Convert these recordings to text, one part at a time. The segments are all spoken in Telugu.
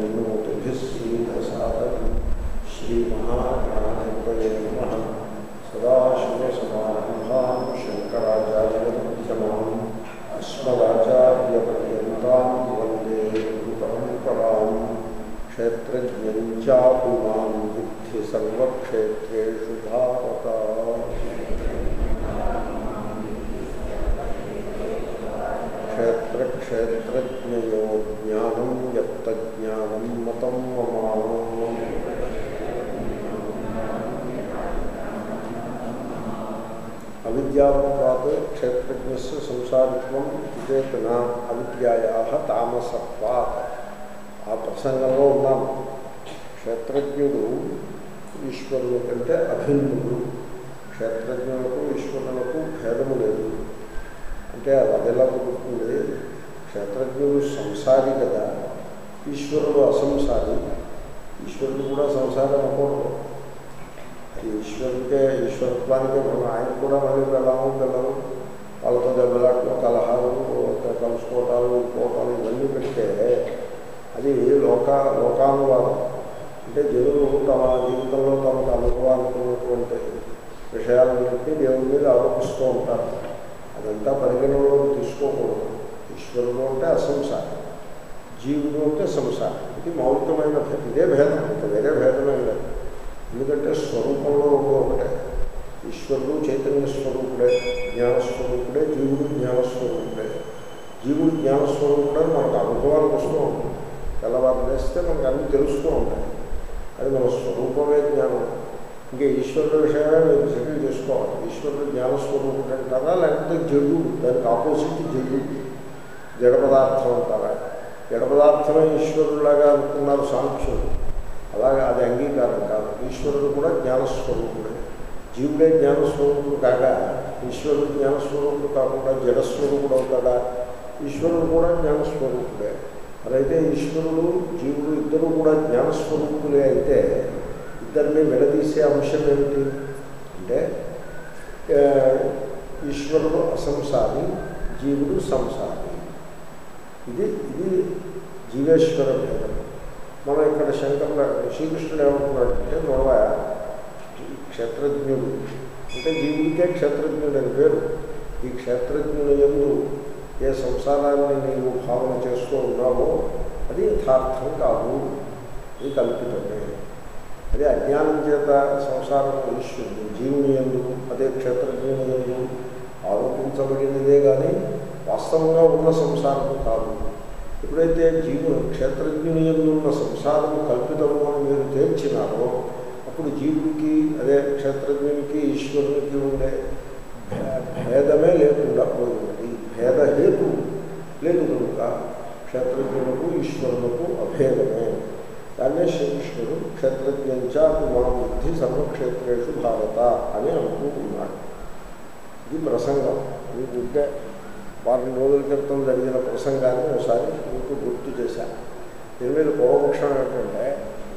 तन्नोतिभिः सीदसादनं श्रीमहागणाधिपतये नमः सदाशिवसमारम्भां शङ्कराचार्यमध्यमाम् अस्मदाचार्यपर्यन्तां वन्दे गुरुपरम्पराम् क्षेत्रज्ञं चापुमां विद्धि सर्वक्षेत्रेषु भारता क्षेत्रक्षेत्रज्ञयो ज्ञानं यत्तज्ञानं मतं मम అవిద్యావత్వాత్ క్షేత్రజ్ఞస్య సంసారిత్వం చేతన అవిద్యాయా తామసత్వాత్ ఆ ప్రసంగంలో ఉన్నాము క్షేత్రజ్ఞుడు ఈశ్వరుడు కంటే అభిన్నుడు క్షేత్రజ్ఞులకు ఈశ్వరులకు భేదము లేదు అంటే అది ఎలా కుదురుతుంది క్షేత్రజ్ఞుడు సంసారి కదా ఈశ్వరుడు అసంసారి ఈశ్వరుడు కూడా సంసారం అనుకోవడం అది ఈశ్వరుడికే ఈశ్వరత్వానికే మనం ఆయన కూడా మళ్ళీ వెళ్ళాము పిల్లలు వాళ్ళతో దెబ్బలాట్లు కలహాలు కలుసుకోవటాలు ఇంకోటాలు ఇవన్నీ పెడితే అది లోక లోకానువాదం అంటే జనులు తమ జీవితంలో తమకు అనుభవాలనుకున్నటువంటి విషయాలన్నింటినీ దేవుడి మీద ఆరోపిస్తూ ఉంటారు అదంతా పరిగణనలో తీసుకోకూడదు ఈశ్వరుడు అంటే అసంసారం జీవుడు అంటే సంసారం ఇది మౌలికమైన భేదం ఇదే భేదం ఇంకా వేరే భేదమే లేదు ఎందుకంటే స్వరూపంలో రెండు ఒకటే ఈశ్వరుడు చైతన్య స్వరూపుడే జ్ఞానస్వరూపుడే జీవుడు జ్ఞానస్వరూపుడే జీవుడు జ్ఞానస్వరూపుడే మనకు అనుభవానికి వస్తూ ఉంటుంది తెల్లవారు వేస్తే మనకు అన్నీ తెలుస్తూ ఉంటాయి అది మన స్వరూపమే జ్ఞానం ఇంకా ఈశ్వరుడు విషయమే మీరు సెటిల్ చేసుకోవాలి ఈశ్వరుడు జ్ఞానస్వరూపుడు అంటారా లేకపోతే జడు దానికి ఆపోజిట్ జడు జడ పదార్థం అంటారా జడ పదార్థమే ఈశ్వరులాగా అనుకున్నారు సాంఖ్యులు అలాగే అది అంగీకారం కాదు ఈశ్వరుడు కూడా జ్ఞానస్వరూపుడే జీవుడే జ్ఞానస్వరూపుడు కాగా ఈశ్వరుడు జ్ఞానస్వరూపుడు కాకుండా జడస్వరూపుడు అవుతాడా ఈశ్వరుడు కూడా జ్ఞానస్వరూపుడే అదైతే ఈశ్వరుడు జీవుడు ఇద్దరు కూడా జ్ఞానస్వరూపులే అయితే ఇద్దరిని విడదీసే అంశం ఏమిటి అంటే ఈశ్వరుడు అసంసారి జీవుడు సంసారి ఇది ఇది జీవేశ్వర భేదం మనం ఇక్కడ శంకరుల శ్రీకృష్ణుడు ఏమంటున్నాడంటే మొడవ క్షేత్రజ్ఞుడు అంటే జీవుడికే క్షేత్రజ్ఞుడు అని పేరు ఈ క్షేత్రజ్ఞుడు ఎందు ఏ సంసారాన్ని నీవు భావన చేస్తూ ఉన్నావో అది యథార్థం కాదు ఇది కల్పితమే అదే అజ్ఞానం చేత సంసారం ఈశ్వరుడు జీవుని ఎందు అదే క్షేత్రజ్ఞుని ఎందు ఆరోపించబడినదే కానీ వాస్తవంగా ఉన్న సంసారం కాదు ఎప్పుడైతే జీవు క్షేత్రజ్ఞుని ఉన్న సంసారం కల్పితము అని మీరు తేల్చినారో అప్పుడు జీవుడికి అదే క్షేత్రజ్ఞునికి ఈశ్వరునికి ఉండే భేదమే లేకుండా పోయింది భేదహేతు లేదు కనుక క్షేత్రజ్ఞులకు ఈశ్వరులకు అభేదమే దాన్నే శ్రీకృష్ణుడు క్షేత్రజ్ఞంచా మా బుద్ధి సర్వక్షేత్రేషు భారత అని అంటూ ఉన్నాడు ఇది ప్రసంగం మీకు ఉంటే వారం రోజుల క్రితం జరిగిన ప్రసంగాన్ని ఒకసారి మీకు గుర్తు చేశాను దీని మీద పూర్వపక్షం ఏంటంటే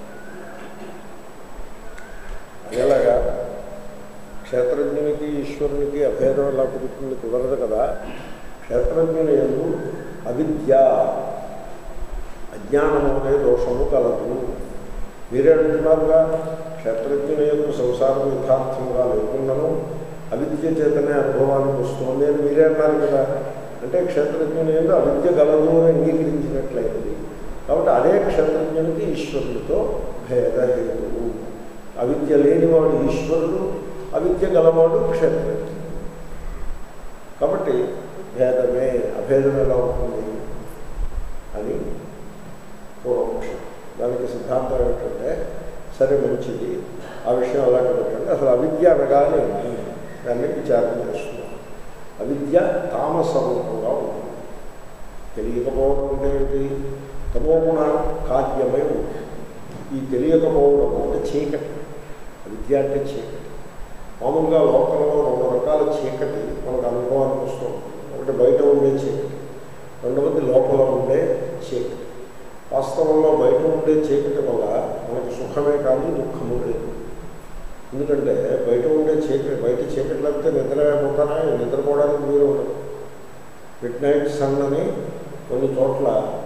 అదేలాగా క్షేత్రజ్ఞునికి ఈశ్వరునికి అభేదం ఎలా కుదురుతుంది కుదరదు కదా క్షేత్రజ్ఞుని ఎందు అవిద్య అజ్ఞానము అనే దోషము కలదు మీరే అంటున్నారుగా క్షేత్రజ్ఞుని ఎందు సంసారం యథార్థంగా లేకుండాను అవిద్య చేతనే అనుభవానికి వస్తుంది అని మీరే అన్నారు కదా అంటే క్షేత్రజ్ఞుని ఎందు అవిద్య గలదు అని అంగీకరించినట్లయింది కాబట్టి అదే క్షేత్రజ్ఞునికి ఈశ్వరుడితో భేదహేతువు అవిద్య లేనివాడు ఈశ్వరుడు అవిద్య గలవాడు క్షేత్రజ్ఞుడు కాబట్టి భేదమే అభేదం ఎలా ఉంటుంది అని పూర్వపక్షం దానికి సిద్ధాంతం ఏమిటంటే సరే మంచిది ఆ విషయం అలాగే పెట్టండి అసలు అవిద్య అనగానే దాన్ని విచారణ చేస్తున్నాం అవిద్య తామస్వరూపంగా ఉంటుంది తెలియకపోవడం అంటే ఏంటి తమోగుణ కార్యమై ఉంటుంది ఈ తెలియకపోవడం అంటే చీకటి అవిద్య అంటే చీకటి మామూలుగా లోకంలో రెండు రకాల చీకటి మనకు అనుభవానికి వస్తూ ఉంటుంది ఒకటి బయట ఉండే చీకటి రెండవది లోపల ఉండే చీకటి వాస్తవంలో బయట ఉండే చీకటి వల్ల మనకు సుఖమే కానీ దుఃఖము లేదు ఎందుకంటే బయట ఉండే చీకటి బయట చీకటి లేకపోతే నిద్రపోతానా నిద్రపోవడానికి మీరు ఉండదు మిడ్ నైట్ సన్ అని కొన్ని చోట్ల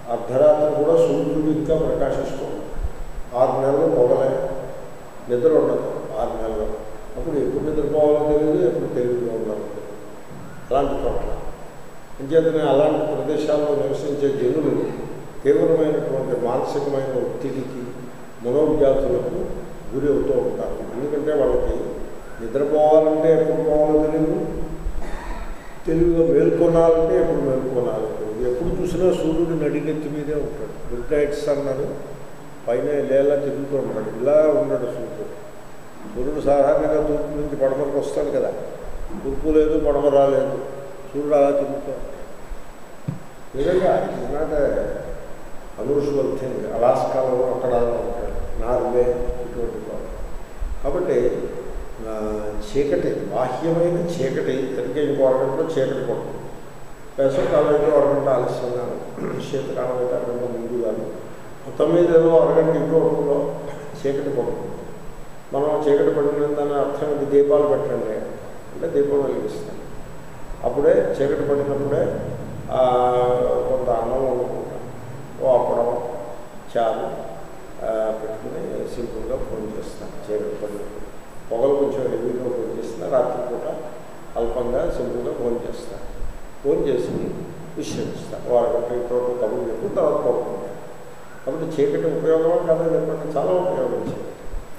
అర్ధరాత్రి కూడా సూర్యుడు ఇంకా ప్రకాశిస్తూ ఆరు నెలలు పొగలే నిద్ర ఉండదు ఆరు నెలలు అప్పుడు ఎప్పుడు నిద్రపోవాలో తెలియదు ఎప్పుడు తెలివిగా ఉండాలో తెలియదు అలాంటి చోట్ల అంచేతనే అలాంటి ప్రదేశాల్లో నివసించే జనులు తీవ్రమైనటువంటి మానసికమైన ఒత్తిడికి మనోవ్యాధులకు గురి అవుతూ ఉంటారు ఎందుకంటే వాళ్ళకి నిద్రపోవాలంటే ఎప్పుడు పోవాలో తెలియదు తెలివిగా మేల్కొనాలంటే ఎప్పుడు మేల్కొనాలి తెలియదు ఎప్పుడు చూసినా సూర్యుడు నడినెత్తి మీదే ఉంటాడు మిడ్ నైట్స్ అన్నారు పైన లేలా తిరుగుతూ ఉంటాడు ఇలా ఉన్నాడు సూర్యుడు సూర్యుడు సాధారణంగా తూర్పు నుంచి పడమరకు వస్తాడు కదా తూర్పు లేదు పడమ రాలేదు సూర్యుడు అలా తిరుగుతూ ఉంటాడు. నిజంగా ఇట్స్ నాట్ అనూషువల్ థింగ్ అలాస్కాలో అక్కడ ఉంటాడు నార్వే ఇటువంటి వాళ్ళు కాబట్టి ఆ, చీకటి బాహ్యమైన చీకటి సరిగ్గా ఇంకో అరగంటలో చీకటి పడుతుంది వేసవికాలం అయితే అరగంట ఆలస్యంగా శీతకాలం అయితే అరగంట ముందుగాను మొత్తం మీద ఏదో అరగంట ఇంకో అడుగులో చీకటి పడుతుంది మనం చీకటి పడినందని అర్థం ఇది దీపాలు పెట్టండి అంటే దీపం వెలిగిస్తాం అప్పుడే చీకటి పడినప్పుడే ఆ, కొంత అన్నం వండుకుంటాం ఓ అప్పడం చారు ఆ, పెట్టుకుని సింపుల్గా ఫోన్ చేస్తాం చీకటి పడినప్పుడు పొగలు కొంచెం హెవీగా ఫోన్ చేస్తున్నా రాత్రిపూట అల్పంగా సింపుల్గా ఫోన్ చేస్తాను ఫోన్ చేసి విశ్రమిస్తాను ఓ అరగంట ఇంట్లో కబుర్లు చెప్పి తర్వాత పడుకుంటాను కాబట్టి చీకటి ఉపయోగం కదా చెప్పండి చాలా ఉపయోగం చీకటి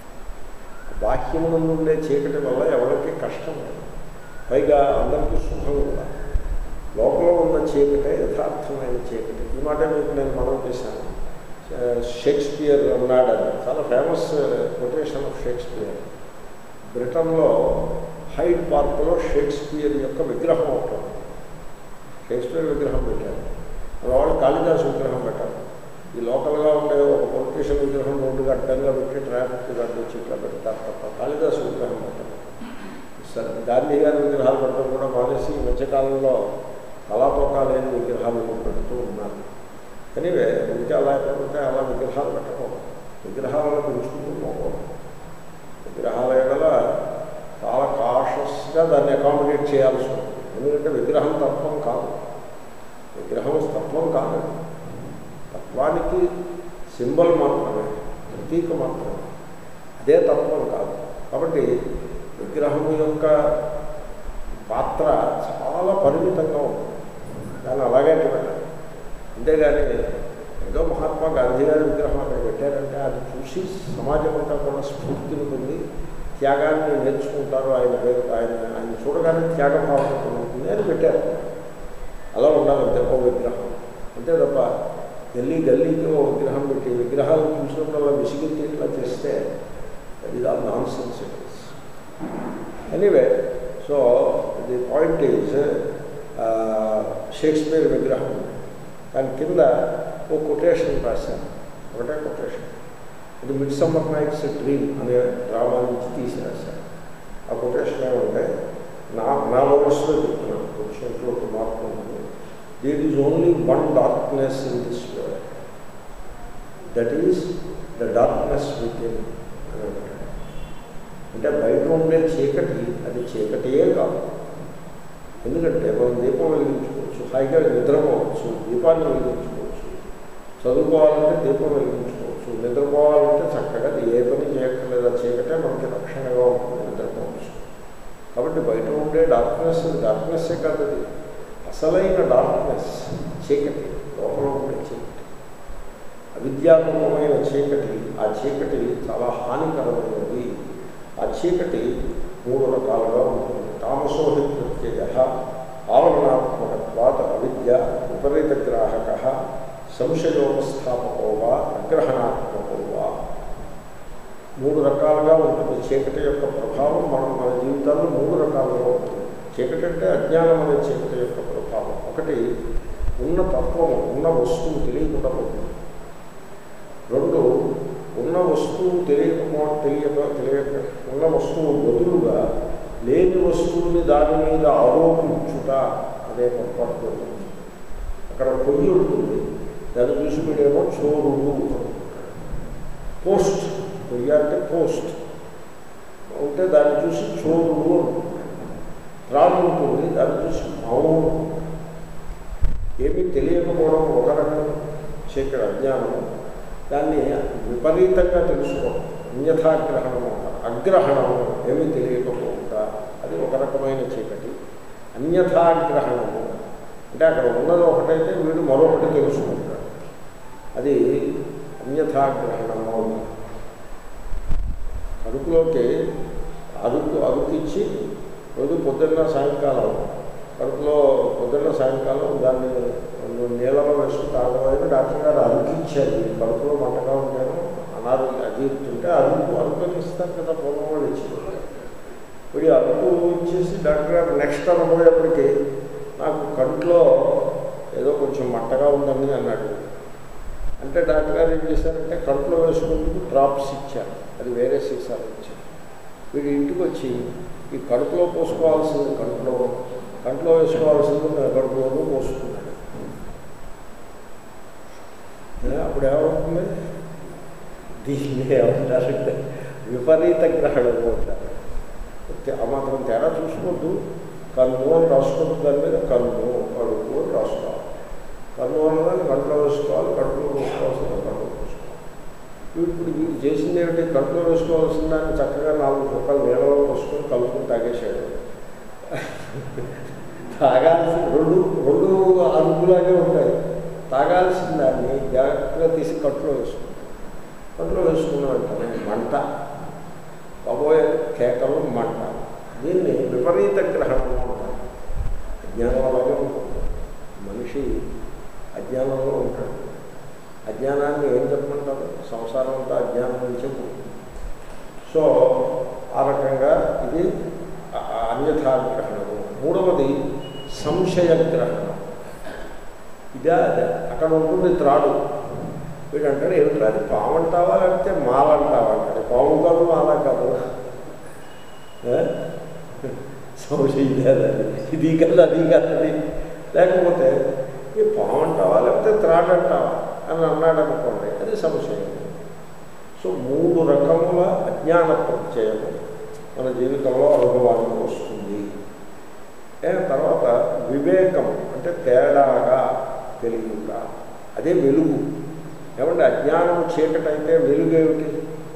బాహ్యమునందు ఉండే చీకటి వల్ల ఎవరికి కష్టం లేదు పైగా అందరికీ సుఖం కూడా లోపల ఉన్న చీకటే యథార్థమైన చీకటి ఈ మాట మీకు నేను మనం చేశాను ఆ, షేక్స్పియర్ ఉన్నాడని చాలా ఫేమస్ కొటేషన్ ఆఫ్ షేక్స్పియర్ బ్రిటన్లో హైడ్ పార్క్లో షేక్స్పియర్ యొక్క విగ్రహం ఉంటుంది షేక్స్పియర్ విగ్రహం పెట్టారు మన వాళ్ళు కాళిదాసు విగ్రహం పెట్టారు ఈ లోకల్గా ఉండే ఒక పొలిటీషియన్ విగ్రహం రోడ్డుకి అడ్డంగా పెట్టి ట్రాఫిక్ అడ్డు వచ్చి ఇట్లా పెడతారు తప్ప కాళిదాసు విగ్రహం పెట్టారు సరే గాంధీ గారి విగ్రహాలు పెట్టడం కూడా మానేసి ఈ మధ్యకాలంలో కళాతోకా లేని విగ్రహాలు పెడుతూ ఉన్నారు ఎనివే ఇంకా అలా ఎక్కడంటే అలా విగ్రహాలు పెట్టకూడదు విగ్రహాలను పెంచుకుంటూ పోకూడదు విగ్రహాల ఎడల చాలా కాషస్గా దాన్ని అకామిడేట్ చేయాల్సి ఉంటుంది ఎందుకంటే విగ్రహం తత్వం కాదు విగ్రహం తత్వం కాదు తత్వానికి సింబల్ మాత్రమే ప్రతీక మాత్రమే అదే తత్వం కాదు కాబట్టి విగ్రహం యొక్క పాత్ర చాలా పరిమితంగా ఉంటుంది దాన్ని అలాగే పెట్టాలి అంతేగాని ఏదో మహాత్మా గాంధీ గారి విగ్రహం అక్కడ పెట్టారంటే అది చూసి సమాజం అంతా కూడా స్ఫూర్తిని పొంది త్యాగాన్ని నేర్చుకుంటారు ఆయన పేరు ఆయన ఆయన చూడగానే త్యాగభావం ఉంటుంది అని పెట్టారు అలా ఉండాలంటే ఓ విగ్రహం అంతే తప్ప గల్లీ గల్లీకి ఓ విగ్రహం పెట్టి విగ్రహాలు చూసినప్పుడు విసిగితే ఇట్లా చేస్తే ఇది all nonsense it is anyway so the point is Shakespeare విగ్రహం ఉంది దాని కింద ఓ కొటేషన్ రాశాను ఒకటే కొటేషన్ ఇది మిడ్ సమ్మర్ నైట్స్ డ్రీమ్ అనే డ్రామా నుంచి తీసి రాశాను ఆ కొటేషన్ ఏమంటే నా నా వయసులో చెప్తున్నాను కొంచెం ఇంట్లో ఒక మార్పు ఉంటుంది there is only one darkness in this world that is the darkness within అని అంటాడు అంటే బయట ఉండే చీకటి అది చీకటియే కాదు ఎందుకంటే మనం దీపం వెలిగించుకోవచ్చు హాయిగా నిద్రపోవచ్చు దీపాన్ని వెలిగించుకోవచ్చు చదువుకోవాలంటే దీపం వెలిగించుకోవచ్చు నిద్రపోవాలంటే చక్కగా ఏ పని చేయక్కర్లేదా చీకటే మనకి రక్షణగా ఉంటుంది నిద్రపోవచ్చు కాబట్టి బయట ఉండే డార్క్నెస్ డార్క్నెస్సే కాదు అది అసలైన డార్క్నెస్ చీకటి లోపల ఉండే చీకటి అవిద్యాత్మకమైన చీకటి ఆ చీకటి చాలా హానికరమైనది ఆ చీకటి మూడు రకాలుగా ఉంటుంది తామసోహి ప్రత్యయ ఆవరణాత్మకత్వాత అవిద్య విపరీత గ్రాహక సంశయోపస్థాపకో వా అగ్రహణాత్మకో వా మూడు రకాలుగా ఉంటుంది చీకటి యొక్క ప్రభావం మనం మన జీవితాల్లో మూడు రకాలుగా ఉంటుంది చీకటి అంటే అజ్ఞానం అనే చీకటి యొక్క ప్రభావం ఒకటి ఉన్న తత్వం ఉన్న వస్తువు తెలియకుండా పోతుంది రెండు ఉన్న వస్తువు తెలియకపో తెలియక తెలియక ఉన్న వస్తువు బదులుగా లేని వస్తువుని దాని మీద ఆరోపించుట అనే పొరపాటు జరుగుతుంది అక్కడ పొయ్యి ఉంటుంది దాన్ని చూసి మీరేమో చోరుడు అనుకుంటాడు పోస్ట్ పొయ్యి అంటే పోస్ట్ ఉంటే దాన్ని చూసి చోరుడు అనుకుంటాడు రాను ఉంటుంది దాన్ని చూసి మౌనం ఏమీ తెలియకపోవడం ఒక రకం దాన్ని విపరీతంగా తెలుసుకోవడం అన్యథాగ్రహణము అంటారు అగ్రహణము ఏమీ తెలియకపోకుండా అది ఒక రకమైన చీకటి అన్యథాగ్రహణము అంటే అక్కడ ఉన్నది ఒకటైతే వీడు మరొకటి తెలుసుకుంటాడు అది అన్యథాగ్రహణము అంటారు కడుపులోకి అరుకు అరుకిచ్చి రోజు పొద్దున్న సాయంకాలం కడుపులో పొద్దున్న సాయంకాలం దాన్ని నీళ్ళలో వేసుకుని తాగడానికి డాక్టర్ గారు అరుకిచ్చారు ఈ కడుపులో మంటగా ఉంటాను అనారోగ్యం అజీర్తుంటే అరుకు అరుకు ఇస్తారు కదా పూర్వం వాళ్ళు ఇచ్చారు ఇప్పుడు అరుకు ఇచ్చేసి డాక్టర్ గారు నెక్స్ట్ అనుభవేపటికి నాకు కంట్లో ఏదో కొంచెం మంటగా ఉందని అన్నాడు అంటే డాక్టర్ గారు ఏం చేశారంటే కడుపులో వేసుకుంటూ డ్రాప్స్ ఇచ్చారు అది వేరే సీసాలు ఇచ్చారు వీడు ఇంటికి వచ్చి ఈ కడుపులో పోసుకోవాల్సింది కడుపులో కంట్లో వేసుకోవాల్సింది కడుపులోనూ పోసుకున్నాడు అప్పుడు ఏమవుతుంది దీన్ని ఏమంటారంటే విపరీత గ్రహణము అంటారు ఆ మాత్రం తేడా చూసుకోవద్దు కన్ను అని రాసుకోవద్దు దాని మీద కన్ను కడుపు అని రాసుకోవాలి కన్ను అన్నదాన్ని కంట్లో వేసుకోవాలి కడుపులో వేసుకోవాల్సిన కడుపులో వేసుకోవాలి ఇప్పుడు వీడు చేసింది ఏమిటి కడుపులో వేసుకోవాల్సిన దాన్ని చక్కగా నాలుగు చుక్కలు నీళ్ళలో పోసుకొని కలుపుకొని తాగేసాడు తాగాల్సిన రెండు రెండు అదుపులాగే ఉంటాయి తాగాల్సిన దాన్ని జాగ్రత్తగా తీసి కట్టులో వేసుకుంటాం కట్టులో వేసుకున్న వెంటనే మంట కాబోయే కేకలు మంట దీన్ని విపరీత గ్రహణం అంటారు అజ్ఞానం అలాగే ఉంటుంది మనిషి అజ్ఞానంలో ఉంటాడు అజ్ఞానాన్ని ఏం చెప్పమంటారు సంసారం అంతా అజ్ఞానం నుంచే పుట్టింది సో ఆ రకంగా ఇది అన్యథాగ్రహణము మూడవది సంశయగ్రహణం ఇదే అదే అక్కడ ఉంటుంది త్రాడు వీడు అంటాడు ఏమిటి అది పాము అంటావా లేకపోతే మాల అంటావా అంటాడు పాము కాదు మాల కాదు సంశయం లేదండి ఇది కాదు అది కాదండి లేకపోతే ఈ పాము అంటావా లేకపోతే త్రాడు అంటావా అని అన్నాడు అనుకోండి అది సంశయం సో మూడు రకముల అజ్ఞాన ప్రత్యయము మన జీవితంలో అనుభవానికి వస్తుంది తర్వాత వివేకం అంటే తేడాగా తెలియక అదే వెలుగు ఏమంటే అజ్ఞానం చీకటైతే వెలుగు ఏమిటి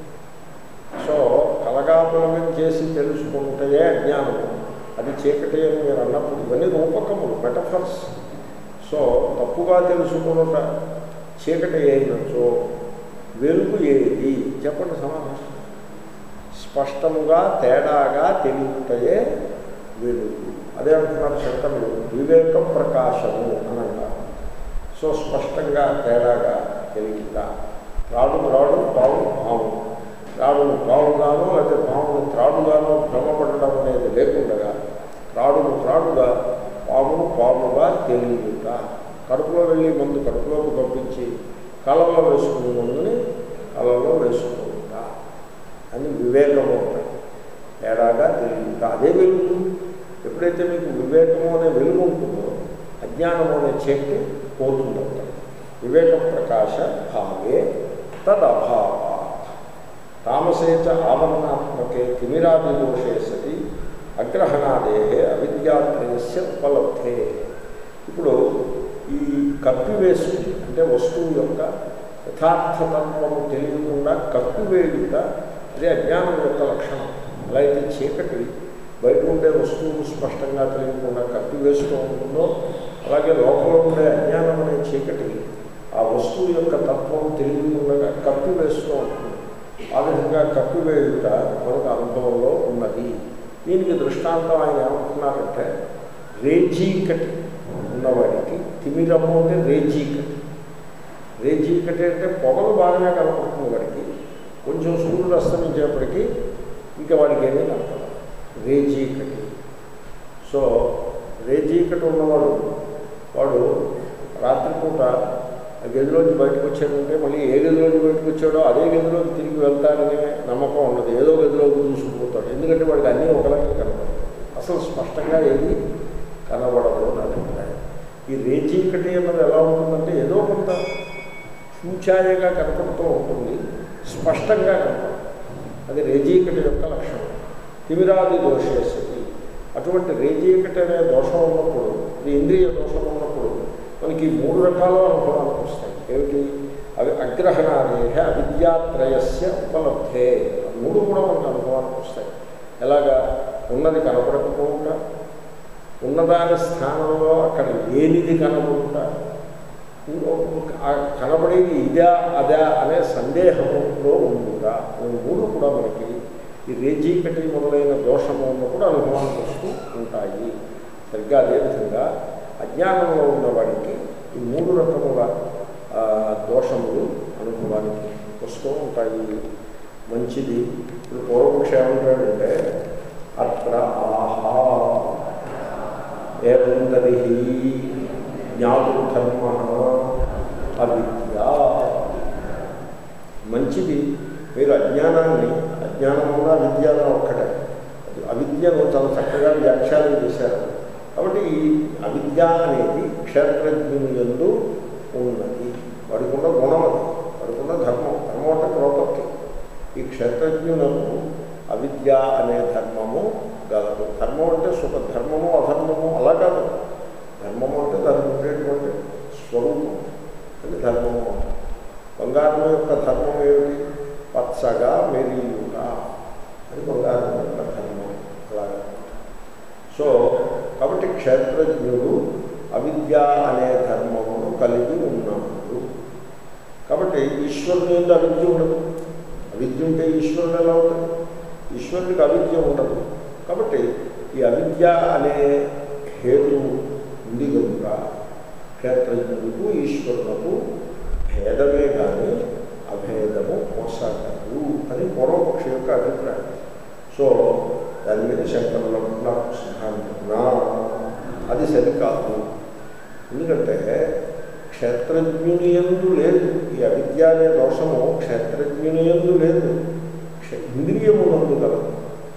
సో కలగాపులగం చేసి తెలుసుకుంటే అజ్ఞానము అది చీకటి అని మీరు అన్నప్పుడు ఇవన్నీ రూపకములు మెటఫర్స్ సో తప్పుగా తెలుసుకున్నట చీకటి అయినచో వెలుగు ఏది చెప్పండి సమాధానం స్పష్టముగా తేడాగా తెలియటయే వెలుగు అదే అంటున్నారు శంకరులు వివేక ప్రకాశము అని అంటారు సో స్పష్టంగా తేడాగా తెలియట రాడు రాడు పావు పాము రాడును పావుగాను లేకపోతే పామును త్రాడుగాను భ్రమపడడం అనేది లేకుండా రాడును త్రాడుగా పామును పాముగా తెలియట కడుపులో వెళ్ళి ముందు కడుపులోకి పంపించి కళ్ళలో వేసుకునే ముందుని కళ్ళలో వేసుకుంటా అని వివేకము ఉంటాయి తేడాగా తెలియట అదే వెలుగు ఎప్పుడైతే మీకు వివేకము అనే వెలుగు ఉంటుందో అజ్ఞానము అనే చీకటి పోతుందంట వివేక ప్రకాశ భావే తదభావ తామసేచ ఆవరణాత్మకే తిమిరాదిదోషే సతి అగ్రహణాదే అవిద్యాత్రయస్య ఉపలబ్ధే ఇప్పుడు ఈ కప్పివేసుకుని అంటే వస్తువు యొక్క యథార్థతత్వము తెలియకుండా కప్పివేయుట అదే అజ్ఞానం యొక్క లక్షణం అలా అయితే చీకటి బయట ఉండే వస్తువులు స్పష్టంగా తెలియకుండా కప్పివేస్తూ ఉంటుందో అలాగే లోపల ఉండే అజ్ఞానం అనే చీకటి ఆ వస్తువు యొక్క తత్వం తెలియకుండా కప్పివేస్తూ ఉంటుంది ఆ విధంగా కప్పివేయుట మనకు అనుభవంలో ఉన్నది దీనికి దృష్టాంతం ఆయన ఏమంటున్నారంటే రేజీకటి ఉన్నవాడికి తిమిరము అంటే రేజీకటి రేజీకటి అంటే పొగలు బాగానే కనపడుతుంది వాడికి కొంచెం సూర్యుడు అస్తమించేప్పటికీ ఇంకా వాడికి ఏమీ కనపడదు రేజీకటి సో రేజీకటి ఉన్నవాడు వాడు రాత్రిపూట ఆ గదిలోంచి బయటకు వచ్చాడంటే మళ్ళీ ఏ గదిలోంచి బయటకు వచ్చాడో అదే గదిలోకి తిరిగి వెళ్తాడనే నమ్మకం ఉండదు ఏదో గదిలోకి చూసుకుపోతాడు ఎందుకంటే వాడికి అన్నీ ఒకలాగే కనపడదు అసలు స్పష్టంగా ఏది కనబడదు నా అభిప్రాయం ఈ రేచీకటి అన్నది ఎలా ఉంటుందంటే ఏదో కొంత సూచాయగా కనపడుతూ ఉంటుంది స్పష్టంగా కనపడదు అది రేజీకటి యొక్క లక్షణం తిమిరాది దోషేస్తుంది అటువంటి రేజీకటి అనే దోషం ఉన్నప్పుడు ఇది ఇంద్రియ దోషం ఉన్నప్పుడు మనకి మూడు రకాల అనుభవాలకు వస్తాయి ఏమిటి అవి అగ్రహణాదేహ అవిద్యాత్రయస్య ఉపలబ్ధే మూడు కూడా మనకు అనుభవానికి వస్తాయి ఎలాగా ఉన్నది కనపడకపోకుండా ఉన్నదాని స్థానంలో అక్కడ లేనిది కనబడుట ఆ కనబడేది ఇదా అదా అనే సందేహంలో ఉండుగా ఈ మూడు కూడా మనకి ఈ రేజీకటి మొదలైన దోషము ఉన్నప్పుడు అనుభవానికి వస్తూ ఉంటాయి సరిగ్గా అదేవిధంగా అజ్ఞానంలో ఉన్నవాడికి ఈ మూడు రకముల ఆ, దోషములు అనుభవానికి వస్తూ ఉంటాయి మంచిది ఇప్పుడు పూర్వపక్ష ఏమంటాడంటే అత్ర ఆహా ఏం తరిహి జ్ఞాతృధర్మ అవిద్య మంచిది మీరు అజ్ఞానాన్ని అజ్ఞానమున అవిద్యను ఒక్కటే అవిద్యను చాలా చక్కగా వ్యాఖ్యానం చేశారు కాబట్టి ఈ అవిద్య అనేది క్షేత్రజ్ఞుని ఎందు ఉన్నది వాడికి ఉన్న గుణం అది వాడికి ఉన్న ధర్మం ధర్మం అంటే ప్రోపర్టీ ఈ క్షేత్రజ్ఞులకు అవిద్య అనే ధర్మము గలదు ధర్మం అంటే సుఖ ధర్మము అధర్మము అలా కాదు ధర్మము అంటే దానికి ఉండేటువంటి స్వరూపం అది ధర్మము బంగారం యొక్క ధర్మం ఏమిటి పచ్చగా మెరియుట అది బంగారం యొక్క ధర్మం అలాగా సో కాబట్టి క్షేత్రజ్ఞుడు అవిద్య అనే ధర్మమును కలిగి ఉన్నాడు కాబట్టి ఈశ్వరుని యొక్క అవిద్య ఉండదు అవిద్య ఉంటే ఈశ్వరుడు ఎలా అవుతుంది ఈశ్వరుడికి అవిద్య ఉండదు కాబట్టి ఈ అవిద్య అనే హేతు ఉంది కనుక క్షేత్రజ్ఞులకు ఈశ్వరులకు భేదమే కానీ అభేదము కొనసాగదు అని పూర్వపక్షి యొక్క అభిప్రాయం సో దాని మీద శంకరుల నాకు సిద్ధాంతం అది సరికాదు ఎందుకంటే క్షేత్రజ్ఞుని ఎందు లేదు ఈ అవిద్య అనే దోషము క్షేత్రజ్ఞుని ఎందు లేదు క్ష- ఇంద్రియమునందు కలదు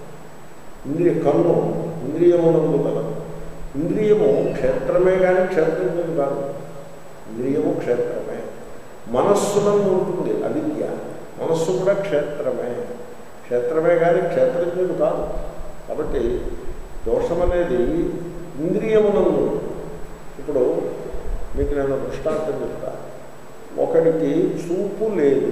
ఇంద్రియ కన్ను ఇంద్రియమునందు కలదు ఇంద్రియము క్షేత్రమే కానీ క్షేత్రజ్ఞుడు కాదు ఇంద్రియము క్షేత్రమే మనస్సునందు ఉంటుంది అవిద్య మనస్సు కూడా క్షేత్రమే క్షేత్రమే కానీ క్షేత్రజ్ఞుడు కాదు కాబట్టి దోషం అనేది ఇంద్రియమునందు ఇప్పుడు మీకు నేను దృష్టాంతం చెప్తా ఒకడికి చూపు లేదు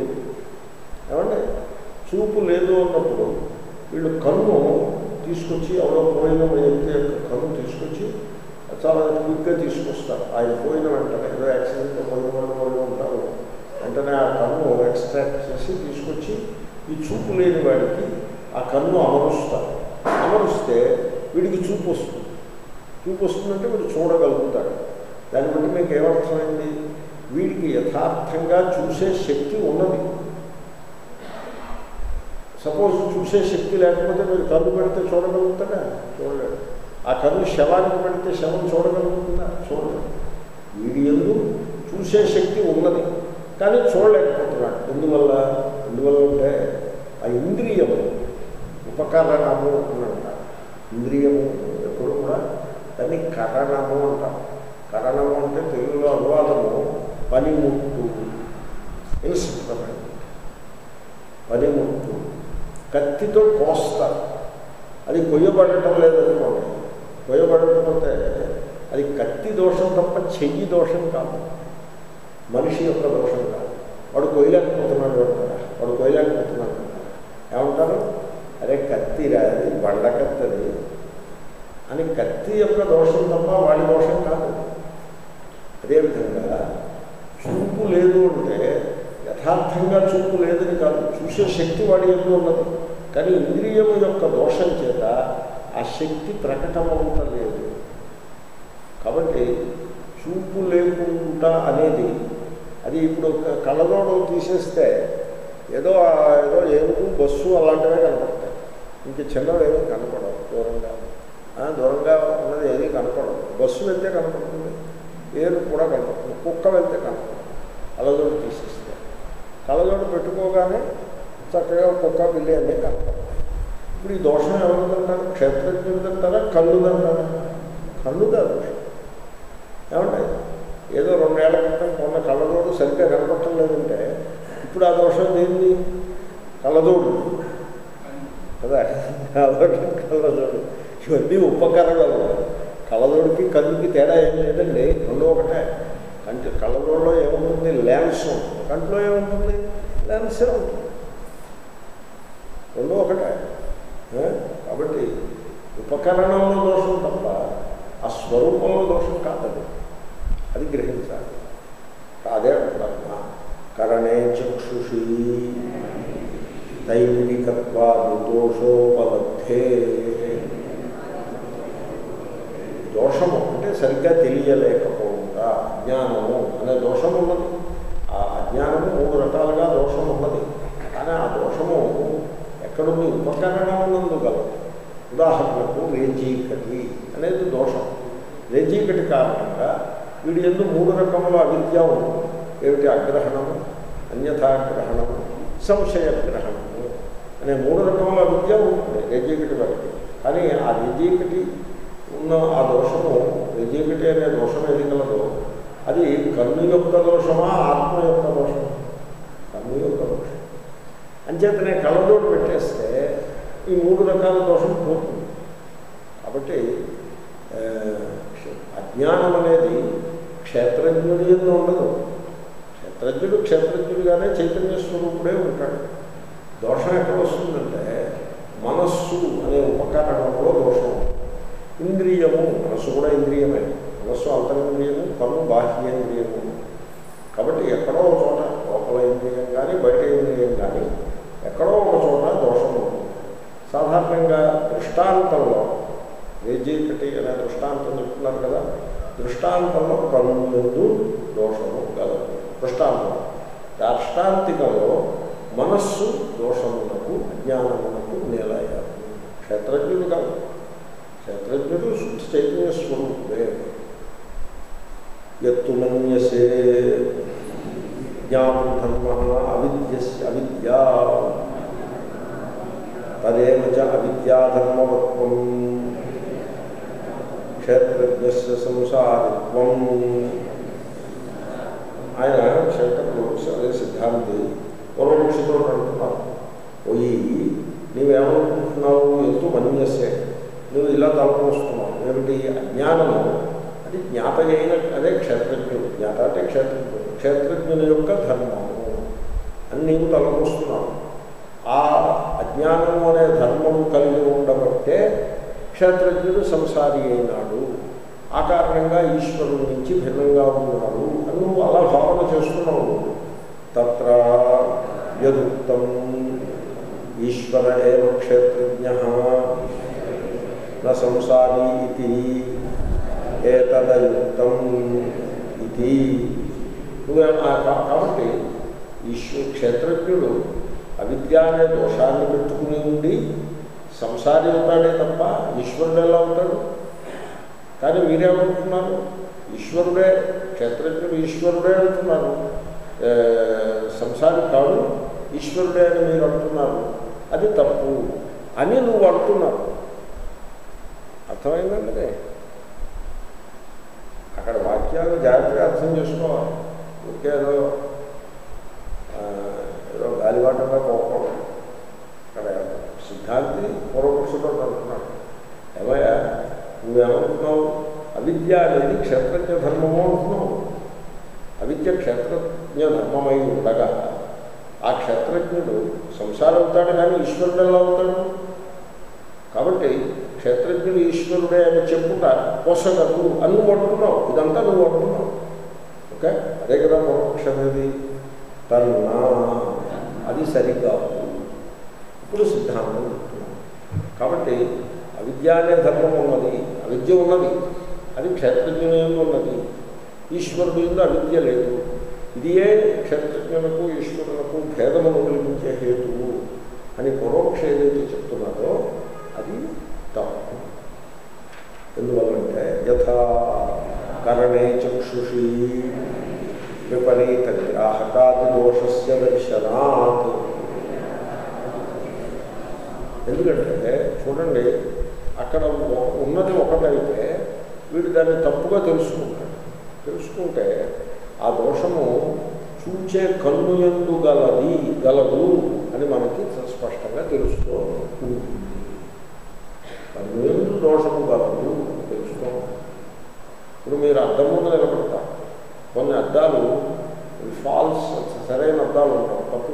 ఏమంటే చూపు లేదు అన్నప్పుడు వీళ్ళు కన్ను తీసుకొచ్చి ఎవరో పోయిన వ్యక్తి యొక్క కన్ను తీసుకొచ్చి చాలా క్విక్గా తీసుకొస్తారు ఆయన పోయిన వెంటనే ఏదో యాక్సిడెంట్లో పోయిన వాళ్ళు పోయిన ఉంటారు వెంటనే ఆ కన్ను ఎక్స్ట్రాక్ట్ చేసి తీసుకొచ్చి ఈ చూపు లేని వాడికి ఆ కన్ను అమరుస్తారు అమరుస్తే వీడికి చూపు వస్తుంది చూపు వస్తుందంటే వీడు చూడగలుగుతాడు దాన్ని బట్టి మీకు ఏమర్థమైంది వీడికి యథార్థంగా చూసే శక్తి ఉన్నది సపోజ్ చూసే శక్తి లేకపోతే మీరు కన్ను పెడితే చూడగలుగుతాడా చూడలేడు ఆ కన్ను శవానికి పెడితే శవం చూడగలుగుతుందా చూడలేదు వీడి ఎందు చూసే శక్తి ఉన్నది కానీ చూడలేకపోతున్నాడు ఎందువల్ల ఎందువల్ల అంటే ఆ ఇంద్రియము ఉపకరణము అని అంటారు ఇంద్రియము ఎప్పుడు కూడా దాన్ని కరణము అంటారు కరణము అంటే తెలుగులో అనువాదము పనిముట్టు ఇన్స్ట్రుమెంట్ పనిముట్టు కత్తితో కోస్తారు అది కొయ్యబడటం లేదనుకోండి కొయ్యబడకపోతే అది కత్తి దోషం తప్ప చెయ్యి దోషం కాదు మనిషి యొక్క దోషం కాదు వాడు కొయ్యలేకపోతున్నాడు అంటారా వాడు కొయ్యలేకపోతున్నాడు అంటారా ఏమంటారు అరే కత్తిరా అది బండ కత్తి అని కత్తి యొక్క దోషం తప్ప వాడి దోషం కాదు అదేవిధంగా చూపు లేదు అంటే యథార్థంగా చూపు లేదని కాదు చూసే శక్తి వాడి ఎందు ఉన్నది కానీ ఇంద్రియము యొక్క దోషం చేత ఆ శక్తి ప్రకటమవుతలేదు కాబట్టి చూపు లేకుండా అనేది అది ఇప్పుడు క- కళ్ళజోడు తీసేస్తే ఏదో ఆ- ఏదో ఏనుగు బస్సు అలాంటివే కనపడతాయి ఇంక చిన్నవి ఏమీ కనపడవు దూరంగా ఆ, దూరంగా ఉన్నది ఏది కనపడదు బస్సు వెళ్తే కనపడుతుంది ఏరు కూడా కనపడుతుంది కుక్క వెళ్తే కనపడదు కళ్ళజోడు తీసేస్తే కళ్ళజోడు పెట్టుకోగానే చక్కగా కుక్క పిల్లి అన్నీ కనపడతాయి ఇప్పుడు ఈ దోషం ఎవరిదంటారు క్షేత్రజ్ఞుడిదంటారా కళ్ళుదంటారా కళ్ళుదా దోషం ఏమంటే ఏదో రెండేళ్ల క్రితం కొన్న కళ్ళజోడు సరిగ్గా కనపడటం లేదంటే ఇప్పుడు ఆ దోషం ఏంది కళ్ళజోడు కదా కళ్ళజోడు కళ్ళజోడు ఇవన్నీ ఉపకరణలు కళ్ళజోడికి కన్నుకి తేడా ఏం లేదండి రెండు ఒకటే కంటి కళ్ళలో ఏముంటుంది లెన్స్ ఉంటుంది కంట్లో ఏముంటుంది లెన్సే ఉంటుంది రెండో ఒకటే ఏ? కాబట్టి ఉపకరణంలో దోషం తప్ప ఆ స్వరూపంలో దోషం కాదది అది గ్రహించాలి అదే అంటారు నా కరణే చక్షుషి దైవికత్వా దోషోపలబ్ధే దోషము అంటే సరిగ్గా తెలియలేకపోవుట అజ్ఞానము అనే దోషం ఉన్నది ఆ అజ్ఞానము మూడు రకాలుగా దోషం ఉన్నది కానీ ఆ దోషము ఎక్కడుంది ఉపకరణమునందు గలదు ఉదాహరణకు రేచీకటి అనేది దోషం రేచీకటి కారణంగా వీడి ఎందు మూడు రకముల అవిద్య ఉంటుంది ఏమిటి అగ్రహణము అన్యథాగ్రహణము సంశయగ్రహణము అనే మూడు రకముల విద్య ఉంటుంది రేచీకటి వారికి కానీ ఆ రేచీకటి ఉన్న ఆ దోషము రేచీకటి అనే దోషం ఏది కలదో అది కన్ను యొక్క దోషమా ఆత్మ యొక్క దోషమా కన్ను యొక్క దోషం అంచేతనే కళ్ళజోడు పెట్టేస్తే ఈ మూడు రకాల దోషం పోతుంది కాబట్టి ఆ, అజ్ఞానం అనేది క్షేత్రజ్ఞుడి ఎందు ఉండదు క్షేత్రజ్ఞుడు క్షేత్రజ్ఞుడిగానే చైతన్య స్వరూపుడే ఉంటాడు దోషం ఎక్కడ వస్తుందంటే మనస్సు అనే ఉపకరణంలో దోషం ఇంద్రియము మనస్సు కూడా ఇంద్రియమే మనస్సు అంతరింద్రియము కన్ను బాహ్యేంద్రియము కాబట్టి ఎక్కడో ఒక చోట లోపల ఇంద్రియం కానీ బయట ఇంద్రియం కానీ ఎక్కడో ఒక చోట దోషం ఉంటుంది సాధారణంగా దృష్టాంతంలో రేజీకటి అనే దృష్టాంతం చెప్తున్నారు కదా దృష్టాంతంలో కన్నుందు దోషము కలదు దృష్టాంతం దార్ష్టాంతికంలో మనస్సు దోషములకు అజ్ఞానములకు నిలయాలి క్షేత్రజ్ఞుడు కాదు క్షేత్రజ్ఞుడు శుద్ధ చైతన్య స్వరూపుడే ఎత్తు మన్యసే జ్ఞానం ధర్మ అవిద్య అవిద్యా తదేవ చ అవిద్యాధర్మవత్వం క్షేత్రజ్ఞ సంసారిత్వం ఆయన శంకరులు అదే సిద్ధాంతి పూర్వపక్షితో అంటున్నారు పోయి నీవేమనుకుంటున్నావు ఎత్తు మన్యసే నువ్వు ఇలా తలపోస్తున్నావు ఏమిటి అజ్ఞానము అది జ్ఞాత అయిన అదే క్షేత్రజ్ఞుడు జ్ఞాత అంటే క్షేత్రజ్ఞుడు క్షేత్రజ్ఞుని యొక్క ధర్మము అని నీవు తలపోస్తున్నావు ఆ అజ్ఞానము అనే ధర్మము కలిగి ఉండబట్టే క్షేత్రజ్ఞుడు సంసారి అయినాడు ఆ కారణంగా ఈశ్వరుడి నుంచి భిన్నంగా ఉన్నాడు అని నువ్వు అలా భావన చేస్తున్నావు తత్ర యదుక్తం ఈశ్వర ఏవ క్షేత్రజ్ఞ న సంసారీ ఇది ఏతదయుక్తం ఇది నువ్వే ఆ- కా- కాబట్టి ఈశ్వర క్షేత్రజ్ఞుడు అవిద్య అనే దోషాన్ని పెట్టుకుని ఉండి సంసారి అవుతాడే తప్ప ఈశ్వరుడు ఎలా ఉంటాడు కానీ మీరేమనుకుంటున్నారు ఈశ్వరుడే క్షేత్రజ్ఞుడు ఈశ్వరుడే అంటున్నారు ఏ, సంసారి కాదు ఈశ్వరుడే అని మీరు అంటున్నారు అది తప్పు అని నువ్వు అంటున్నావు అర్థమైందండి అదే అక్కడ వాక్యాలు జాగ్రత్తగా అర్థం చేసుకోవాలి ఊరికే ఏదో ఆ, ఏదో గాలివాటంగా పోకూడదు అక్కడ సిద్ధాంతి పూర్వపురుషుడు అంటున్నాడు ఏమయ్యా నువ్వేమనుకున్నావు అవిద్య అనేది క్షేత్రజ్ఞ ధర్మము అంటున్నావు అవిద్య క్షేత్రజ్ఞ ధర్మమై ఉండగా ఆ క్షేత్రజ్ఞుడు సంసారం అవుతాడు కానీ ఈశ్వరుడు ఎలా అవుతాడు కాబట్టి క్షేత్రజ్ఞుడు ఈశ్వరుడే అని చెప్పుట పోసగదు అని నువ్వు అంటున్నావు ఇదంతా నువ్వు అంటున్నావు ఓకే అదే కదా పూర్వపక్షం ఏది తన్నా అది సరిగ్గా ఇప్పుడు సిద్ధాంతం చెప్తున్నాం కాబట్టి అవిద్య అనే ధర్మం ఉన్నది అవిద్య ఉన్నది అది క్షేత్రజ్ఞుని ఎందు ఉన్నది ఈశ్వరుడు ఎందు అవిద్య లేదు ఇదియే క్షేత్రజ్ఞులకు ఈశ్వరులకు భేదమును కల్పించే హేతువు అని పూర్వపక్ష ఏదైతే చెప్తున్నారో అది తప్పు ఎందువల్లంటే యథా కరణే చక్షుషి విపరీత గ్రాహకాది దోషస్య దర్శనాత్ ఎందుకంటే చూడండి అక్కడ ఒక- ఉన్నది ఒకటైతే వీడు దాన్ని తప్పుగా తెలుసుకుంటాడు తెలుసుకుంటే ఆ దోషము చూచే కన్ను ఎందు గలది గలదు అని మనకి స్పష్టంగా తెలుస్తూ ఉంటుంది కన్ను ఎందు దోషము గలదు తెలుసుకో ఇప్పుడు మీరు అద్దం ముందు నిలబడతారు కొన్ని అద్దం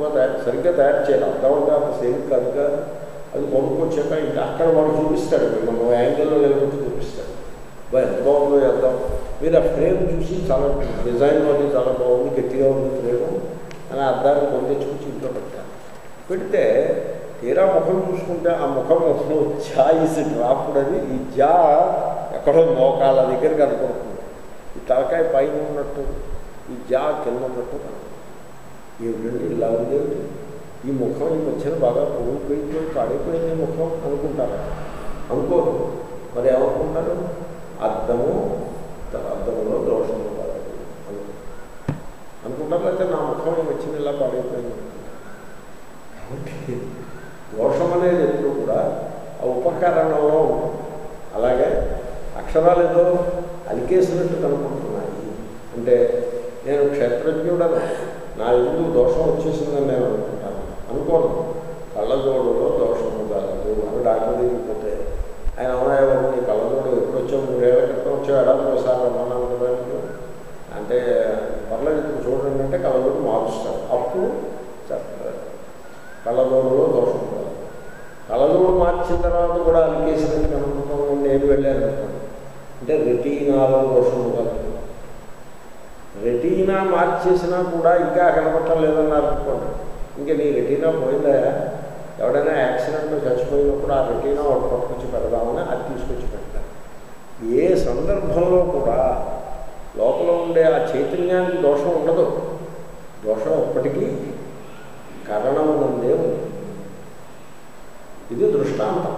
తప్పుగా తయారు సరిగ్గా తయారు చేయాలి అర్థం అంటే అంత సేమ్ కాదుగా అది కొనుక్కొచ్చాక ఇంకా అక్కడ వాడు చూపిస్తాడు మిమ్మల్ని ఓ యాంగిల్లో నిలబెట్టి చూపిస్తాడు బా ఎంత బాగుందో చేద్దాం మీరు ఆ ఫ్రేమ్ చూసి చాలా డిజైన్ అది చాలా బాగుంది గట్టిగా ఉంది ఫ్రేమ్ అని అర్థాన్ని కొని తెచ్చుకొచ్చి ఇంట్లో పెట్టాను పెడితే తీరా ముఖం చూసుకుంటే ఆ ముఖం ముఖం జా ఇస్ డ్రాప్డ్ అని ఈ జా ఎక్కడో మోకాల దగ్గర కనపడుతుంది ఈ తలకాయ పైన ఉన్నట్టు ఈ జా కింద ఉన్నట్టు కనపడుతుంది ఏమిటండి ఇలా ఉండేది ఈ ముఖం ఈ మధ్యన బాగా పొగిపోయింది పాడైపోయింది ముఖం అనుకుంటారా అనుకోరు మరి ఏమనుకుంటారు అద్దము అద్దములో దోషము కలదు అనుకుంటారు లేకపోతే నా ముఖం ఈ మధ్యన ఇలా పాడైపోయింది కాబట్టి దోషం అనేది ఎప్పుడు కూడా ఆ ఉపకరణంలో ఉంటుంది అలాగే అక్షరాలు ఏదో అలికేసినట్టు కనుకుంటున్నాయి అంటే నేను క్షేత్రజ్ఞుడను నా ఎందుకు దోషం వచ్చేసిందని నేను అనుకుంటాను అనుకోను కళ్ళజోడులో దోషము కాదు అని డాక్టర్ దగ్గరికి పోతే ఆయన అవునాయో నీ కళ్ళజోడు ఎప్పుడు వచ్చావు మూడేళ్ల క్రితం వచ్చావు ఎడాది ఒకసారి రమ్మన్నాను కదా నీకు. అంటే పర్లేదు ఇప్పుడు చూడండి అంటే కళ్ళజోడు మారుస్తారు అప్పుడు చెప్తారు కళ్ళజోడులో దోషం కాదు కళ్ళజోడు మార్చిన తర్వాత కూడా అలికేసినట్టు కనుక్కుంటాం నేను వెళ్ళాను అనుకోండి అంటే రెటీనాలో దోషం కాదు రెటీనా మార్చేసినా కూడా ఇంకా కనపడటం లేదన్నారు అనుకోండి ఇంకా నీ రెటీనా పోయిందా ఎవడైనా యాక్సిడెంట్లో చచ్చిపోయినప్పుడు ఆ రెటీనా ఒకటి పట్టుకొచ్చి పెడదామని అది తీసుకొచ్చి పెడతారు ఏ సందర్భంలో కూడా లోపల ఉండే ఆ చైతన్యానికి దోషం ఉండదు దోషం ఎప్పటికీ కారణమునందే ఉంది ఇది దృష్టాంతం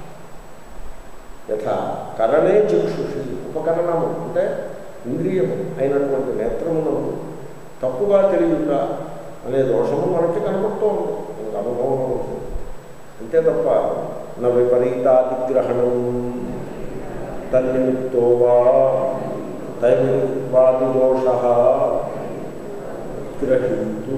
యథా కరణే చక్షుషి ఉపకరణము అంటే ఇంద్రియము అయినటువంటి నేత్రమునకు తప్పుగా తెలియట అనే దోషము మనకి కనబడుతూ ఉంది మనకు అనుభవం ఉంటుంది అంతే తప్ప నా విపరీతాదిగ్రహణం తన్నిమిత్తో వా తైమిత్వాది దోష గ్రహింతు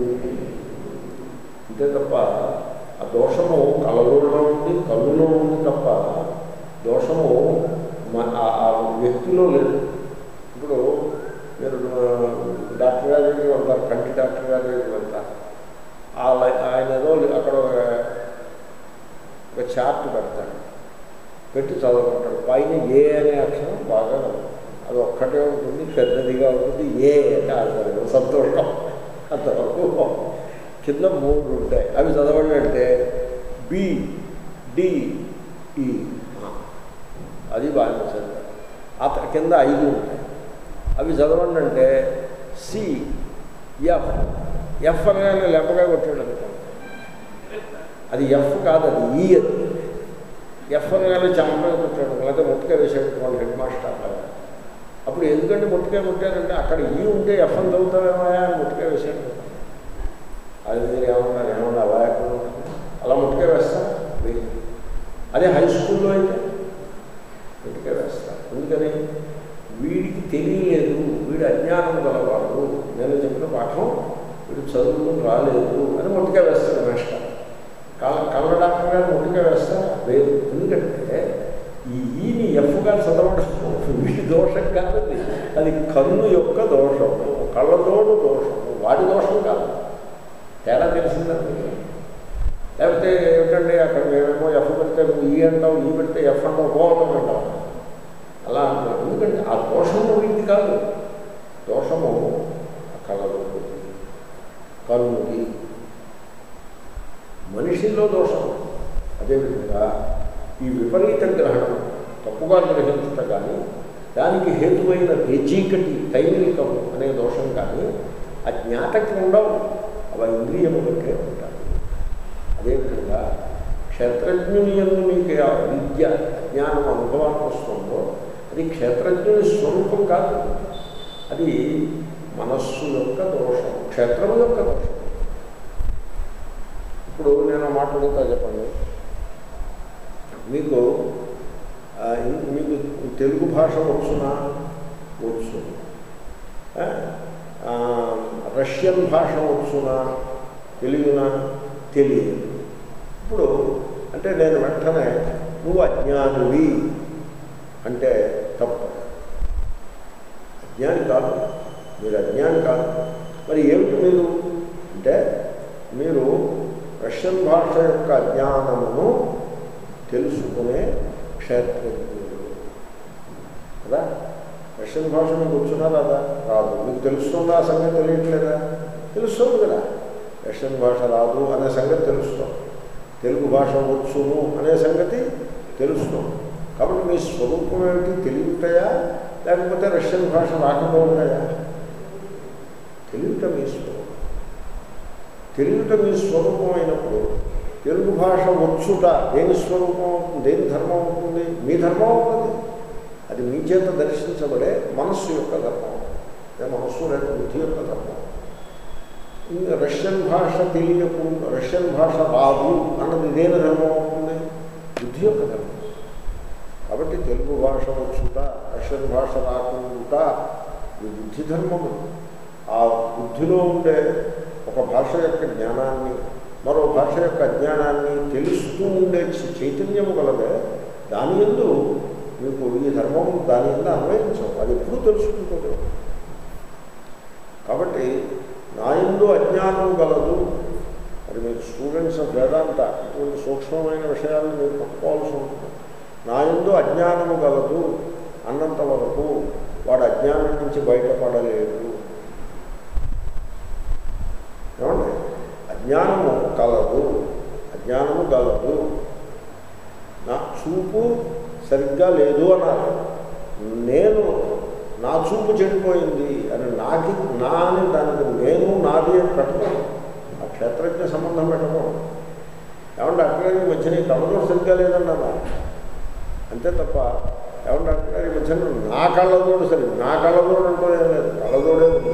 అంతే తప్ప ఆ దోషము కళ్ళలో ఉంది కళ్ళులో ఉంది తప్ప దోషము మ- ఆ- ఆ వ్యక్తిలో లేదు ఇప్పుడు మీరు డాక్టర్ గారి దగ్గరికి వెళ్తారు కంటి డాక్టర్ గారి దగ్గరికి వెళ్తారు ఆ లై- ఆయన ఏదో అక్కడ ఒక ఒక చార్ట్ పెడతాడు పెట్టి చదవమంటాడు పైన ఏ అనే అక్షరం బాగా కనపడుతుంది. అది ఒక్కటే ఉంటుంది పెద్దదిగా ఉంటుంది ఏ అంటే ఆడతారు సంతోషం అంతవరకు కింద మూడు ఉంటాయి అవి చదవండి అంటే బి డి ఈ అది బాగా చదివారు ఆ త- కింద ఐదు ఉంటాయి అవి చదవండి అంటే సి ఎఫ్ ఎఫ్ అనగానే లెప్పగా కొట్టాడు అనుకోండి అది ఎఫ్ కాదు అది ఈ అది ఎఫ్ అనగానే చంపగా కొట్టాడు లేకపోతే ముట్టుగా వేసాడు వాళ్ళ హెడ్ మాస్టర్ లాగా అప్పుడు ఎందుకంటే ముట్టుగా కొట్టారంటే అక్కడ ఈ ఉంటే ఎఫ్ అని చదువుతావేమో అని ముట్టుగా వేసాడు అది మీరు ఏమన్నారు ఏమన్నా అలా ఎక్కడ ఉంటుంది? అలా ముట్టుగా వేస్తా వేయి. అదే హై స్కూల్లో అయితే ముట్టుగా వేస్తా ఎందుకని వీడికి తెలియలేదు వీడు అజ్ఞానం గలవాడు నేను చెప్పిన పాఠం వీడు చదువుకుని రాలేదు అని ముట్టుగా వేస్తాడు మాస్టర్ కళ్ళ కళ్ళ డాక్టర్ గారు ముట్టుగా వేస్తా లేదు ఎందుకంటే ఈ ఈని ఎఫ్గా చదవడం వీడి దోషం కాదండి అది కన్ను యొక్క దోషము కళ్ళతోడు దోషము వాడి దోషం కాదు తేడా తెలిసిందండి లేకపోతే ఏమిటండి అక్కడ మేమేమో ఎఫ్ పెడితే నువ్వు ఈ అంటావు ఈ పెడితే ఎఫ్ అంటావు పోవటం అంటావు అలా అంటారు ఎందుకంటే ఆ దోషము ఇది కాదు దోషము కళలో కన్నుకి మనిషిలో దోషం అదేవిధంగా ఈ విపరీత గ్రహణం తప్పుగా గ్రహించుట కానీ దానికి హేతువైన రేచీకటి తైమిలికం అనే దోషం కానీ ఆ జ్ఞాతకి ఉండవు అవి ఇంద్రియములకే ఉంటాయి అదేవిధంగా క్షేత్రజ్ఞుని ఎందు మీకు ఆ విద్య జ్ఞానం అనుభవానికి వస్తుందో అది క్షేత్రజ్ఞుని స్వరూపం కాదు అది మనస్సు యొక్క దోషం క్షేత్రం యొక్క దోషం ఇప్పుడు నేను ఆ మాట అడుగుతా చెప్పండి మీకు ఆ, ఇం- మీకు తెలుగు భాష వచ్చునా వచ్చు ఆ, ఆ, రష్యన్ భాష వచ్చునా తెలుగునా తెలియదు ఇప్పుడు అంటే నేను వెంటనే నువ్వు అజ్ఞానివి అంటే తప్పు అజ్ఞాని కాదు మీరు అజ్ఞాని కాదు మరి ఏమిటి మీరు అంటే మీరు రష్యన్ భాష యొక్క అజ్ఞానమును తెలుసుకునే క్షేత్రజ్ఞులు కదా రష్యన్ భాష మీకు వచ్చునా రాదా రాదు మీకు తెలుస్తుందా ఆ సంగతి తెలియట్లేదా తెలుస్తుంది కదా రష్యన్ భాష రాదు అనే సంగతి తెలుస్తుంది తెలుగు భాష వచ్చును అనే సంగతి తెలుస్తుంది కాబట్టి మీ స్వరూపం ఏమిటి తెలియటాయా లేకపోతే రష్యన్ భాష రాకపోతాయా తెలియట మీ స్వరూపం తెలియట మీ స్వరూపం అయినప్పుడు తెలుగు భాష వచ్చుట దేని స్వరూపం అవుతుంది దేని ధర్మం అవుతుంది మీ ధర్మం అవుతుంది అది మీ చేత దర్శించబడే మనస్సు యొక్క ధర్మం అదే మనస్సు లేక బుద్ధి యొక్క ధర్మం ఇంకా రష్యన్ భాష తెలియకుండా రష్యన్ భాష రాదు అన్నది దేని ధర్మం అవుతుంది బుద్ధి యొక్క ధర్మం కాబట్టి తెలుగు భాష వచ్చుట రష్యన్ భాష రాకుండా ఈ బుద్ధి ధర్మము ఆ బుద్ధిలో ఉండే ఒక భాష యొక్క జ్ఞానాన్ని మరో భాష యొక్క అజ్ఞానాన్ని తెలుస్తూ ఉండే చ- చైతన్యము గలదే దాని ఎందు మీకు ఈ ధర్మం దాని ఎందు అన్వయించవు అది ఎప్పుడు తెలుసుకుంటుంది కాబట్టి నా ఎందు అజ్ఞానం గలదు అది మీరు స్టూడెంట్స్ ఆఫ్ వేదాంత ఇటువంటి సూక్ష్మమైన విషయాలను మీరు పట్టుకోవాల్సి ఉంటుంది నా ఎందు అజ్ఞానము గలదు అన్నంత వరకు వాడు అజ్ఞానం నుంచి బయటపడలేడు ఏమండి అజ్ఞానము కలదు అజ్ఞానము గలదు నా చూపు సరిగ్గా లేదు అన్నారు నేను నా చూపు చెడిపోయింది అని నాకి నా అని దానికి నేను నాది అని పెట్టుకోను ఆ క్షేత్రజ్ఞ సంబంధం పెట్టుకోను ఏమంటే అక్కడ ఈ మధ్యన ఈ కళ్ళజోడు సరిగ్గా లేదండి అన్న అంతే తప్ప ఏమంటే అక్కడ ఈ మధ్యన నా కళ్ళజోడు సరి నా కళ్ళజోడు అంటూ ఏం లేదు కళ్ళజోడే ఉంది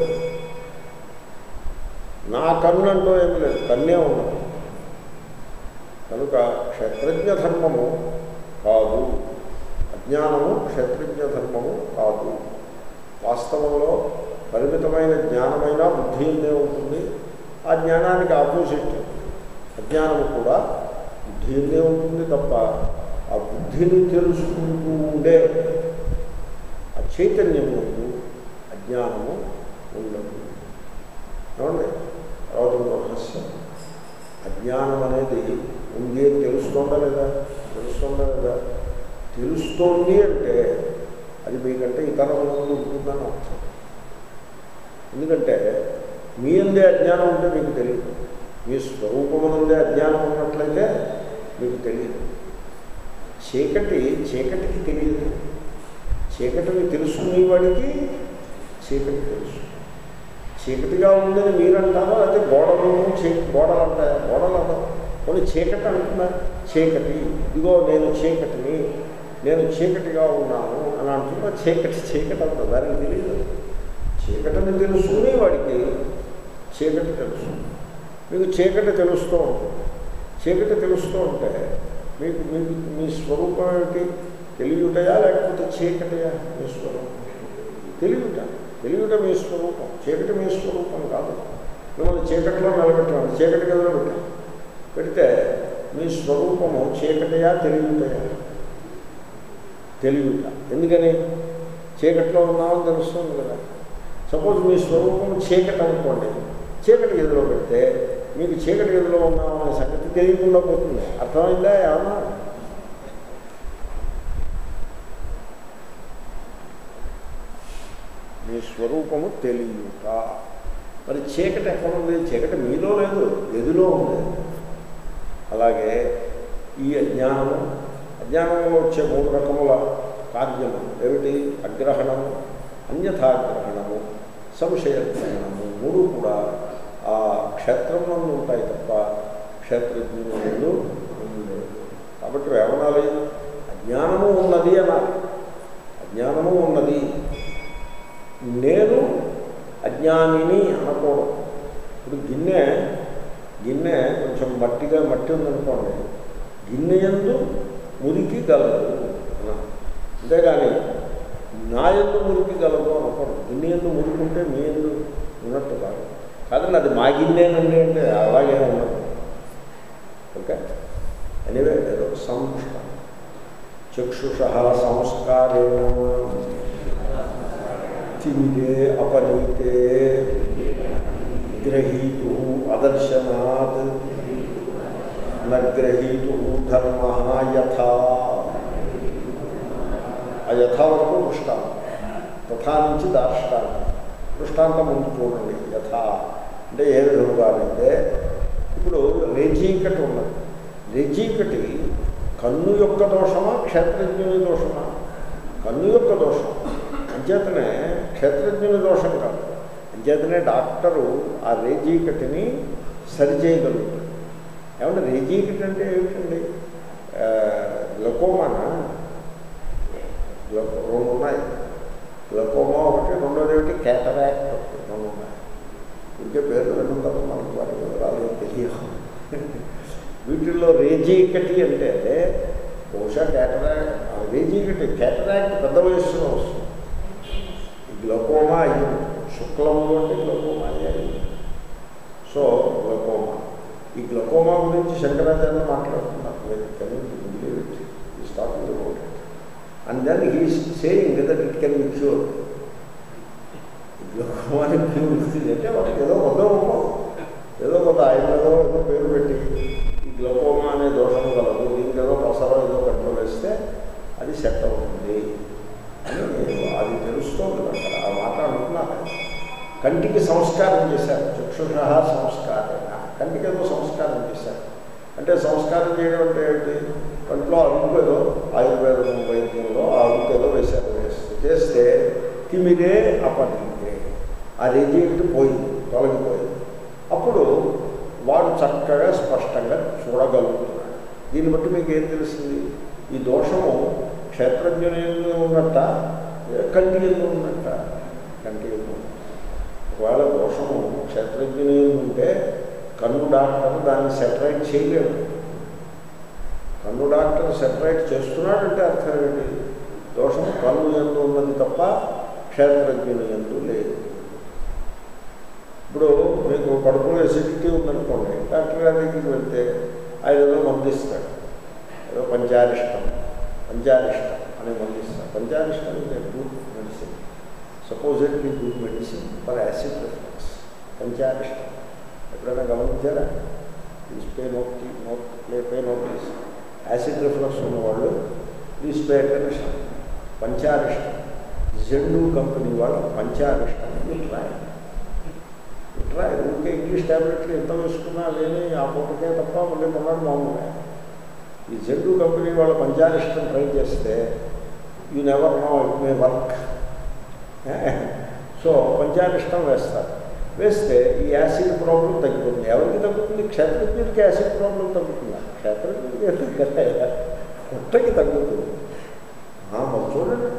నా కన్ను అంటూ ఏమీ లేదు కన్నే ఉన్నది కనుక క్షేత్రజ్ఞ ధర్మము కాదు అజ్ఞానము క్షేత్రజ్ఞ ధర్మము కాదు వాస్తవంలో పరిమితమైన జ్ఞానమైన బుద్ధి ఉండే ఉంటుంది ఆ జ్ఞానానికి ఆపోజిట్ అజ్ఞానము కూడా బుద్ధి ఉండే ఉంటుంది తప్ప ఆ బుద్ధిని తెలుసుకుంటూ ఉండే ఆ చైతన్యము ఉంది అజ్ఞానము ఉండదు ఏమండి తర్వాత ఇంకో రహస్యం అజ్ఞానం అనేది ఉంది అని తెలుస్తోందా లేదా తెలుస్తోందా లేదా తెలుస్తోంది అంటే అది మీకంటే ఇతరుల ముందు ఉంటుందని అర్థం ఎందుకంటే మీ అందే అజ్ఞానం ఉంటే మీకు తెలియదు మీ స్వరూపమునందే అజ్ఞానం ఉన్నట్లయితే మీకు తెలియదు చీకటి చీకటికి తెలియదు చీకటిని తెలుసుకునేవాడికి చీకటి తెలుసు చీకటిగా ఉందని మీరంటారా అయితే గోడలు చీ గోడలు అంటారా గోడలు అంటారు కొన్ని చీకటి అంటున్నారు చీకటి ఇదిగో నేను చీకటిని నేను చీకటిగా ఉన్నాను అని అంటున్నా చీకటి చీకటి అంట దానికి తెలియదు చీకటిని తెలుసుకునే వాడికి చీకటి తెలుసు మీకు చీకటి తెలుస్తూ ఉంటుంది చీకటి తెలుస్తూ ఉంటే మీకు మీకు మీ స్వరూపం ఏమిటి తెలియటయా లేకపోతే చీకటియా మీ స్వరూపం తెలియట తెలియట మీ స్వరూపం చీకటి మీ స్వరూపం కాదు మిమ్మల్ని చీకటిలో నిలబెట్టాను చీకటి గదిలో పెట్టాను పెడితే మీ స్వరూపము చీకటియా తెలియటయా తెలియట ఎందుకని చీకటిలో ఉన్నామని తెలుస్తుంది కదా సపోజ్ మీ స్వరూపం చీకటి అనుకోండి చీకటి గదిలో పెడితే మీకు చీకటి గదిలో ఉన్నామనే సంగతి తెలియకుండా పోతుంది అర్థమైందా ఏమన్నా మీ స్వరూపము తెలియట మరి చీకటి ఎక్కడ ఉంది చీకటి మీలో లేదు గదిలో ఉంది అలాగే ఈ అజ్ఞానము అజ్ఞానంలో వచ్చే మూడు రకముల కార్యము ఏమిటి అగ్రహణము అన్యథాగ్రహణము సంశయగ్రహణము మూడు కూడా ఆ క్షేత్రంలో ఉంటాయి తప్ప క్షేత్రజ్ఞులు ఉండలేదు కాబట్టి ఏమనాలి అజ్ఞానము ఉన్నది అనాలి అజ్ఞానము ఉన్నది నేను అజ్ఞానిని అనకూడదు ఇప్పుడు గిన్నె గిన్నె కొంచెం మట్టిగా మట్టి ఉందనుకోండి గిన్నె ఎందు మురికి గలదు అన్నాను అంతేగాని నా ఎందు మురికి గలదు అనుకోండి గిన్నె ఎందు మురికి ఉంటే మీ ఎందు ఉన్నట్టు కాదు కాదండి అది మా గిన్నెనండి అంటే అలాగే ఉన్నది ఓకే ఎనివే ఏదో సంస్కారం చక్షుష సంస్కారేణ తిమిరే అపనీతే గ్రహీతు అదర్శనాత్ నగ్రహీతు ధర్మ యథా ఆ యథా వరకు దృష్టాంతం తథా నుంచి దార్ష్టాంతం దృష్టాంతం ముందు చూడండి యథా అంటే ఏ విధంగానైతే ఇప్పుడు రేజీకటి ఉన్నది రేజీకటి కన్ను యొక్క దోషమా క్షేత్రజ్ఞుని దోషమా కన్ను యొక్క దోషం అంచేతనే క్షేత్రజ్ఞుని దోషం కాదు అంచేతనే డాక్టరు ఆ రేజీకటిని సరిచేయగలుగుతాడు ఏమంటే రేజీకటి అంటే ఏమిటండి లకోమానా గ్లకో రెండు ఉన్నాయి గ్లకోమా ఒకటి రెండోది ఏమిటి క్యాటరాక్ట్ ఒకటి రెండు ఉన్నాయి ఇంకే పేర్లు విన్నంత మనకు వాటి వివరాలు తెలియదు వీటిల్లో రేజీకటి అంటే బహుశా క్యాటరాక్ట్ రేజీకటి క్యాటరాక్ట్ పెద్ద వయస్సులో వస్తుంది ఈ గ్లకోమా అయ్యింది శుక్లము అంటే గ్లకోమా అయ్యాయి సో గ్లకోమా ఈ గ్లకోమా గురించి శంకరాచార్య మాట్లాడుతున్నారు ఈ talking about it and then he's saying that it can be cure గ్లకోమాని క్యూర్ అంటే వాళ్ళకి ఏదో కొంత ఏదో కొంత ఆయన ఏదో ఏదో పేరు పెట్టి ఈ గ్లకోమా అనే దోషం కలదు దీనికి ఏదో పసరో ఏదో కంట్రోల్ వేస్తే అది సెట్ అవుతుంది అని అది తెలుస్తోంది అక్కడ ఆ మాట అంటున్నారు కంటికి సంస్కారం చేశారు చక్షుష సంస్కారం కంటికి ఏదో సంస్కారం చేశారు అంటే సంస్కారం చేయడం అంటే ఏంటి కంట్లో అరుకు ఏదో ఆయుర్వేదం వైద్యంలో ఆ అరుకు ఏదో వేశారు వేస్తే చేస్తే తిమిరే అపనిందే ఆ రేజీటి పోయింది తొలగిపోయింది అప్పుడు వాడు చక్కగా స్పష్టంగా చూడగలుగుతున్నాడు దీన్ని బట్టి మీకు ఏం తెలిసింది ఈ దోషము క్షేత్రజ్ఞుని ఉన్నట్ట కంటి ఎందు ఉన్నట్ట కంటి ఎందు ఒకవేళ దోషము క్షేత్రజ్ఞుని ఉంటే కన్ను డాక్టర్ దాన్ని సెటరైట్ చేయలేడు కన్ను డాక్టర్ సెటరైట్ చేస్తున్నాడంటే అర్థం ఏంటి దోషం కన్ను ఎందు ఉన్నది తప్ప క్షేత్రజ్ఞుని ఎందు లేదు ఇప్పుడు మీకు కడుపులో ఎసిడిటీ ఉందనుకోండి డాక్టర్ గారి దగ్గరికి వెళ్తే ఆయన ఏదో మందిస్తాడు ఏదో పంచారిష్టం పంచారిష్టం అనే మందిస్తాడు Pancharishtam is good medicine supposedly good medicine for acid reflux Pancharishtam ఎప్పుడైనా గమనించారా please pay note note play pay notice acid reflux ఉన్నవాళ్ళు please pay attention Pancharishtam Zandu company వాళ్ళు పంచారిష్టం ట్రాయ్ ట్రాయ్ ఊరికే ఇంగ్లీష్ ట్యాబ్లెట్లు ఎంత వేసుకున్నా లేని ఆ పూటకే తప్ప మళ్ళీ కొన్నాడు మామూలుగా ఈ జెండు కంపెనీ వాళ్ళ పంచారిష్టం ట్రై చేస్తే you never know it may work so Pancharishtam వేస్తారు వేస్తే ఈ యాసిడ్ ప్రాబ్లం తగ్గిపోతుంది ఎవరికి తగ్గుతుంది క్షేత్రజ్ఞుడికి యాసిడ్ ప్రాబ్లం తగ్గుతుందా క్షేత్రజ్ఞుడికి తగ్గదా పుట్టకి తగ్గుతుంది మరి చూడండి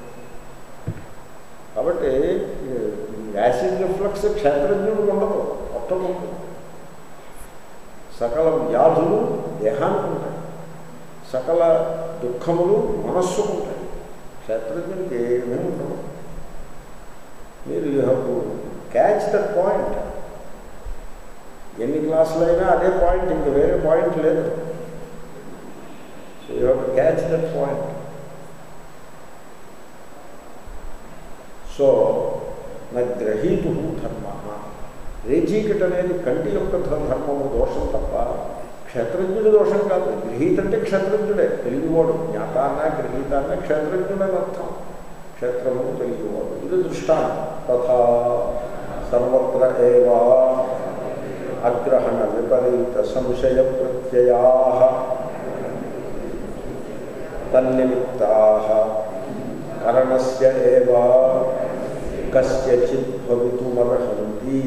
కాబట్టి యాసిడ్ రిఫ్లక్స్ క్షేత్రజ్ఞుడు ఉండదు మొత్తం ఉంటుంది సకల వ్యాధులు దేహానికి ఉంటాయి సకల దుఃఖములు మనస్సుకు ఉంటాయి క్షేత్రజ్ఞుడికి ఏమీ ఉండవు మీరు you have to catch that point ఎన్ని క్లాసులు అయినా అదే పాయింట్ ఇంక వేరే పాయింట్ లేదు so you have to catch that point so నా గ్రహీతు ధర్మ రేజీకట్ అనేది కంటి యొక్క ధర్మము దోషం తప్ప క్షేత్రజ్ఞుడి దోషం కాదు గ్రహీత అంటే క్షేత్రజ్ఞుడే తెలియవాడు జ్ఞాత అన్న గ్రహీత అన్న క్షేత్రజ్ఞుడని అర్థం క్షేత్రము తెలియవాడు ఇది దృష్టాంతం తథా సర్వత్ర ఏవా అగ్రహణ విపరీత సంశయ ప్రత్యయా తన్నిమిత్తా కరణస్య ఏవా కస్యచిత్ భవితుమర్హంతి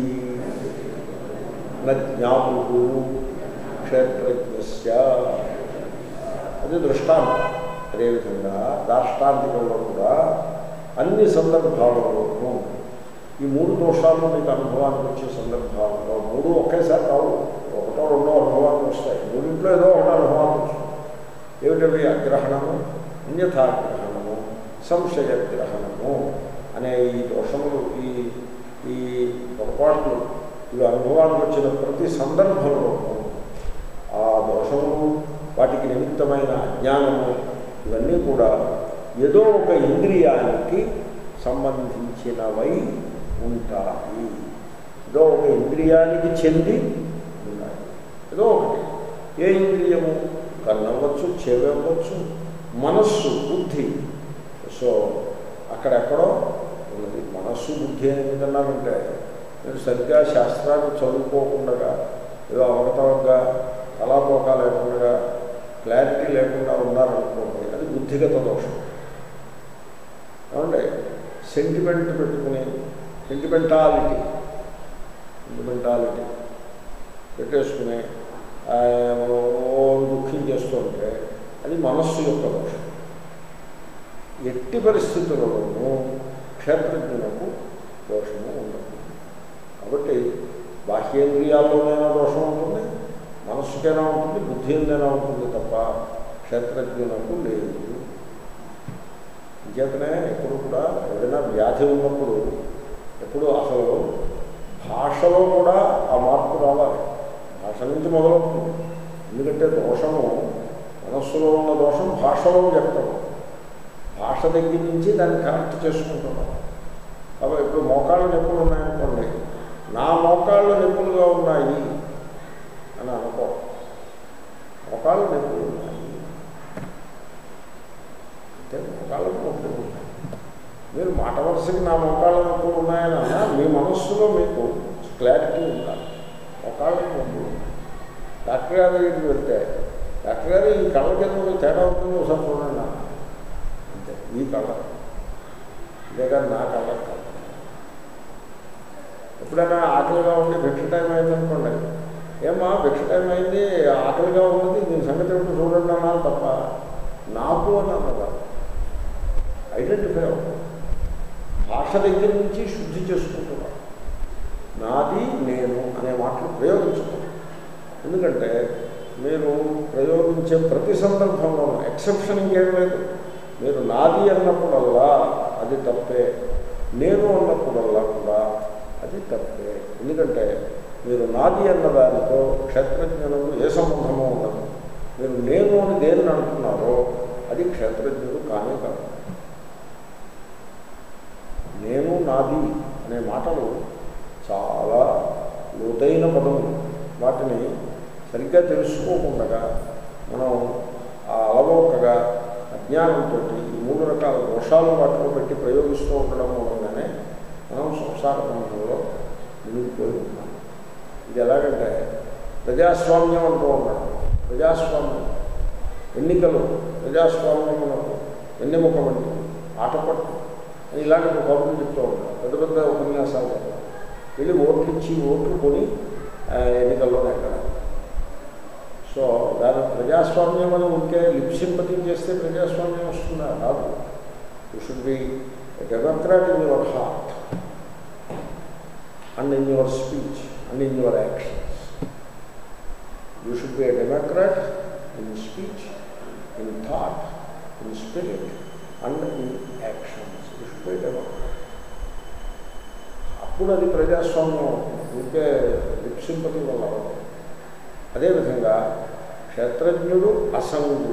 జ్ఞాతు క్షేత్రజ్ఞస్య అది దృష్టాంతం అదేవిధంగా దాష్టాంతికంలో కూడా అన్ని సందర్భాలలోనూ ఈ మూడు దోషాలు మీకు అనుభవానికి వచ్చే సందర్భాలలో మూడు ఒకేసారి రావు ఒకటో రెండో అనుభవానికి వస్తాయి మూడింట్లో ఏదో ఒకటో అనుభవానికి వస్తుంది ఏమిటవి అగ్రహణము అన్యథాగ్రహణము సంశయగ్రహణము అనే ఈ దోషములు ఈ ఈ పొరపాట్లు ఇవి అనుభవానికి వచ్చిన ప్రతి సందర్భంలోనూ ఆ దోషములు వాటికి నిమిత్తమైన అజ్ఞానము ఇవన్నీ కూడా ఏదో ఒక ఇంద్రియానికి సంబంధించినవై ఉంటాయి ఏదో ఒక ఇంద్రియానికి చెంది ఉన్నాయి ఏదో ఒకటి ఏ ఇంద్రియము కన్నవ్వచ్చు చెవవచ్చు మనస్సు బుద్ధి సో అక్కడెక్కడో ఉన్నది మనస్సు బుద్ధి అని ఎందుకన్నారంటే మీరు సరిగ్గా శాస్త్రాన్ని చదువుకోకుండా ఏదో అవగతవగా కళాపోక లేకుండా క్లారిటీ లేకుండా ఉన్నారనుకోండి అది బుద్ధిగత దోషం ఏమంటే సెంటిమెంట్ పెట్టుకుని సెంటిమెంటాలిటీ సెంటిమెంటాలిటీ పెట్టేసుకుని ఆ, ఓ దుఃఖించేస్తూ ఉంటే అది మనస్సు యొక్క దోషం ఎట్టి పరిస్థితులలోనూ క్షేత్రజ్ఞులకు దోషము ఉండదు కాబట్టి బాహ్యేంద్రియాల్లోనైనా దోషం ఉంటుంది మనస్సుకైనా ఉంటుంది బుద్ధి ఎందైనా ఉంటుంది తప్ప క్షేత్రజ్ఞులకు లేదు ఇంకేతనే ఎప్పుడు కూడా ఏదైనా వ్యాధి ఉన్నప్పుడు ఎప్పుడు అసలు భాషలో కూడా ఆ మార్పు రావాలి భాష నుంచి మొదలవుతుంది ఎందుకంటే దోషము మనస్సులో ఉన్న దోషం భాషలో వ్యక్తం భాష దగ్గర నుంచి దాన్ని కరెక్ట్ చేసుకుంటున్నాం కాబట్టి ఇప్పుడు మోకాళ్ళ నొప్పులు ఉన్నాయనుకోండి నా మోకాళ్ళు నొప్పులుగా ఉన్నాయి అని అనుకో మోకాళ్ళు నొప్పులు ఉన్నాయి అంటే మోకాళ్ళ నొప్పులు ఉన్నాయి మీరు మాట వరుసకి నా మోకాళ్ళ నొప్పులు ఉన్నాయని అన్నా మీ మనస్సులో మీకు క్లారిటీ ఉండాలి మోకాళ్ళ నొప్పులు ఉన్నాయి డాక్టర్ గారి దగ్గరికి వెళ్తే డాక్టర్ గారు ఈ కళ్ళ కింద తేడా ఉంటుంది ఒకసారి చూడండి అన్న. అంతే ఈ కళ్ళ ఇదేగా నా కళ్ళ కాదు ఎప్పుడైనా ఆకలిగా ఉండి భిక్ష టైం అయిందనుకోండి ఏమా భిక్ష టైం అయింది ఆకలిగా ఉన్నది దీని సంగతి ఏమిటో చూడండి అన్నారు తప్ప నాకు అని అన్నదా ఐడెంటిఫై అవుతుంది భాష దగ్గర నుంచి శుద్ధి చేసుకుంటున్నాను నాది నేను అనే మాటలు ప్రయోగించుకోండి ఎందుకంటే మీరు ప్రయోగించే ప్రతి సందర్భంలోనూ ఎక్సెప్షన్ ఇంకేం లేదు మీరు నాది అన్నప్పుడల్లా అది తప్పే నేను అన్నప్పుడల్లా కూడా అది తప్పే ఎందుకంటే మీరు నాది అన్న దానితో క్షేత్రజ్ఞులకు ఏ సంబంధమో ఉండదు మీరు నేను అని దేన్ని అంటున్నారో అది క్షేత్రజ్ఞుడు కానే కాదు నేను నాది అనే మాటలు చాలా లోతైన పదములు వాటిని సరిగ్గా తెలుసుకోకుండా మనం ఆ అలవోకగా అజ్ఞానంతో ఈ మూడు రకాల దోషాలు వాటిలో పెట్టి ప్రయోగిస్తూ ఉండడం మూలంగానే మనం సంసార బంధంలో మునిగిపోయి ఉన్నాం ఇది ఎలాగంటే ప్రజాస్వామ్యం అంటూ ఉన్నాం ప్రజాస్వామ్యం ఎన్నికలు ప్రజాస్వామ్యమునకు వెన్నెముక వంటి ఆటపట్టు అని ఇలాంటి ఒక కబుర్లు చెప్తూ ఉంటాం పెద్ద పెద్ద ఉపన్యాసాలు చెప్తాం వెళ్ళి ఓట్లు ఇచ్చి ఓట్లు కొని ఆ, ఎన్నికల్లో నెగ్గడం సో దాని ప్రజాస్వామ్యం అని ఉంటే లిప్సింపతి చేస్తే ప్రజాస్వామ్యం వస్తుందా రాదు you should be democrat in your heart and in your speech and in your actions you should be a democrat in speech in thought in spirit and in actions you should be democrat అప్పుడు అది ప్రజాస్వామ్యం అవుతుంది ఉంటే లిప్సింపతి వల్ల అవ్వదు. అదేవిధంగా క్షేత్రజ్ఞుడు అసంగుడు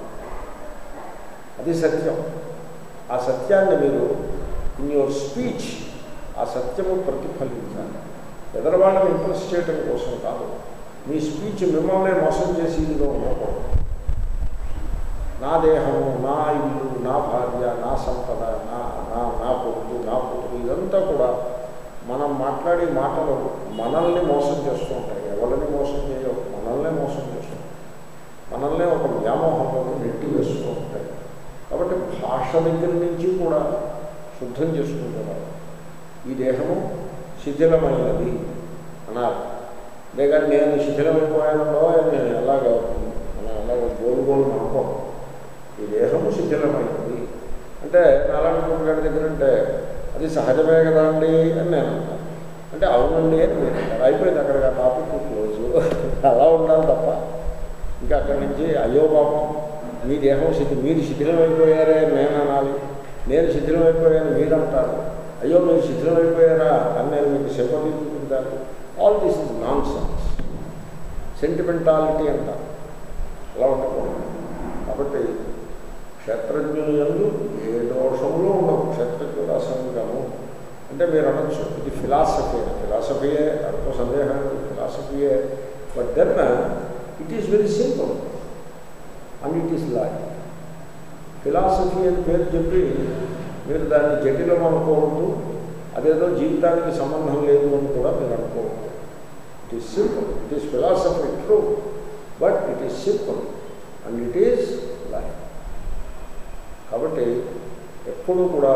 అది సత్యం ఆ సత్యాన్ని మీరు ఇన్ యువర్ స్పీచ్ ఆ సత్యము ప్రతిఫలించాలి ఎదరవాళ్ళని ఇంప్రెస్ చేయడం కోసం కాదు మీ స్పీచ్ మిమ్మల్ని మోసం చేసి ఇదిగా ఉండకూడదు నా దేహము నా ఇల్లు నా భార్య నా సంపద నా నా నా కొడుకు నా కొడుకు ఇదంతా కూడా మనం మాట్లాడే మాటలు మనల్ని మోసం చేస్తూ ఉంటాయి ఎవరిని మోసం చేయవు మనల్నే మోసం చేస్తూ ఉంటాయి మనల్నే ఒక వ్యామోహంలోకి నెట్టి వేస్తూ ఉంటాయి కాబట్టి భాష దగ్గర నుంచి కూడా శుద్ధం చేసుకుంటున్నారు ఈ దేహము శిథిలమైనది అన్నారు లేక నేను శిథిలమైపోయానో నేను ఎలాగ మనం అలాగ గోలు గోలు నమ్మకం ఈ దేహము శిథిలమైనది అంటే నారాయణ గారి దగ్గర అంటే అది సహజమే కదా అండి అని నేను అంటాను అంటే అవునండి అని నేను అంటాను అయిపోయింది అక్కడ ఆ టాపిక్ క్లోజ్ అలా ఉండాలి తప్ప ఇంకా అక్కడి నుంచి అయ్యో పాపం మీ దేహం శిథి మీరు శిథిలమైపోయారే అని నేను అనాలి నేను శిథిలమైపోయాను మీరు అంటారు అయ్యో మీరు శిథిలమైపోయారా అని నేను మీకు సింపతి చూపించాలి all this is nonsense sentimentality అంటారు అలా ఉండకూడదు కాబట్టి క్షేత్రజ్ఞులు ఎందు ఏ దోషములు ఉండవు క్షేత్రజ్ఞుడు అసంగము అంటే మీరు అనొచ్చు ఇది ఫిలాసఫీ ఫిలాసఫీయే దాంట్లో సందేహం ఫిలాసఫీయే but then it is very simple and it is life philosophy అని పేరు చెప్పి మీరు దాన్ని జటిలం అనుకోవద్దు అదేదో జీవితానికి సంబంధం లేదు అని కూడా మీరు అనుకోవద్దు it is simple it is philosophy true but it is simple and it is life కాబట్టి ఎప్పుడు కూడా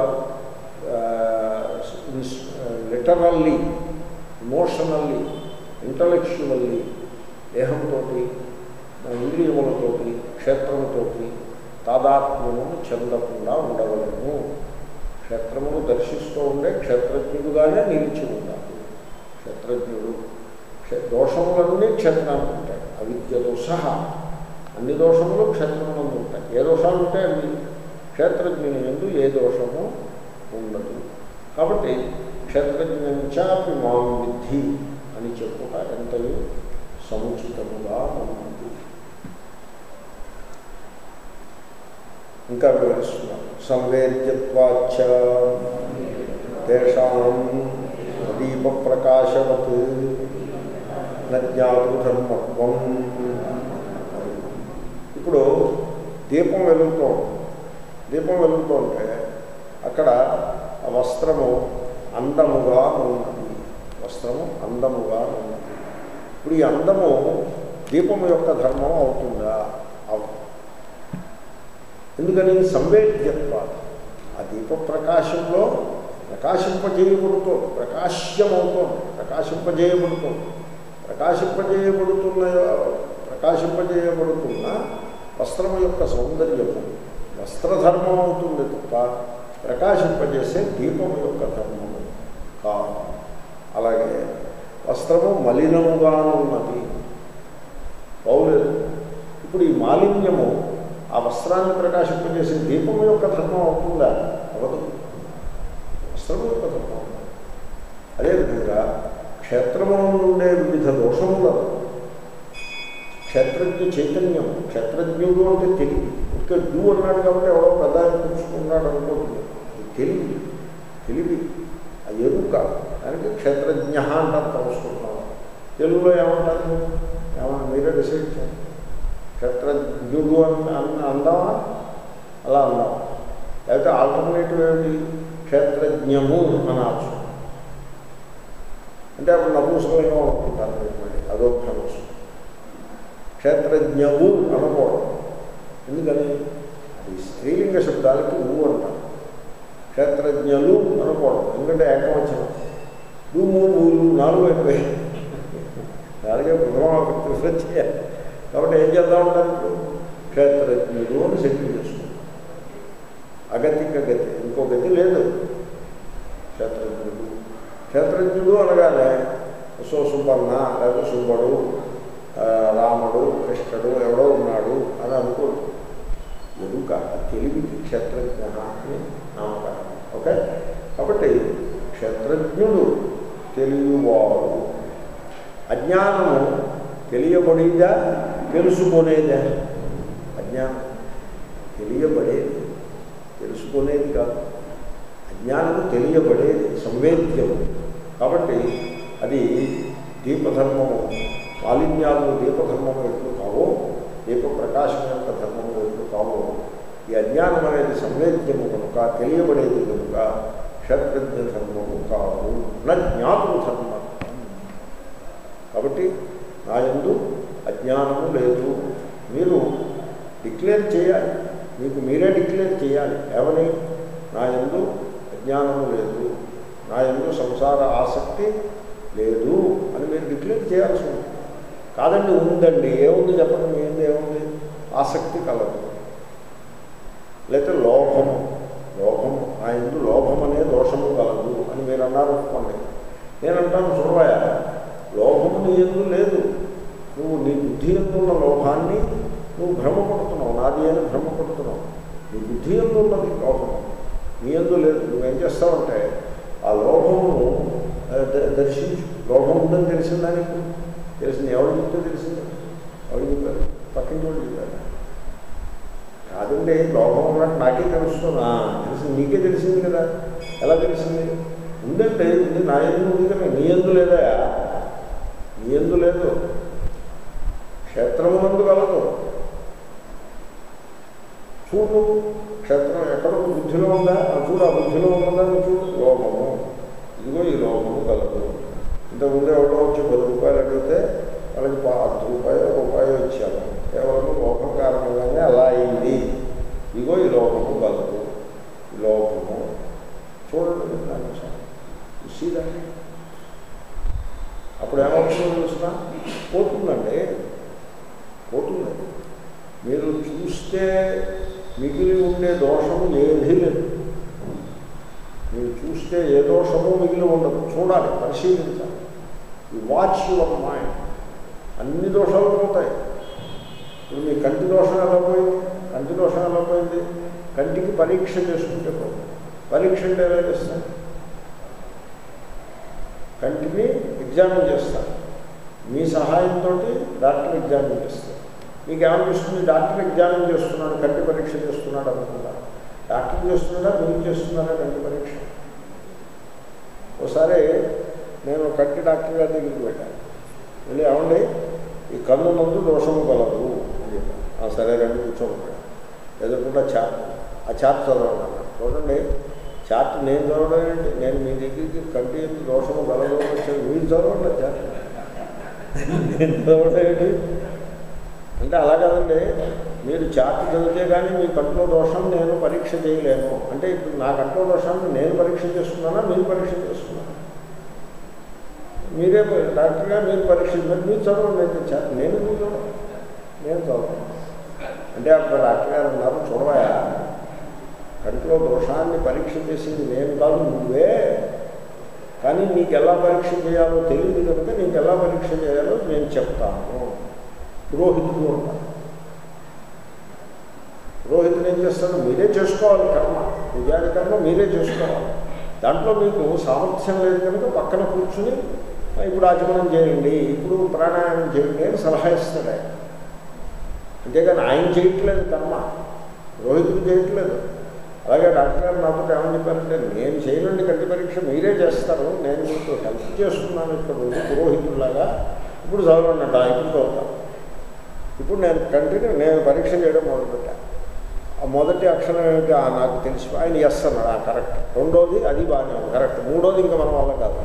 లిటరల్లీ ఇమోషనల్లీ ఇంటలెక్చువల్లీ దేహంతో ఇంద్రియములతోటి క్షేత్రముతోటి తాదాత్మ్యము చెందకుండా ఉండవలను క్షేత్రమును దర్శిస్తూ ఉండే క్షేత్రజ్ఞుడుగానే నిలిచి ఉండాలి క్షేత్రజ్ఞుడు క్షే దోషములన్నీ క్షేత్రానికి ఉంటాయి అవిద్యతో సహా అన్ని దోషములు క్షేత్రంలో ఉంటాయి ఏ దోషాలు ఉంటే అవి క్షేత్రజ్ఞుని ఎందు ఏ దోషము ఉండదు కాబట్టి క్షేత్రజ్ఞంచాపి మాం విద్ధి అని చెప్పుట ఎంతయో సముచితముగా ఉన్నది ఇంకా వివరిస్తున్నాను సంవేద్యత్వాచ తేషాం దీప ప్రకాశవత్ నజ్ఞాతు ధర్మత్వం ఇప్పుడు దీపం వెలుగుతూ దీపం వెలుగుతూ ఉంటే అక్కడ ఆ వస్త్రము అందముగా ఉన్నది వస్త్రము అందముగా ఉన్నది ఇప్పుడు ఈ అందము దీపము యొక్క ధర్మం అవుతుందా అవుతుంది ఎందుకని సంవేద్యత్వ ఆ దీప ప్రకాశంలో ప్రకాశింపజేయబడుతోంది ప్రకాశ్యమవుతోంది ప్రకాశింపజేయబడుతోంది ప్రకాశింపజేయబడుతున్న ప్రకాశింపజేయబడుతున్న వస్త్రము యొక్క సౌందర్యము వస్త్రధర్మం అవుతుంది తప్ప ప్రకాశింపజేసే దీపము యొక్క ధర్మము కాదు అలాగే వస్త్రము మలినముగానున్నది పౌలేదు ఇప్పుడు ఈ మాలిన్యము ఆ వస్త్రాన్ని ప్రకాశింపజేసే దీపము యొక్క ధర్మం అవుతుందా అవదు వస్త్రము యొక్క ధర్మం అదేవిధంగా క్షేత్రములో ఉండే వివిధ దోషములను క్షేత్రజ్ఞ చైతన్యం క్షేత్రజ్ఞుడు అంటే తెలివి ఇక్కడ డూ అన్నాడు కాబట్టి ఎవడో పెద్ద ఆయన పుచ్చుకున్నాడు అనుకుంటుంది తెలివి తెలివి ఆ ఎరుక దానికి క్షేత్రజ్ఞ అంటారు సంస్కృతం తెలుగులో ఏమంటారు ఏమన్నా మీరే డిసైడ్ చేయండి క్షేత్రజ్ఞుడు అని అన్న అందామా అలా అందామా లేకపోతే ఆల్టర్నేటివ్ ఏమిటి క్షేత్రజ్ఞము అనవచ్చు అంటే అప్పుడు నపూసకంగా అనుకుంటారు మీరు మళ్ళీ అదో భ్రమసు క్షేత్రజ్ఞవు అనకూడదు ఎందుకని అది స్త్రీలింగ శబ్దాలకి ఊ అంటారు క్షేత్రజ్ఞులు అనకూడదు ఎందుకంటే ఏకవచనం డు మూడు ఊరు నాలుగు అయిపోయాయి నాలుగే ప్రథమ చేయాలి కాబట్టి ఏం చేద్దాం ఉంటారు ఇప్పుడు క్షేత్రజ్ఞుడు అని సెటిల్ చేసుకుంటాం అగతిక గతి ఇంకో గతి లేదు క్షేత్రజ్ఞుడు క్షేత్రజ్ఞుడు అనగానే సో సుబ్బన్న లేకపోతే సుబ్బడు రాముడు కృష్ణుడు ఎవడో ఉన్నాడు అని అనుకోడు ఎదుక తెలివికి క్షేత్రజ్ఞ అని నామకరణం ఓకే కాబట్టి క్షేత్రజ్ఞుడు తెలియవాడు అజ్ఞానము తెలియబడేదా తెలుసుకునేదా అజ్ఞానం తెలియబడేది తెలుసుకునేది కాదు అజ్ఞానము తెలియబడేది సంవేద్యము కాబట్టి అది దీపధర్మము మాలిన్యాలు దీపధర్మము ఎట్లు కావో దీప ప్రకాశం యొక్క ధర్మము ఎట్లు కావో ఈ అజ్ఞానం అనేది సంవేద్యము కనుక తెలియబడేది కనుక క్షత్రజ్ఞ ధర్మము కావు నా జ్ఞాతము ధర్మం కాబట్టి నా యందు అజ్ఞానము లేదు మీరు డిక్లేర్ చేయాలి మీకు మీరే డిక్లేర్ చేయాలి ఏమని నా యందు అజ్ఞానము లేదు నా యందు సంసార ఆసక్తి లేదు అని మీరు డిక్లేర్ చేయాల్సి ఉంది కాదండి ఉందండి ఏముంది చెప్పండి మీ ఏంది ఏముంది ఆసక్తి కలదు లేకపోతే లోభము లోభము నా ఎందు లోభం అనే దోషము కలదు అని మీరు అన్నారు అనుకోండి నేనంటాను చూడవా లోభము నీ ఎందు లేదు నువ్వు నీ బుద్ధి ఎందున్న లోభాన్ని నువ్వు భ్రమపడుతున్నావు నాది అని భ్రమపడుతున్నావు నీ బుద్ధి ఎందు ఉన్నది లోభము నీ ఎందు లేదు నువ్వేం చేస్తావంటే ఆ లోభమును దర్శించు లోభం ఉందని తెలిసిందా నీకు తెలిసింది ఎవరు చెప్తే తెలిసింది ఎవరు చెప్పారు పక్కింటి వాళ్ళు చెప్పారు కాదండి లోభం ఉన్నట్టు నాకే తెలుస్తున్నా తెలిసింది నీకే తెలిసింది కదా ఎలా తెలిసింది ఉందండి ఉంది నా ఎందు ఉంది కానీ నీ ఎందు లేదా నీ ఎందు లేదు క్షేత్రమునందు కలదు చూడు క్షేత్రం ఎక్కడో బుద్ధిలో ఉందా ఆ చూడు ఆ బుద్ధిలో ఉన్నదా నువ్వు చూడు లోపము ఇదిగో ఈ లోపము కలదు ఇంతకుముందు ఎవరో వచ్చి పది రూపాయలు అడిగితే వాళ్ళకి పా- అర్ధ రూపాయలు రూపాయలు ఇచ్చాను కేవలం లోపం కారణంగానే అలా అయింది ఇదిగో ఈ లోపము కలదు ఈ లోపము చూడండి దాని చూసిదండి అప్పుడు ఏమవుతుందో తెలుసిన పోతుందండి పోతుంది మీరు చూస్తే మిగిలి ఉండే దోషము ఏదీ లేదు మీరు చూస్తే ఏ దోషము మిగిలి ఉండదు చూడాలి పరిశీలించాలి ఈ వాచ్ యువర్ మైండ్ అన్ని దోషాలు పోతాయి ఇప్పుడు మీ కంటి దోషం ఎలా పోయింది కంటి దోషం ఎలా పోయింది కంటికి పరీక్ష చేసుకుంటే పోతుంది పరీక్ష అంటే ఎలా చేస్తాను కంటిని ఎగ్జామిన్ చేస్తాను మీ సహాయంతో డాక్టర్ ఎగ్జామిన్ చేస్తారు మీకు ఏమనిపిస్తుంది డాక్టర్ ఎగ్జామిన్ చేస్తున్నాడు కంటి పరీక్ష చేస్తున్నాడు అనుకుంటారు డాక్టర్ చేస్తున్నాడా మీరు చేస్తున్నారా కంటి పరీక్ష ఒకసారి నేను కంటి డాక్టర్ గారి దగ్గరికి వెళ్ళాను వెళ్ళి ఏమండి ఈ కన్ను నందు దోషము కలదు అని చెప్పాను "ఆ, సరే రండి కూర్చోమన్నాడు ఎదుర్కొంటే చార్ట్ ఆ చార్ట్ చదవండి అన్నాడు చూడండి చార్ట్ నేను చదవడం ఏంటి నేను మీ దగ్గరికి కంటి యొక్క దోషము కలదు అని వచ్చాను మీరు చదవండి ఆ చార్ట్ నేను చదవడం ఏంటి అంటే అలా కాదండి మీరు చార్ట్ చదివితే కానీ మీ కంట్లో దోషం నేను పరీక్ష చేయలేను అంటే ఇప్పుడు నా కంట్లో దోషాన్ని నేను పరీక్ష చేస్తున్నానా మీరు పరీక్ష చేస్తున్నానా మీరే డాక్టర్గా మీరు పరీక్ష మరి మీరు చదవండి అయితే చార్ట్ నేను ఎందుకు చదవను నేను చదవను అంటే అప్పుడు డాక్టర్ గారు అన్నారు చూడవా కంట్లో దోషాన్ని పరీక్ష చేసింది నేను కాదు నువ్వే కానీ నీకు ఎలా పరీక్ష చేయాలో తెలియదు కనుక నీకు ఎలా పరీక్ష చేయాలో నేను చెప్తాను పురోహితుడు ఉంటారు పురోహితుడు ఏం చేస్తాడు మీరే చేసుకోవాలి కర్మ పూజారి కర్మ మీరే చేసుకోవాలి దాంట్లో మీకు సామర్థ్యం లేదు కనుక పక్కన కూర్చుని "ఆ, ఇప్పుడు ఆచమనం చేయండి ఇప్పుడు ప్రాణాయామం చేయండి అని సలహా ఇస్తాడు ఆయన అంతేగాని ఆయన చేయట్లేదు కర్మ పురోహితుడు చేయట్లేదు అలాగే డాక్టర్ గారు నాతో ఏమని చెప్పారంటే నేను చేయనండి కంటి పరీక్ష మీరే చేస్తారు నేను మీకు హెల్ప్ చేస్తున్నాను ఇక్కడ ఉండి పురోహితుడిలాగా ఇప్పుడు చదవండి ఇప్పుడు చదువుతాను ఇప్పుడు నేను కంటిన్యూ నేను పరీక్ష చేయడం మొదలుపెట్టాను ఆ మొదటి అక్షరం ఏమిటి ఆ నాకు తెలిసి ఆయన ఎస్ అన్నాడు ఆ కరెక్ట్ రెండోది అది బాగానే ఉంది కరెక్ట్ మూడోది ఇంకా మన వల్ల కాదు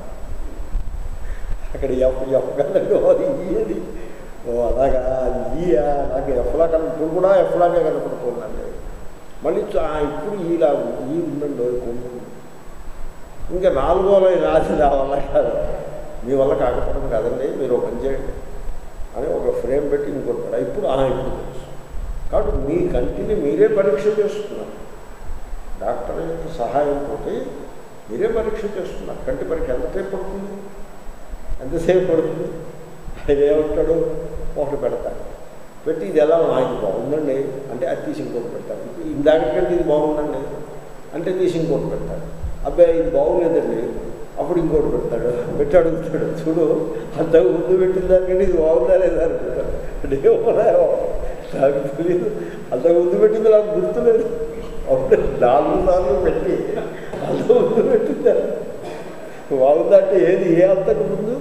అక్కడ ఎఫ్ ఎఫ్ కదండి అది ఈయది ఓ అలాగా ఈయా నాకు ఎఫ్లా కన ఇప్పుడు కూడా ఎఫ్లాగే కనపడుతుందండి మళ్ళీ చ- ఆ, ఇప్పుడు ఈలా ఉంది. ఈ ఉందండి కొమ్ము ఇంకా నాలుగో లైన్ రాసి నా వల్ల కాదు మీ వల్ల కాకపోవడం కాదండి మీరు ఒక పని చేయండి అని ఒక ఫ్రేమ్ పెట్టి ఇంకోటి పెడ ఇప్పుడు ఆ ఇప్పుడు తెలుసు కాబట్టి మీ కంటిని మీరే పరీక్ష చేస్తున్నారు డాక్టర్ యొక్క సహాయంతో మీరే పరీక్ష చేస్తున్నారు కంటి పరీక్ష ఎంతసేపు పడుతుంది ఎంతసేపు పడుతుంది ఆయన ఏమంటాడు ఒకటి పెడతాడు పెట్టి ఇది ఎలా నాకు బాగుందండి అంటే అది తీసి ఇంకోటి పెడతాడు ఇప్పుడు ఇందాకంటే ఇది బాగుందండి అంటే తీసి ఇంకోటి పెడతాడు అబ్బాయి ఇది బాగులేదండి అప్పుడు ఇంకోటి పెడతాడు పెట్టి అడుగుతాడు చూడు అంత ముందు పెట్టిన దానికంటే ఇది బాగుందా లేదా అనుకుంటాడు అంటే ఏమో నాకు తెలియదు అంత ముందు పెట్టింది నాకు గుర్తులేదు అప్పుడు నాలుగు సార్లు పెట్టి అంత ముందు పెట్టిందా బాగుందంటే ఏది ఏ అంతకు ముందు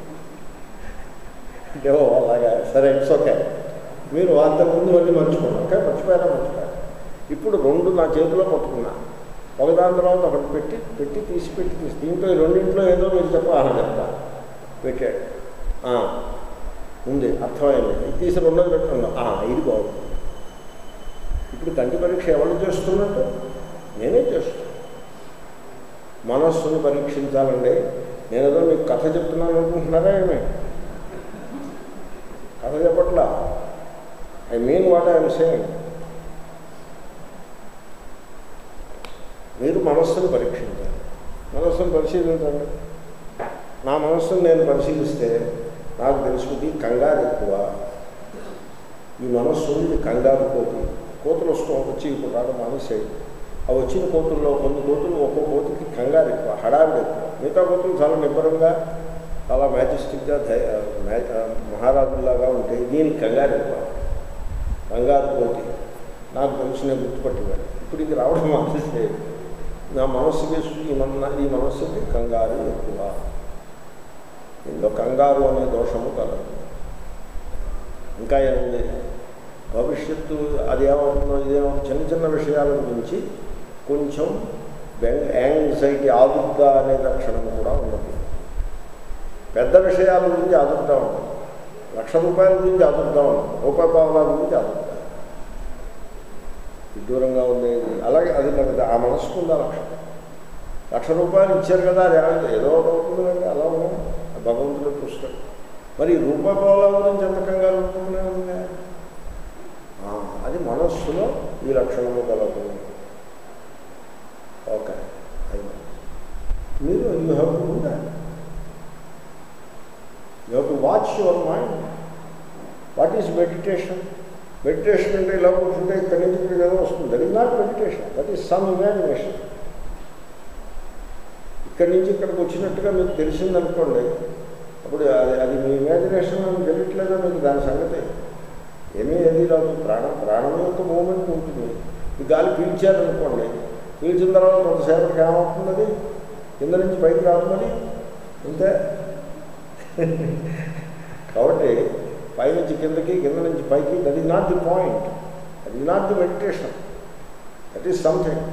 అంటే ఓ అలాగా సరే ఇట్స్ ఓకే మీరు అంతకుముందు మళ్ళీ మర్చిపోండి ఓకే మర్చిపోయారా మర్చిపోయారు ఇప్పుడు రెండు నా చేతిలో పట్టుకున్నా ఒకదాని తర్వాత ఒకటి పెట్టి పెట్టి తీసి పెట్టి తీసి దీంట్లో ఈ రెండింట్లో ఏదో మీరు చెప్పాలని చెప్తా పెట్టాడు ఆ, ఉంది అర్థమైంది ఇది తీసి రెండోది పెట్టుకున్నా ఆ, ఇది బాగుంది ఇప్పుడు కంటి పరీక్ష ఎవరు చేస్తున్నట్టు నేనే చేస్తున్నా మనస్సును పరీక్షించాలండి నేనేదో మీకు కథ చెప్తున్నాను అనుకుంటున్నారా ఏమే కథ చెప్పట్లా I mean what I'm saying మీరు మనస్సును పరీక్షించాలి మనస్సును పరిశీలించండి నా మనస్సును నేను పరిశీలిస్తే నాకు తెలుసుకుంది కంగారు ఎక్కువ ఈ మనస్సు ఉంది కంగారు కోతి కోతులు వస్తూ వచ్చి ఇప్పుడు రావడం మానేసాయి ఆ వచ్చిన కోతుల్లో కొన్ని కోతులు ఒక్కో కోతికి కంగారు ఎక్కువ హడావిడి ఎక్కువ మిగతా కోతులు చాలా నిబ్బరంగా చాలా మ్యాజిస్టిక్గా ధై మ్యా- మహారాజుల్లాగా ఉంటాయి దీనికి కంగారు ఎక్కువ కంగారు కోతి నాకు తెలిసి నేను గుర్తుపట్టేవాడు ఇప్పుడు ఇది రావడం మానేసే నా మనస్సుకి ఈ మన ఈ మనస్సుకి కంగారు ఎక్కువ ఇందులో కంగారు అనే దోషము కలదు ఇంకా ఏముంది భవిష్యత్తు అది ఏమవుతుందో ఇదేమో చిన్న చిన్న విషయాల గురించి కొంచెం యాంగ్జైటీ ఆదుర్దా అనే లక్షణం కూడా ఉన్నది పెద్ద విషయాల గురించి ఆదుర్దా ఉంటుంది లక్ష రూపాయల గురించి ఆదుర్దా ఉంటుంది రూపాయి పావలాల గురించి ఆదుర్దా విడ్డూరంగా ఉండేది అలాగే అది మనది ఆ మనసుకు ఉందా లక్ష లక్ష రూపాయలు ఇచ్చారు కదా అది ఏమైంది? ఏదో ఒకటి అవుతుంది కదా అలా ఉన్నాం భగవంతుడు చూస్తాడు మరి ఈ రూపాయి పావలాల గురించి ఎంత కంగారు ఉంటుందే ఉంది ఆ, అది మనస్సులో ఈ లక్షణము కలదు ఓకే అయినా మీరు you have to do that you have to watch your mind what is meditation meditation అంటే ఇలా కూర్చుంటే ఇక్కడి నుంచి ఇక్కడికి ఏదో వస్తుంది that is not meditation that is some imagination ఇక్కడి నుంచి ఇక్కడికి వచ్చినట్టుగా మీకు తెలిసిందనుకోండి అప్పుడు అది అది మీ ఇమాజినేషన్ అని తెలియట్లేదా మీకు దాని సంగతి ఏమీ ఏది రాదు ప్రాణం ప్రాణం యొక్క మూమెంట్ ఉంటుంది ఈ గాలి పీల్చారనుకోండి పీల్చిన తర్వాత కొంతసేపటికి ఏమవుతుంది అది కింద నుంచి పైకి రాదు మరి అంతే కాబట్టి పైనుంచి కిందకి కింద నుంచి పైకి that is not the point that is not the meditation that is something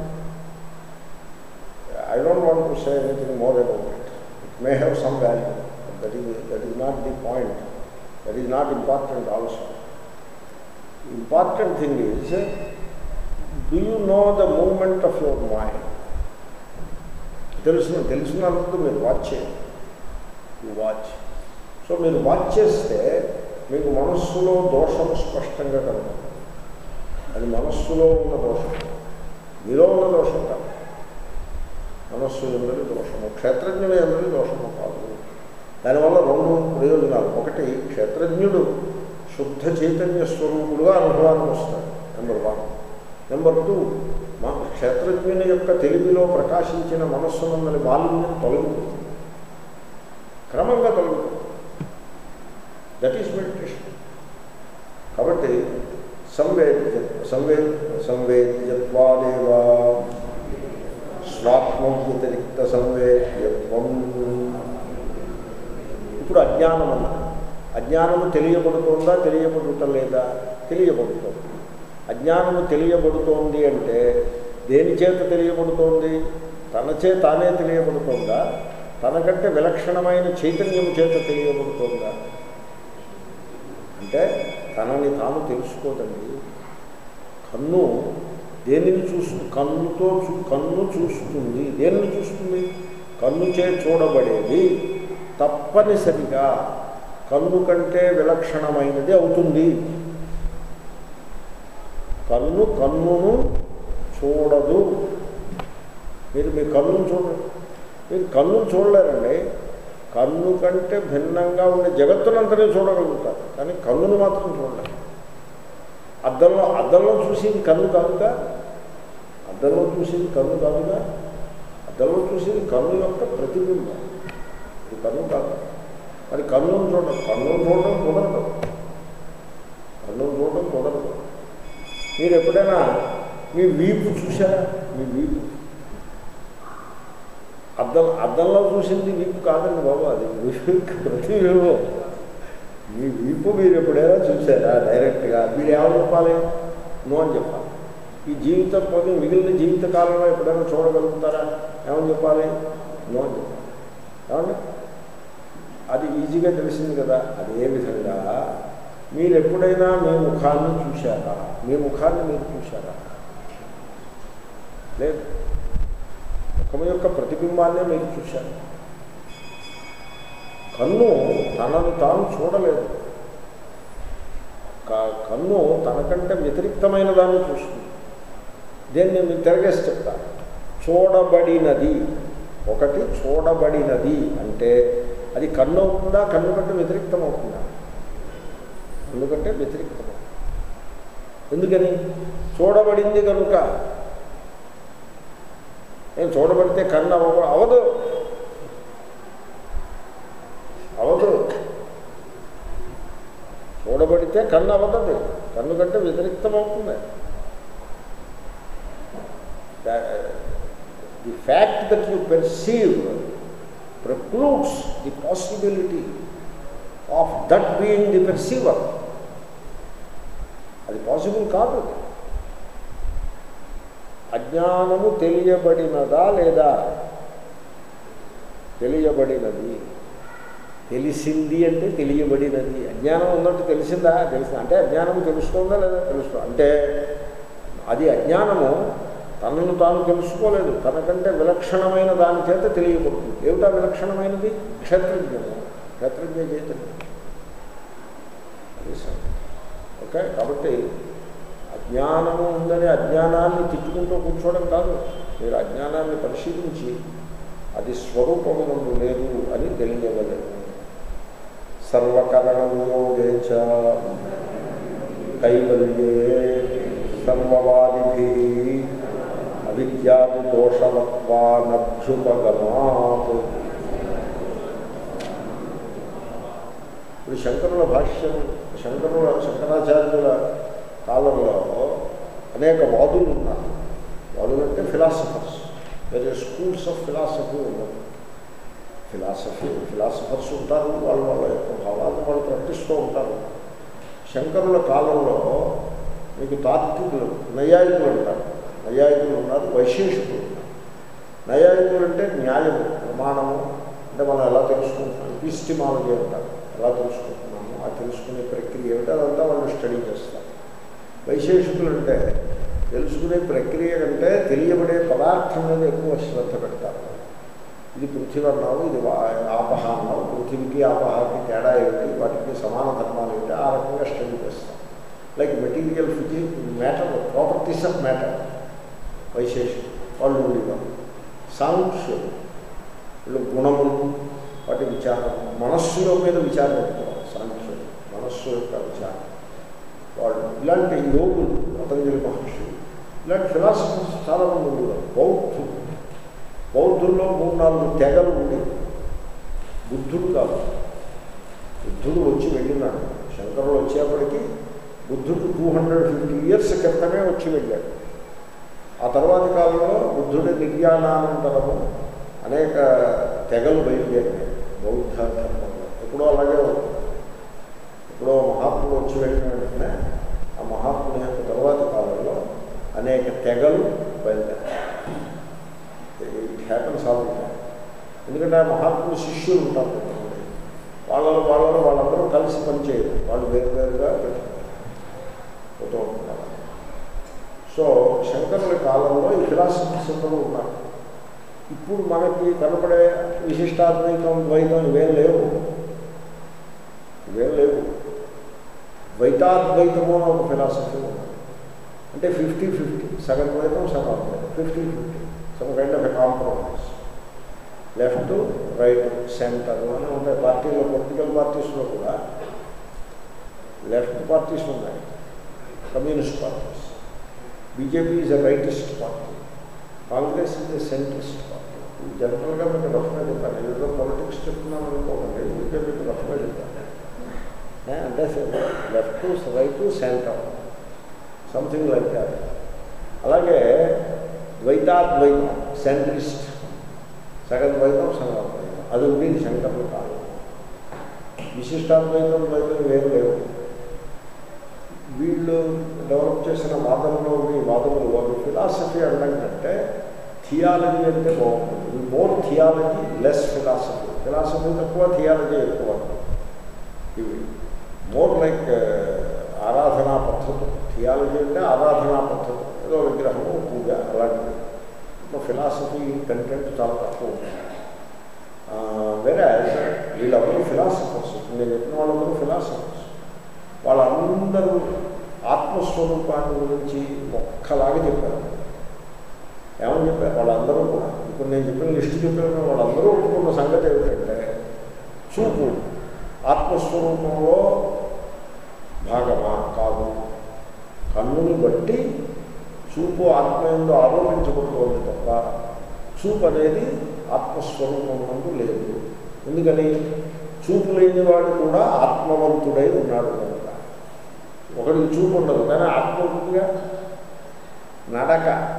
I don't want to say anything more about it it may have some value that is that is not the point that is not important also important thing is do you know the moment of your mind తెలుసు తెలిసినందుకు మీరు వాచ్ చేయండి యూ వాచ్ సో మీరు వాచ్ చేస్తే మీకు మనస్సులో దోషం స్పష్టంగా కనబడుతుంది అది మనస్సులో ఉన్న దోషం మీలో ఉన్న దోషం కాదు మనస్సు ఎందరి దోషము క్షేత్రజ్ఞుడు ఎందరి దోషము కాదు దానివల్ల రెండు ప్రయోజనాలు ఒకటి క్షేత్రజ్ఞుడు శుద్ధ చైతన్య స్వరూపుడుగా అనుభవానికి వస్తాడు నెంబర్ వన్ నెంబర్ టూ మన క్షేత్రజ్ఞుని యొక్క తెలివిలో ప్రకాశించిన మనస్సునందని మాలిన్యం తొలగిపోతుంది క్రమంగా తొలగిపోతుంది దట్ ఈస్ మెడిటేషన్ కాబట్టి సంవేద్య సంవే సంవేద్యత్వాదేవా స్వాత్మ వ్యతిరిక్త సంవేద్యత్వం ఇప్పుడు అజ్ఞానం అన్నది అజ్ఞానము తెలియబడుతోందా తెలియబడుటం లేదా తెలియబడుతోంది అజ్ఞానము తెలియబడుతోంది అంటే దేని చేత తెలియబడుతోంది తనచే తానే తెలియబడుతోందా తనకంటే విలక్షణమైన చైతన్యం చేత తెలియబడుతోందా అంటే తనని తాను తెలుసుకోదండి కన్ను దేనిని చూస్తు కన్నుతో చూ కన్ను చూస్తుంది దేనిని చూస్తుంది కన్ను చే చూడబడేది తప్పనిసరిగా కన్ను కంటే విలక్షణమైనది అవుతుంది కన్ను కన్నును చూడదు మీరు మీ కన్నును చూడండి మీరు కన్నును చూడలేరండి కన్ను కంటే భిన్నంగా ఉండే జగత్తునంతనే చూడగలుగుతారు కానీ కన్నును మాత్రం చూడలేరు అద్దంలో అద్దంలో చూసేది కన్ను కాదుగా అద్దంలో చూసేది కన్ను కాదుగా అద్దంలో చూసేది కన్ను యొక్క ప్రతిబింబం ఇది కన్ను కాదు మరి కన్నును చూడడం కన్నును చూడడం కుదరదు కన్నును చూడడం కుదరదు మీరు ఎప్పుడైనా మీ వీపు చూసారా మీ వీపు అద్దం అద్దంలో చూసింది వీపు కాదండి బాబు అది ప్రతిబింబం మీ వీపు మీరు ఎప్పుడైనా చూసారా డైరెక్ట్గా మీరు ఏమని చెప్పాలి నో అని చెప్పాలి ఈ జీవితం పోతే మిగిలిన జీవిత కాలంలో ఎప్పుడైనా చూడగలుగుతారా ఏమని చెప్పాలి నో అని చెప్పాలి ఏమండి అది ఈజీగా తెలిసింది కదా అదే విధంగా మీరు ఎప్పుడైనా మీ ముఖాన్ని చూశారా మీ ముఖాన్ని మీరు చూశారా లేదు ముఖం యొక్క ప్రతిబింబాన్నే మీరు చూశారు కన్ను తనను తాను చూడలేదు క- కన్ను తనకంటే వ్యతిరిక్తమైన దాన్ని చూస్తుంది దీన్ని మీరు తిరగేసి చెప్తాను చూడబడినది ఒకటి చూడబడినది అంటే అది కన్ను అవుతుందా కన్ను కంటే వ్యతిరిక్తం అవుతుందా కన్ను కంటే వ్యతిరిక్తం ఎందుకని చూడబడింది కనుక నేను చూడబడితే కన్ను అవ్వ అవదు అవదు చూడబడితే కన్ను అవదది కన్ను కంటే వ్యతిరిక్తం అవుతుంది the fact that you perceive precludes the possibility of that being the perceiver. అది పాసిబుల్ కాదు అజ్ఞానము తెలియబడినదా లేదా తెలియబడినది తెలిసింది అంటే తెలియబడినది అజ్ఞానం ఉన్నట్టు తెలిసిందా తెలిసిందా అంటే అజ్ఞానము తెలుస్తుందా లేదా తెలుస్తుందా అంటే అది అజ్ఞానము తనను తాను తెలుసుకోలేదు తనకంటే విలక్షణమైన దాని చేత తెలియబడుతుంది ఏమిటా విలక్షణమైనది క్షేత్రజ్ఞము క్షేత్రజ్ఞ చైతన్యం అది సంగతి. ఓకే కాబట్టి అజ్ఞానము ఉందని అజ్ఞానాన్ని తిట్టుకుంటూ కూర్చోవడం కాదు మీరు అజ్ఞానాన్ని పరిశీలించి అది స్వరూపమునందు లేదు అని తెలియవలేదు సర్వకరణయోగే చ కైవల్యే సర్వవాదిభి అవిద్యాది దోషవత్వానభ్యుపగమాత్ ఇప్పుడు శంకరుల భాష్యం శంకరుల శంకరాచార్యుల కాలంలో అనేక వాదులు ఉన్నారు వాదులు అంటే ఫిలాసఫర్స్ వేరే స్కూల్స్ ఆఫ్ ఫిలాసఫీ ఉన్నారు ఫిలాసఫీ ఫిలాసఫర్స్ ఉంటారు వాళ్ళ వాళ్ళ యొక్క భావాలను వాళ్ళు ప్రకటిస్తూ ఉంటారు శంకరుల కాలంలో మీకు తాత్వికులు నైయాయికులు ఉంటారు నైయాయికులు ఉన్నారు వైశేషికులు ఉన్నారు నైయాయికులు అంటే న్యాయము ప్రమాణము అంటే మనం ఎలా తెలుసుకుంటున్నాం ఈస్టిమాలజీ అంటారు ఎలా తెలుసుకుంటున్నాము ఆ తెలుసుకునే ప్రక్రియ ఏమిటి అదంతా వాళ్ళు స్టడీ చేస్తారు వైశేషికులు అంటే తెలుసుకునే ప్రక్రియ కంటే తెలియబడే పదార్థం మీద ఎక్కువ శ్రద్ధ పెడతారు ఇది పృథ్వీ అన్నావు ఇది వా- ఆపహ అన్నావు పృథివీకి ఆపహాకి తేడా ఏమిటి వాటికి సమాన ధర్మాలు ఏమిటి ఆ రకంగా స్టడీ చేస్తాం లైక్ మెటీరియల్ ఫిజి మ్యాటర్ ప్రాపర్టీస్ ఆఫ్ మ్యాటర్ వైశేషికులు వాళ్ళు ఉండేవారు సాంఖ్యులు వీళ్ళు గుణములు వాటి విచారం మనస్సులో మీద విచారం పెట్టుకోవాలి సాంఖ్యులు మనస్సు యొక్క విచారం వాళ్ళు ఇలాంటి యోగులు పతంజలి మహర్షులు ఇలాంటి ఫిలాసఫర్స్ చాలామంది ఉండేవారు బౌద్ధులు బౌద్ధుల్లో మూడు నాలుగు తెగలు ఉండేవి బుద్ధుడు కాదు బుద్ధుడు వచ్చి వెళ్ళినాడు శంకరులు వచ్చేప్పటికీ బుద్ధుడు టూ హండ్రెడ్ ఫిఫ్టీ ఇయర్స్ క్రితమే వచ్చి వెళ్ళాడు ఆ తర్వాతి కాలంలో బుద్ధుడి నిర్యాణానంతరము అనేక తెగలు బయలుదేరినాయి బౌద్ధ ధర్మంలో ఎప్పుడో అలాగే ఉంటుంది ఎప్పుడో మహాత్ముడు వచ్చి వెళ్ళిన వెంటనే ఆ మహాత్ముని యొక్క తర్వాతి కాలంలో అనేక తెగలు బయలుదేరాయి it happens all the time ఎందుకంటే ఆ మహాత్ముడు శిష్యులు ఉంటారు కొంతమంది వాళ్ళలో వాళ్ళలో వాళ్ళందరూ కలిసి పనిచేయరు వాళ్ళు వేరు వేరుగా పెట్టుకుంటారు పోతూ ఉంటున్నారు సో శంకరుల కాలంలో ఈ ఫిలాసఫర్స్ అందరూ ఉన్నారు ఇప్పుడు మనకి కనపడే విశిష్టాద్వైతం ద్వైతం ఇవేం లేవు ఇవేం లేవు ద్వైతాద్వైతము అని ఒక ఫిలాసఫీ ఉంది అంటే ఫిఫ్టీ ఫిఫ్టీ సగం ద్వైతం సగం అద్వైతం fifty fifty some kind of a compromise left right centre అని ఉంటాయి పార్టీలో పొలిటికల్ పార్టీస్లో కూడా లెఫ్ట్ పార్టీస్ ఉన్నాయి communist parties BJP is a rightist party Congress is a centrist party జనరల్గా మీకు రఫ్గా చెప్పాను ఏదో పాలిటిక్స్ చెప్తున్నాను అనుకోకండి ఊరికే మీకు రఫ్గా చెప్పాను ఏ, అంటే left right centre something like that అలాగే ద్వైతాద్వైతం సెంట్రిస్ట్ సగం ద్వైతం సగం అద్వైతం అది ఉండేది శంకర్లు కాదు విశిష్టాద్వైతం ద్వైతం వేరు లేవు వీళ్ళు డెవలప్ చేసిన వాదనలో ఈ వాదనలు వాళ్ళు ఫిలాసఫీ అనడం కంటే థియాలజీ అంటే బాగుంటుంది more theology less philosophy philosophy తక్కువ థియాలజీ ఎక్కువ ఇవి మోర్ లైక్ ఆరాధనా పద్ధతి థియాలజీ అంటే ఆరాధనా పద్ధతి ఏదో విగ్రహము పూజ అలాంటివి ఇప్పుడు ఫిలాసఫీ కంటెంట్ చాలా తక్కువ ఉంటుంది వేరే వీళ్ళందరూ ఫిలాసఫర్స్ నేను చెప్పిన వాళ్ళందరూ ఫిలాసఫర్స్ వాళ్ళందరూ ఆత్మస్వరూపాన్ని గురించి ఒక్కలాగా చెప్పారు ఏమని చెప్పారు వాళ్ళందరూ కూడా ఇప్పుడు నేను చెప్పిన లిస్ట్ చెప్పిన వాళ్ళందరూ ఒప్పుకున్న సంగతి ఏమిటంటే చూపు ఆత్మస్వరూపంలో భాగమా కాదు కన్నుని బట్టి చూపు ఆత్మ ఎందు ఆరోపించబడుతోంది తప్ప చూపు అనేది ఆత్మస్వరూపం నందు లేదు ఎందుకని చూపు లేనివాడు కూడా ఆత్మవంతుడై ఉన్నాడు కనుక ఒకడికి చూపు ఉండదు కానీ ఆత్మ ఉంటుందిగా నడక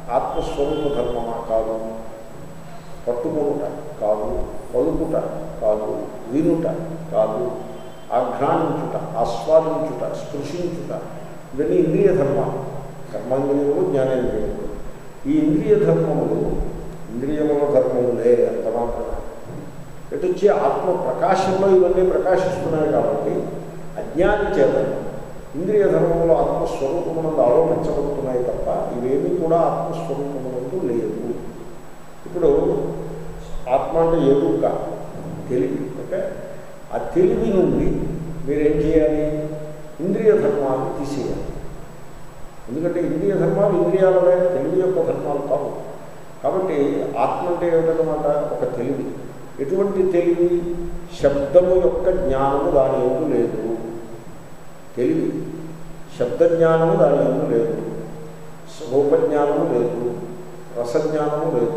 ఆత్మస్వరూప ధర్మమా కాదు పట్టుకొనుట కాదు పలుకుట కాదు వినుట కాదు ఆఘ్రానించుట ఆస్వాదించుట స్పృశించుట ఇవన్నీ ఇంద్రియ ధర్మాలు కర్మాంద్రియములు జ్ఞానేంద్రియములు ఈ ఇంద్రియ ధర్మములు ఇంద్రియముల ధర్మములే అంత మాత్రమే ఎటు వచ్చి ఆత్మ ప్రకాశంలో ఇవన్నీ ప్రకాశిస్తున్నాయి కాబట్టి అజ్ఞాని చేత ఇంద్రియ ధర్మములు ఆత్మస్వరూపమునందు ఆరోపించబడుతున్నాయి తప్ప ఇవేమీ కూడా ఆత్మస్వరూపమునందు లేదు ఇప్పుడు ఆత్మ అంటే ఎరుక తెలివి ఓకే ఆ తెలివి నుండి మీరేం చేయాలి ఇంద్రియ ధర్మాన్ని తీసేయాలి ఎందుకంటే ఇంద్రియ ధర్మాలు ఇంద్రియాలవే తెలివి యొక్క ధర్మాలు కావు కాబట్టి ఆత్మ అంటే ఏమిటనమాట ఒక తెలివి ఎటువంటి తెలివి శబ్దము యొక్క జ్ఞానము దాని ఎందు లేదు తెలివి శబ్దజ్ఞానము దాని ఎందు లేదు రూపజ్ఞానము లేదు రసజ్ఞానము లేదు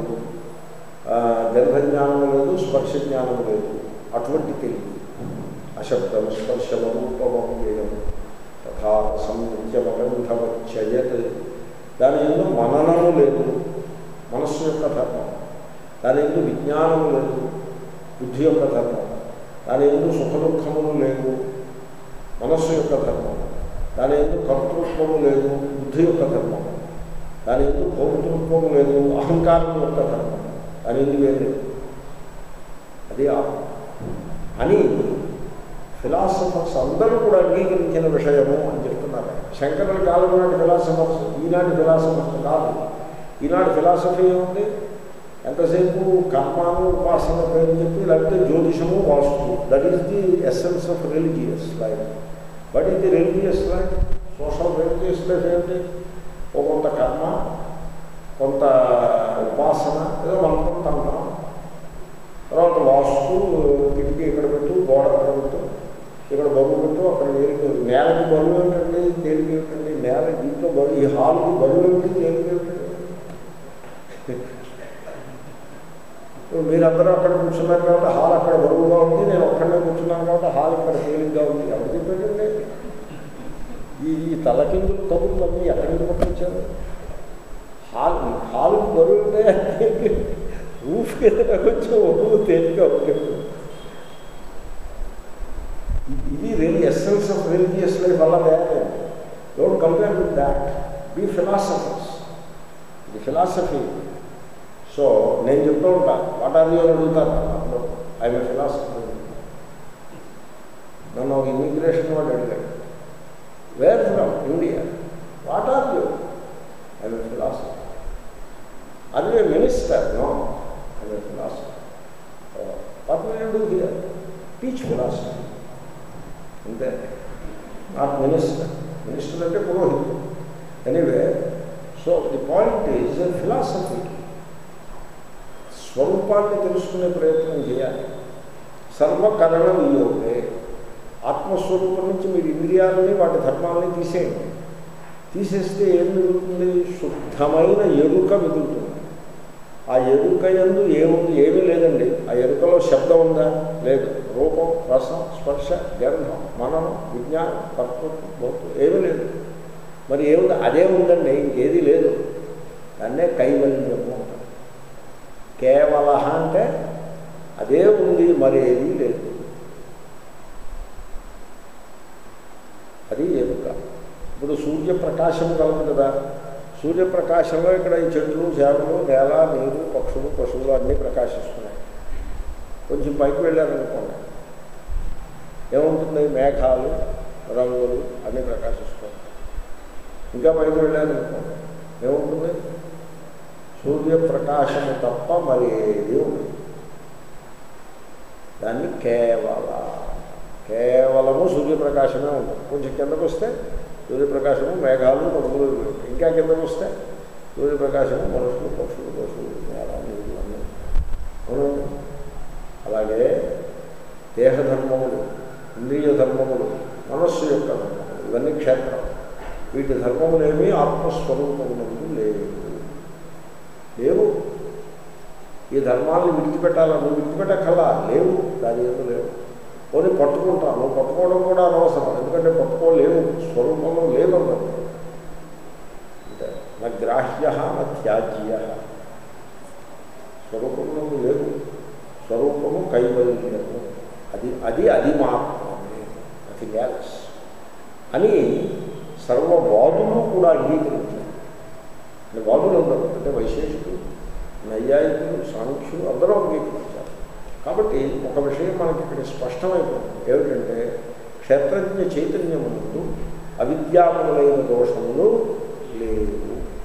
గంధజ్ఞానము లేదు స్పర్శ జ్ఞానము లేదు అటువంటి తెలివి అశబ్దం స్పర్శము రూపము వేయము తథా సంనిత్యమగంధవచ్చయత్ దాని ఎందు మననము లేదు మనస్సు యొక్క ధర్మం దాని ఎందు విజ్ఞానము లేదు బుద్ధి యొక్క ధర్మం దాని ఎందు సుఖ దుఃఖములు లేవు మనస్సు యొక్క ధర్మం దాని ఎందు కర్తృత్వము లేదు బుద్ధి యొక్క ధర్మం దాని ఎందు భౌతృత్వము లేదు అహంకారం యొక్క ధర్మం దాని ఎందు లేదు అది ఆత్మ అని ఫిలాసఫర్స్ అందరూ కూడా అంగీకరించిన విషయము అని చెప్తున్నారు శంకరుల కాలం నాటి ఫిలాసఫర్స్ ఈనాటి ఫిలాసఫర్స్ కాదు ఈనాటి ఫిలాసఫీ ఏముంది ఎంతసేపు కర్మాను ఉపాసన పేరు చెప్పి లేకపోతే జ్యోతిషము వాస్తు that is the essence of religious life but ఇది religious life social religious life ఏంటి ఓ కొంత కర్మ కొంత ఉపాసన ఏదో మనం కొంత అంటాం తర్వాత వాస్తు కిటికీ ఇక్కడ పెట్టు గోడ అక్కడ పెట్టు ఇక్కడ బరువు పెట్టు అక్కడ వేరు నేలకి బరువు ఏమిటండి తేలిక ఏమిటండి నేల దీంట్లో బరువు ఈ హాల్కి బరువు ఏమిటి తేలిక ఏమిటండి మీరందరూ అక్కడ కూర్చున్నారు కాబట్టి హాల్ అక్కడ బరువుగా ఉంది నేను ఒక్కడే కూర్చున్నాను కాబట్టి హాల్ ఇక్కడ తేలిగ్గా ఉంది ఎవరు చెప్పాడండి ఈ ఈ తలకిందులు కబుర్లన్నీ ఎక్కడి నుంచి పట్టుకొచ్చారు హాల్ హాల్కి బరువు ఉంటే రూఫ్ కింద కొంచెం బరువు తేలిగ్గా ఉంటుంది ఇది real essence of religious life వల్ల వేరే don't compare with that be philosophers ఇది ఫిలాసఫీ సో నేను చెప్తూ ఉంటా వాట్ ఆర్ యూ అని అడుగుతాను ఐఎమ్ ఏ ఫిలాసఫర్ నన్ను ఒక ఇమిగ్రేషన్ వాడు అడిగాడు where from India what are you I'm a philosopher అది minister no I'm a philosopher what will you do here teach philosophy అంతే నాట్ మినిస్టర్ మినిస్టర్ అంటే పురోహితుడు anyway so the point is philosophy స్వరూపాన్ని తెలుసుకునే ప్రయత్నం చేయాలి సర్వకరణ వియోగే ఆత్మస్వరూపం నుంచి మీరు ఇంద్రియాలని వాటి ధర్మాలని తీసేయండి తీసేస్తే ఏం మిగులుతుంది శుద్ధమైన ఎరుక మిగులుతుంది ఆ ఎరుక ఎందు ఏముంది ఏమీ లేదండి ఆ ఎరుకలో శబ్దం ఉందా లేదు రూపం రసం స్పర్శ గంధం మననం విజ్ఞానం కర్తృత్వం భౌతం ఏమీ లేదు మరి ఏముంది అదే ఉందండి ఇంకేది లేదు దాన్నే కైవల్యము అంటారు కేవల అంటే అదే ఉంది మరేది లేదు అది ఎరుక ఇప్పుడు సూర్యప్రకాశం కలదు కదా సూర్యప్రకాశంలో ఇక్కడ ఈ చెట్లు చేపలు నేల నీరు పక్షులు పశువులు అన్నీ ప్రకాశిస్తున్నాయి కొంచెం పైకి వెళ్ళారనుకోండి ఏముంటుంది మేఘాలు రంగులు అన్నీ ప్రకాశిస్తున్నాయి ఇంకా పైకి వెళ్ళారనుకోండి ఏముంటుంది సూర్యప్రకాశము తప్ప మరి ఏది ఉంది దాన్ని కేవల కేవలము సూర్యప్రకాశమే ఉంటుంది కొంచెం కిందకు వస్తే సూర్యప్రకాశము మేఘాలు పరుగులు ఇంకా కిందకు వస్తే సూర్యప్రకాశము మనుషులు పక్షులు పశువులు నేల నీళ్ళు అన్నీ అవునండి అలాగే దేహధర్మములు ఇంద్రియ ధర్మములు మనస్సు యొక్క ధర్మములు ఇవన్నీ క్షేత్రం వీటి ధర్మములేమీ ఆత్మస్వరూపములకు లేవు లేవు ఈ ధర్మాలను విడిచిపెట్టాలా నువ్వు విడిచిపెట్టకల్లా లేవు దాని ఏదో లేవు పోనీ పట్టుకుంటాను నువ్వు పట్టుకోవడం కూడా అనవసరం ఎందుకంటే పట్టుకోలేవు స్వరూపంలో లేవు అన్నది అంటే నా గ్రాహ్య త్యాజ్య న త్యాజ్య స్వరూపంలో లేదు స్వరూపము కైవల్యము అది అది అది మాత్రమే నథింగ్ ఎల్స్ అని సర్వవాదులు కూడా అంగీకరించారు అంటే వాదులు అందరూ అంటే వైశేషికులు నైయాయికులు సాంఖ్యులు అందరూ అంగీకరించారు కాబట్టి ఒక విషయం మనకి ఇక్కడ స్పష్టమైపోతుంది ఏమిటంటే క్షేత్రజ్ఞ చైతన్యమునందు అవిద్యాములైన దోషములు లేవు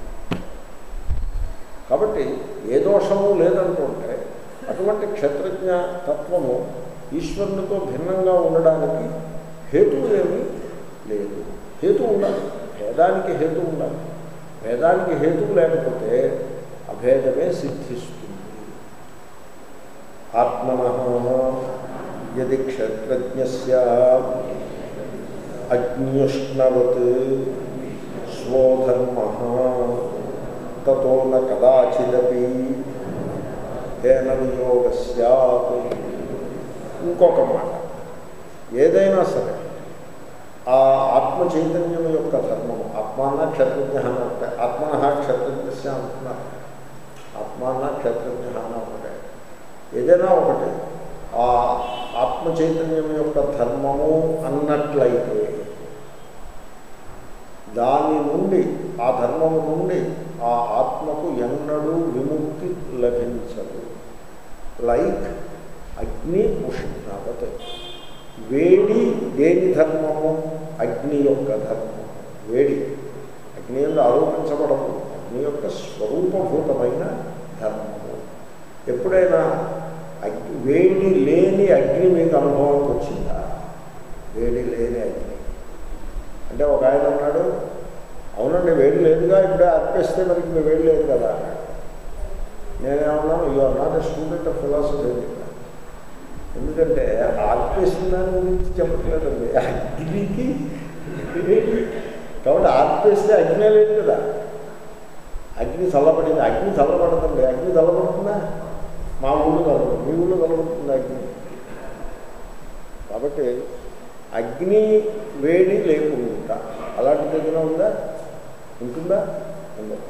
కాబట్టి ఏ దోషము లేదంటుంటే అటువంటి క్షేత్రజ్ఞ తత్వము ఈశ్వరునితో భిన్నంగా ఉండడానికి హేతువు ఏమీ లేదు హేతు ఉండాలి భేదానికి హేతు ఉండాలి భేదానికి హేతువు లేకపోతే అభేదమే సిద్ధిస్తుంది ఆత్మన యది క్షేత్రజ్ఞస్య అగ్నియుష్ణవత్ స్వధర్మ తతో న కదాచిదపి తేన వియోగ సత్ ఇంకొక మాట ఏదైనా సరే ఆ ఆత్మ చైతన్యం యొక్క ధర్మము ఆత్మాన క్షత్రజ్ఞ అని ఉంటాయి ఆత్మన క్షత్రజ్ఞస్య అంటున్నారు ఆత్మాన క్షత్రజ్ఞ అని ఒకటే ఏదైనా ఒకటి ఆ ఆత్మ చైతన్యం యొక్క ధర్మము అన్నట్లయితే దాని నుండి ఆ ధర్మము నుండి ఆ ఆత్మకు ఎన్నడూ విముక్తి లభించదు లైక్ అగ్ని ఉష్ణవత్ వేడి దేని ధర్మము అగ్ని యొక్క ధర్మము వేడి అగ్ని ಎಂದು ఆరోపించబడదు అగ్ని యొక్క స్వరూపభూతమైన ధర్మము ఎప్పుడైనా అగ్ని వేడి లేని అగ్ని మీకు అనుభవంకి వచ్చిందా వేడి లేని అగ్ని అంటే ఒక ఆయన అన్నాడు అవునండి వేడి లేదుగా ఇప్పుడే ఆర్పేస్తే మనకి ఇంకా వేడి లేదు కదా అన్నాడు నేనేమన్నాను you are not a student of philosophy ఎందుకంటే ఆర్పేసిన దాని గురించి చెప్పట్లేదండి అగ్నికి కాబట్టి ఆర్పేస్తే అగ్నే లేదు కదా అగ్ని చల్లబడింది అగ్ని చల్లబడదండి అగ్ని చల్లబడుతుందా మా ఊళ్ళో చల్లబడుతుంది మీ ఊళ్ళో చల్లబడుతుంది అగ్ని కాబట్టి అగ్ని వేడి లేకుండా అలాంటిది ఏదైనా ఉందా ఉంటుందా ఉండదు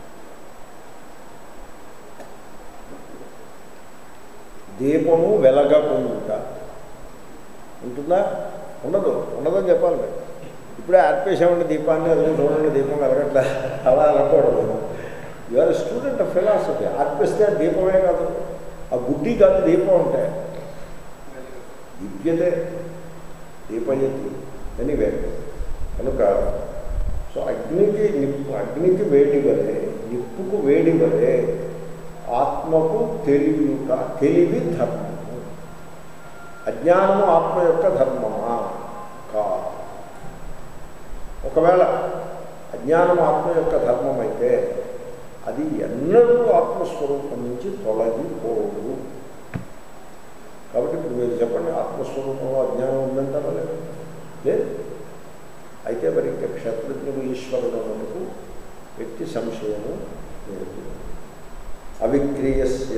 దీపము వెలగకుండా ఉంటుందా ఉండదు ఉండదని చెప్పాలి మీరు ఇప్పుడే ఆర్పేసామంటే దీపాన్ని అది చూడండి దీపం వెలగట్లే అలా అనకూడదు యూఆర్ స్టూడెంట్ ఆఫ్ ఫిలాసఫీ ఆర్పిస్తే ఆ దీపమే కాదు ఆ బుద్ధి కాదు దీపం అంటే దివ్యతే దీపయతి ఎనివే కనుక సో అగ్నికి నిప్పు అగ్నికి వేడి వలె నిప్పుకు వేడి వలె ఆత్మకు తెలివిక తెలివి ధర్మము అజ్ఞానము ఆత్మ యొక్క ధర్మమా కాదు ఒకవేళ అజ్ఞానం ఆత్మ యొక్క ధర్మం అయితే అది ఎన్నడూ ఆత్మస్వరూపం నుంచి తొలగిపోదు కాబట్టి ఇప్పుడు మీరు చెప్పండి ఆత్మస్వరూపంలో అజ్ఞానం ఉందంటారా లేదు లేదు అయితే మరి ఇంకా క్షేత్రజ్ఞుడు ఈశ్వరుడు అన్నందుకు వ్యక్తి సంశయము లేదు అవిక్రియస్య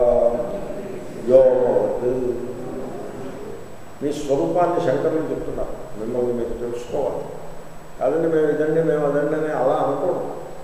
యోగవత్ మీ స్వరూపాన్ని శంకరులు చెప్తున్నారు మిమ్మల్ని మీరు తెలుసుకోవాలి కాదండి మేము ఇదండి మేము అదండి అని అలా అనకూడదు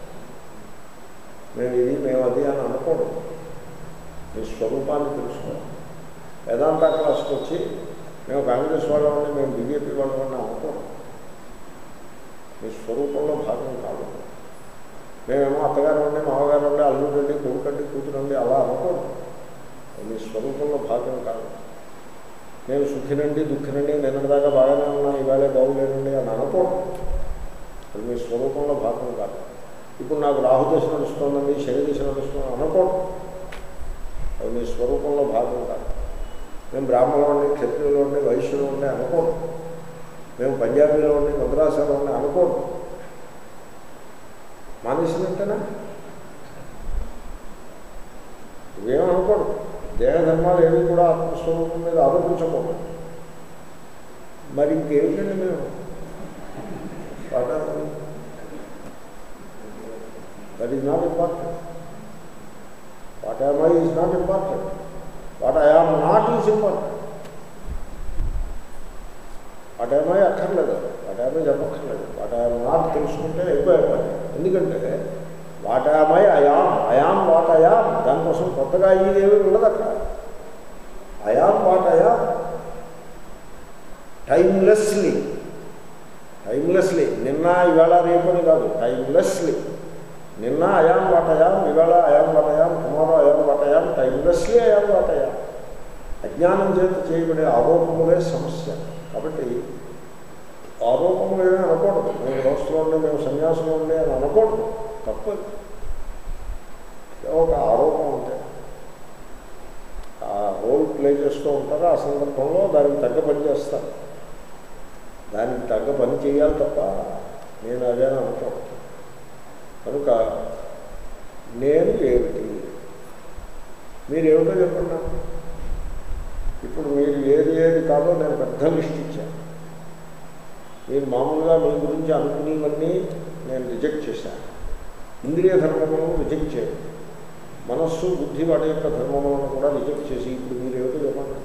మేము ఇది మేము అది అని అనకూడదు మీ స్వరూపాన్ని తెలుసుకోవాలి వేదాంత క్లాస్కి వచ్చి మేము కాంగ్రెస్ వాళ్ళని మేము బీజేపీ వాళ్ళని అనకూడదు మీ స్వరూపంలో భాగం కాదు మేమేమో అత్తగారు ఉండి మామగారు ఉండి అల్లుడు ఉండి కొడుకండి కూతురు ఉండి అలా అనకూడదు మీ స్వరూపంలో భాగం కాదు నేను సుఖినండి దుఃఖినండి నిన్నటిదాకా బాగానే ఉన్నా ఇవాళే బాగులేనండి అని అనకూడదు అది మీ స్వరూపంలో భాగం కాదు ఇప్పుడు నాకు రాహుదశ నడుస్తుందండి శని దశ నడుస్తుంది అనకూడదు అది మీ స్వరూపంలో భాగం కాదు మేము బ్రాహ్మణులు ఉండి క్షత్రియులు ఉండి వైశ్యులు ఉండి అనకూడదు మేము పంజాబీలో ఉండి మద్రాసులో ఉండి అనకూడదు మానేసినట్టేనా ఇవేం అనకూడదు దేహధర్మాలు ఏవి కూడా ఆత్మస్వరూపం మీద ఆరోపించకూడదు మరి ఇంకేమిటండి మేము that is not important what I my is not important what I am not is important what I am అక్కర్లేదు వాట్ ఐమై చెప్పక్కర్లేదు వాట్ ఐఎమ్ నాట్ తెలుసుకుంటే ఎక్కువ అయిపోయింది ఎందుకంటే what I am I am I am what I am దానికోసం కొత్తగా అయ్యేదేమీ ఉండదు అక్కడ I am what I am timelessly timelessly నిన్న ఇవాళ రేపు అని కాదు టైమ్లెస్లీ నిన్న అయాం వాటయాం ఇవాళ I am what I am tomorrow I am what I am timelessly I am what I am అజ్ఞానం చేత చేయబడే ఆరోపములే సమస్య కాబట్టి ఆరోపములు ఏమీ అనకూడదు మేము దోస్తులు ఉండే మేము సన్యాసులు ఉండే అని అనకూడదు తప్పదు ఒక ఆరోపం ఉంటే ఆ రోల్ ప్లే చేస్తూ ఉంటారు ఆ సందర్భంలో దానికి తగ్గ పని చేస్తారు దానికి తగ్గ పని చేయాలి తప్ప నేను అదే అనుకోను కనుక నేను ఏమిటి మీరేమిటో చెప్పండి నాకు. ఇప్పుడు మీరు ఏది ఏది కాదో నేను పెద్ద లిస్ట్ ఇచ్చాను మీరు మామూలుగా మీ గురించి అనుకునేవన్నీ నేను రిజెక్ట్ చేశాను ఇంద్రియ ధర్మములను రిజెక్ట్ చేయను మనస్సు బుద్ధి వాటి యొక్క ధర్మములను కూడా రిజెక్ట్ చేసి ఇప్పుడు మీరు ఏమిటో చెప్పండి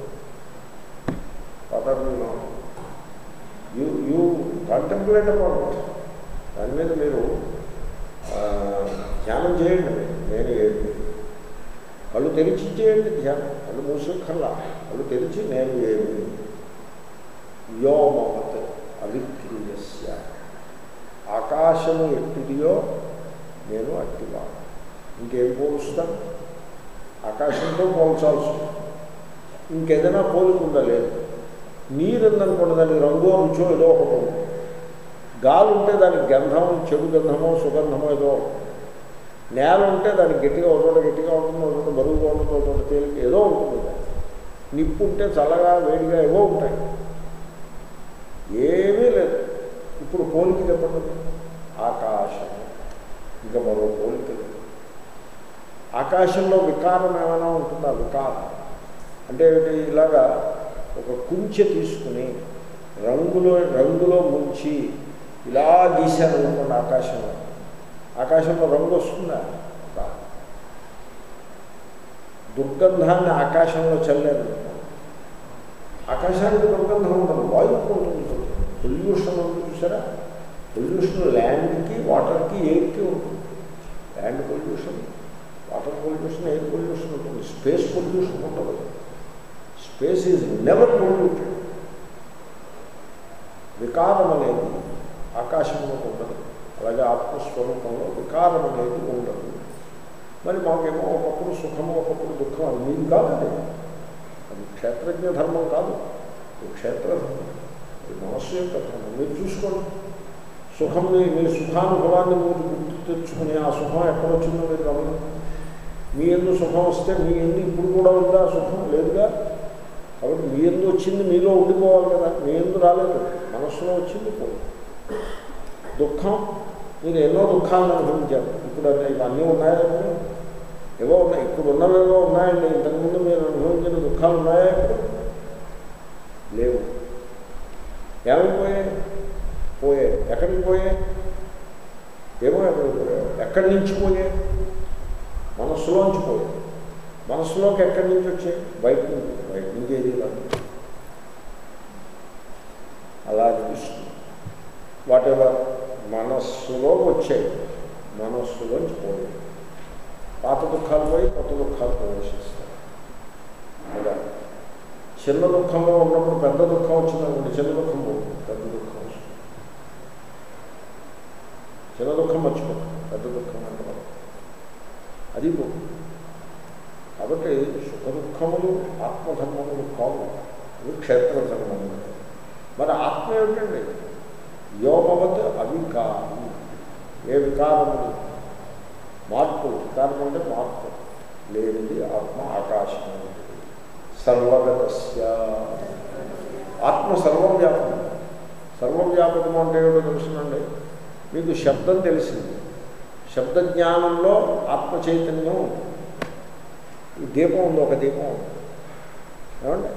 పదర్లో యూ యూ కాంటెంప్లేట్ అవ్వాలి దాని మీద మీరు ఆ, ధ్యానం చేయండి మీరు. నేను ఏమి కళ్ళు తెరిచి చేయండి ధ్యానం కళ్ళు మూసుకల్లా కళ్ళు తెరిచి నేను ఏమి వ్యోమవత్ అవిక్రీయస్య ఆకాశము ఎట్టిదియో నేను అట్టివా ఇంకేం పోలుస్తాను ఆకాశంతో పోల్చాల్సి ఉంది. ఇంకేదైనా పోలికుండా లేదు నీరు ఉందనుకోండి దానికి రంగో రుచో ఏదో ఒకటి ఉంది గాలి ఉంటే దానికి గంధం చెడు గంధమో సుగంధమో ఏదో ఉంటుంది. నేల ఉంటే దానికి గట్టిగా ఒక చోట గట్టిగా ఉంటుంది ఒక చోట బరువుగా ఉంటుంది ఒక చోట తేలిక ఏదో ఉంటుంది దానికి. నిప్పు ఉంటే చల్లగా వేడిగా ఏవో ఉంటాయి ఏమీ లేదు ఇప్పుడు పోలిక చెప్పండి ఆకాశం ఇంకా మరో పోలిక లేదు ఆకాశంలో వికారం ఏమైనా ఉంటుందా వికారం అంటే ఏమిటి ఇలాగా ఒక కుంచె తీసుకుని రంగులో రంగులో ముంచి ఇలా గీశాను అనుకోండి ఆకాశంలో ఆకాశంలో రంగు వస్తుందా రాదు. దుర్గంధాన్ని ఆకాశంలో చల్లారు ఆకాశానికి దుర్గంధం ఉండదు వాయువుకు ఉంటుంది పొల్యూషన్ ఉంది చూసారా పొల్యూషన్ ల్యాండ్కి వాటర్కి ఎయిర్కి ఉంటుంది land pollution water pollution air pollution ఉంటుంది స్పేస్ పొల్యూషన్ ఉండదు స్పేస్ ఈజ్ నెవర్ పొల్యూటెడ్ వికారం అనేది ఆకాశంలో ఉండదు అలాగే ఆత్మస్వరూపంలో వికారం అనేది ఉండదు మరి మాకేమో ఒకప్పుడు సుఖము ఒకప్పుడు దుఃఖం అది మీది కాదండి అది క్షేత్రజ్ఞ ధర్మం కాదు ఇది క్షేత్రధర్మం ఇది మనస్సు యొక్క ధర్మం మీరు చూసుకోండి సుఖం మీ మీ సుఖానుభవాన్ని మీరు గుర్తు తెచ్చుకుని ఆ సుఖం ఎక్కడ వచ్చిందో మీరు గమనించండి మీ ఎందు సుఖం వస్తే మీ ఎందు ఇప్పుడు కూడా ఉందా సుఖం లేదుగా కాబట్టి మీ ఎందు వచ్చింది మీలో ఉండిపోవాలి కదా మీ ఎందు రాలేదు మనస్సులో వచ్చింది పోయింది దుఃఖం మీరు ఎన్నో దుఃఖాలను అనుభవించారు ఇప్పుడు అన్నీ ఇవన్నీ ఉన్నాయా ఇప్పుడు? ఏవో ఉన్నాయి ఇప్పుడు ఉన్నవేవో ఉన్నాయండి ఇంతకుముందు మీరు అనుభవించిన దుఃఖాలు ఉన్నాయా ఇప్పుడు లేవు ఏమైపోయాయి పోయాయి ఎక్కడికి పోయాయి ఏమో ఎక్కడికి పోయాయి ఎక్కడి నుంచి పోయాయి మనస్సులోంచి పోయాయి మనస్సులోకి ఎక్కడి నుంచి వచ్చాయి బయట నుంచి బయట నుంచి ఏది రాదు అలా అనిపిస్తుంది వాట్ ఎవర్ మనస్సులోకి వచ్చాయి మనస్సులోంచి పోయాయి పాత దుఃఖాలు పోయి కొత్త దుఃఖాలు ప్రవేశిస్తాయి అలా చిన్న దుఃఖంలో ఉన్నప్పుడు పెద్ద దుఃఖం వచ్చిందనుకోండి చిన్న దుఃఖం పోతుంది పెద్ద దుఃఖం వస్తుంది చిన్న దుఃఖం మర్చిపోతుంది పెద్ద దుఃఖం అంటే మనం అది పోతుంది కాబట్టి సుఖ దుఃఖములు ఆత్మధర్మములు కావు ఇవి క్షేత్రధర్మములు మరి ఆత్మ ఏమిటండి యోగవత్ అవికారం ఏ వికారములు మార్పు వికారం అంటే మార్పు లేనిది ఆత్మ ఆకాశం అనేది సర్వగతస్య ఆత్మ సర్వవ్యాపకం సర్వవ్యాపకం అంటే ఏమిటో తెలుసునండి మీకు శబ్దం తెలిసింది శబ్ద జ్ఞానంలో ఆత్మ చైతన్యం ఉంటుంది ఈ దీపం ఉంది ఒక దీపం ఉంది ఏమండి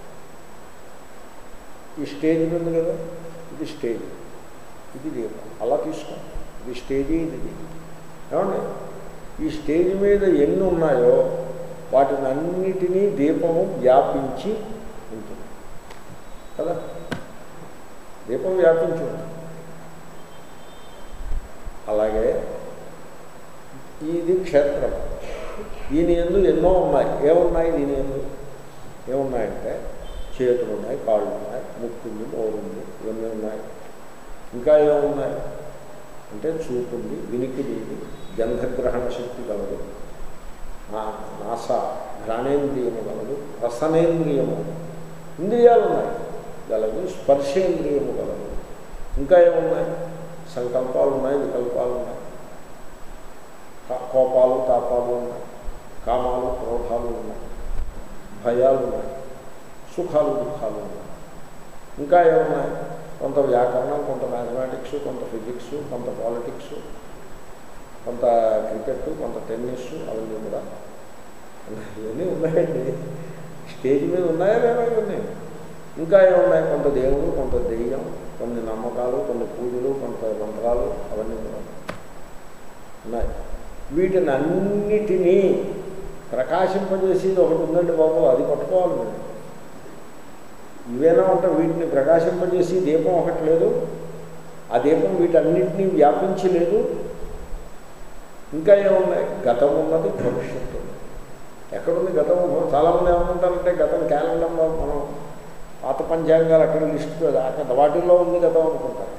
ఈ స్టేజ్ ఉంది కదా ఇది స్టేజ్ ఇది దీపం అలా తీసుకో ఇది స్టేజీ ఇది దీపం ఏమండి ఈ స్టేజ్ మీద ఎన్ని ఉన్నాయో వాటిని అన్నిటినీ దీపము వ్యాపించి ఉంటుంది కదా దీపం వ్యాపించి ఉంటుంది అలాగే ఇది క్షేత్రం దీని ఎందు ఎన్నో ఉన్నాయి ఏమున్నాయి దీని ఎందు ఏమున్నాయంటే చేతులు ఉన్నాయి కాళ్ళు ఉన్నాయి ముక్కు ఉంది నోరు ఉంది ఇవన్నీ ఉన్నాయి ఇంకా ఏమున్నాయి అంటే చూపు ఉంది వినికిడి ఉంది గంధగ్రహణ శక్తి కలదు నా నాస ఘ్రాణేంద్రియము కలదు రసనేంద్రియము ఇంద్రియాలు ఉన్నాయి గలదు స్పర్శేంద్రియము కలదు ఇంకా ఏమున్నాయి సంకల్పాలు ఉన్నాయి వికల్పాలు ఉన్నాయి కా- కోపాలు తాపాలు ఉన్నాయి కామాలు క్రోధాలు ఉన్నాయి భయాలు ఉన్నాయి సుఖాలు దుఃఖాలు ఉన్నాయి ఇంకా ఏమున్నాయి కొంత వ్యాకరణం కొంత మ్యాథమెటిక్స్ కొంత ఫిజిక్స్ కొంత పాలిటిక్స్ కొంత క్రికెట్ కొంత టెన్నిస్ అవన్నీ కూడా ఉన్నాయి. ఇవన్నీ ఉన్నాయండి స్టేజ్ మీద ఉన్నాయా లేవా ఉన్నాయి ఇంకా ఏమున్నాయి కొంత దేవుడు కొంత దెయ్యం కొన్ని నమ్మకాలు కొన్ని పూజలు కొంత మంత్రాలు అవన్నీ కూడా ఉన్నాయి వీటిని అన్నిటినీ ప్రకాశింపజేసేది ఒకటి ఉందండి బాబు అది పట్టుకోవాలి మీరు ఇవేనా ఉంటే వీటిని ప్రకాశింపజేసి దీపం ఒకటి లేదు ఆ దీపం వీటన్నిటినీ వ్యాపించి లేదు ఇంకా ఏమున్నాయి గతం ఉన్నది భవిష్యత్తు ఉంది ఎక్కడుంది గతం చాలామంది ఏమనుకుంటారంటే గతం క్యాలెండర్లో మనం పాత పంచాంగాలు అక్కడ లిస్టు అక్కడ వాటిల్లో ఉంది గతం అనుకుంటారు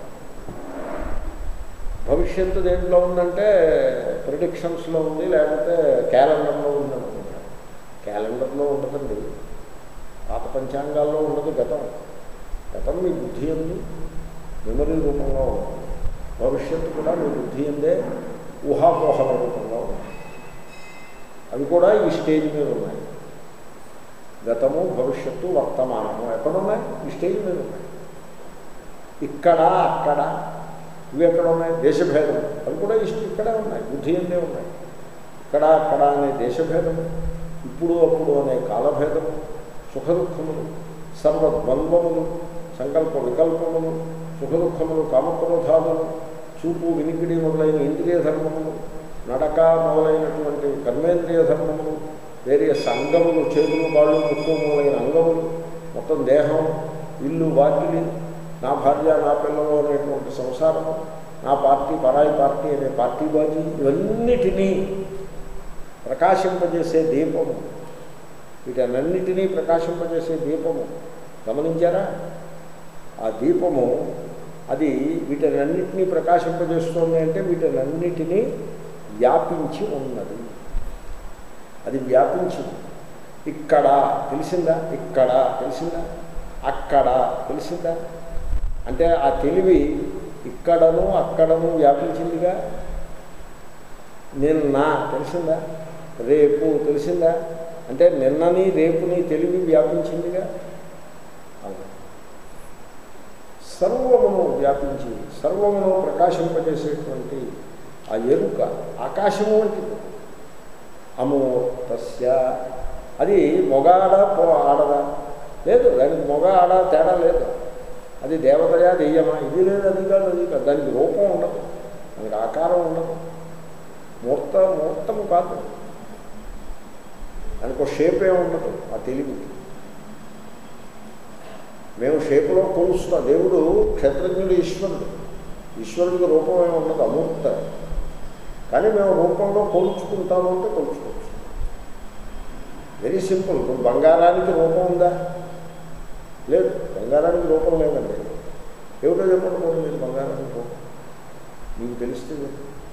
భవిష్యత్తు దేంట్లో ఉందంటే ప్రిడిక్షన్స్లో ఉంది లేకపోతే క్యాలెండర్లో ఉంది అనుకుంటారు క్యాలెండర్లో ఉండదండి పాత పంచాంగాల్లో ఉండదు గతం గతం మీ బుద్ధి ఉంది మెమరీ రూపంలో ఉంది భవిష్యత్తు కూడా మీ బుద్ధి ఉందే ఊహాపోహల రూపంలో ఉంది అవి కూడా ఈ స్టేజ్ మీద ఉన్నాయి గతము భవిష్యత్తు వర్తమానము ఎక్కడున్నాయి ఈ స్టేజ్ మీద ఉన్నాయి ఇక్కడ అక్కడ ఇవి ఎక్కడ ఉన్నాయి దేశభేదం అవి కూడా ఇష్ట ఇక్కడే ఉన్నాయి బుద్ధి అందే ఉన్నాయి ఇక్కడ అక్కడ అనే దేశభేదం ఇప్పుడు అప్పుడు అనే కాలభేదము సుఖ దుఃఖములు సర్వద్వంద్వములు సంకల్ప వికల్పములు సుఖ దుఃఖములు కామక్రోధాదులు చూపు వినికిడి మొదలైన ఇంద్రియ ధర్మములు నడక మొదలైనటువంటి కర్మేంద్రియ ధర్మములు వేరియస్ అంగములు చేతులు కాళ్ళు ముక్కు మొదలైన అంగములు మొత్తం దేహం ఇల్లు వాకిలి నా భార్య నా పిల్లలు అనేటువంటి సంసారము నా పార్టీ పరాయి పార్టీ అనే పార్టీ బాజీ ఇవన్నిటినీ ప్రకాశింపజేసే దీపము వీటన్నిటినీ ప్రకాశింపజేసే దీపము గమనించారా ఆ దీపము అది వీటన్నిటినీ ప్రకాశింపజేస్తుంది అంటే వీటన్నిటినీ వ్యాపించి ఉన్నది అది వ్యాపించి ఇక్కడ తెలిసిందా ఇక్కడ తెలిసిందా అక్కడ తెలిసిందా అంటే ఆ తెలివి ఇక్కడను అక్కడను వ్యాపించిందిగా నిన్న తెలిసిందా రేపు తెలిసిందా అంటే నిన్నని రేపుని తెలివి వ్యాపించిందిగా అవును సర్వమును వ్యాపించి సర్వమును ప్రకాశింపజేసేటువంటి ఆ ఎరుక ఆకాశము వంటిది అమూర్తస్య అది మొగాడ పో ఆడదా లేదు దానికి మొగ ఆడ తేడా లేదు అది దేవతయా దెయ్యమా ఇది లేదు అది కాదు అది కాదు దానికి రూపం ఉండదు దానికి ఆకారం ఉండదు మూర్త మూర్తము కాదు దానికి ఒక షేప్ ఏ ఉండదు ఆ తెలివి మేము షేపులో కొలుస్తాం దేవుడు క్షేత్రజ్ఞుడు ఈశ్వరుడు ఈశ్వరుడికి రూపం ఏమి ఉండదు అమూర్త కానీ మేము రూపంలో కొలుచుకుంటాము అంటే కొలుచుకోవచ్చు వెరీ సింపుల్ ఇప్పుడు బంగారానికి రూపం ఉందా లేదు బంగారానికి రూపం లేదండి ఏమిటో చెప్పండి పోనీ మీరు బంగారానికి రూపం మీకు తెలుస్తుంది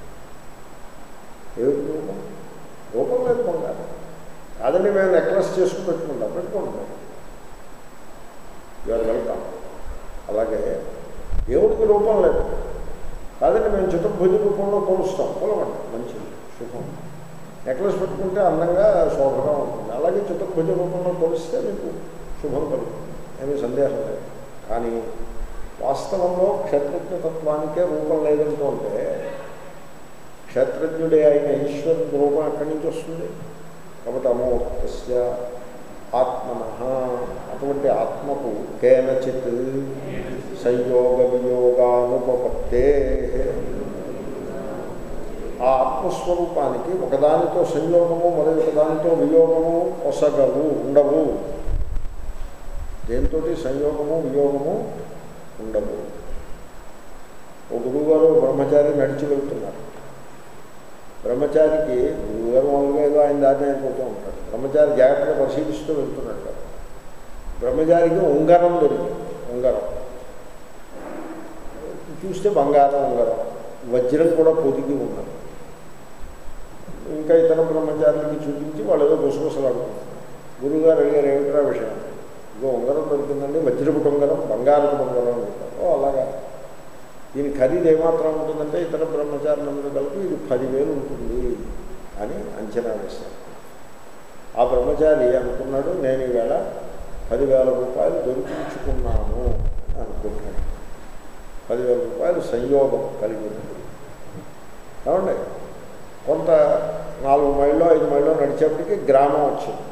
ఏమిటి రూపం రూపం లేదు బంగారం కాదండి మేము నెక్లెస్ చేసుకుని పెట్టుకుంటాం పెట్టుకోండి యూఆర్ వెల్కమ్ అలాగే దేవుడికి రూపం లేదు కాదండి మేము చతుర్భుజ రూపంలో కొలుస్తాం కొలవండి మంచిది శుభం నెక్లెస్ పెట్టుకుంటే అందంగా శోభగా ఉంటుంది అలాగే చతుర్భుజ రూపంలో కొలిస్తే మీకు శుభం కలుగుతుంది ఏమీ సందేహం లేదు కానీ వాస్తవంలో క్షేత్రజ్ఞతత్వానికే రూపం లేదంటూ ఉంటే క్షేత్రజ్ఞుడే అయిన ఈశ్వరుని రూపం ఎక్కడి నుంచి వస్తుంది కాబట్టి అమోక్తస్య ఆత్మన అటువంటి ఆత్మకు కేనచిత్ సంయోగ వియోగానుపపత్తే ఆ ఆత్మస్వరూపానికి ఒకదానితో సంయోగము మరొక దానితో వియోగము ఒసగవు ఉండవు దేంతో సంయోగము వియోగము ఉండవు ఓ గురువుగారు బ్రహ్మచారి నడిచి వెళ్తున్నారు బ్రహ్మచారికి గురుగారు మామూలుగా ఏదో ఆయన దాన్ని ఆయన పోతూ ఉంటాడు బ్రహ్మచారి జాగ్రత్తగా పరిశీలిస్తూ వెళ్తున్నాడు కదా బ్రహ్మచారికి ఉంగరం దొరికింది ఉంగరం చూస్తే బంగారం ఉంగరం వజ్రం కూడా పొదిగి ఉన్నది ఇంకా ఇతర బ్రహ్మచారులకి చూపించి వాళ్ళు ఏదో గుసగుసలాడుకుంటారు గురువుగారు అడిగారు ఏమిట్రా విషయం ఇదో ఉంగరం దొరికిందండి వజ్రపుట ఉంగరం బంగారపు ఉంగరం అని చెప్పారు ఓ అలాగా దీని ఖరీదు ఏమాత్రం ఉంటుందంటే ఇతర బ్రహ్మచారులందరూ కలిపి ఇది పదివేలు ఉంటుంది అని అంచనా వేశారు ఆ బ్రహ్మచారి అనుకున్నాడు నేను ఈవేళ పదివేల రూపాయలు దొరికించుకున్నాను అని అనుకుంటాడు పదివేల రూపాయలు సంయోగం కలిగినది ఏమండి కొంత నాలుగు మైళ్ళు ఐదు మైళ్ళు నడిచేప్పటికి గ్రామం వచ్చింది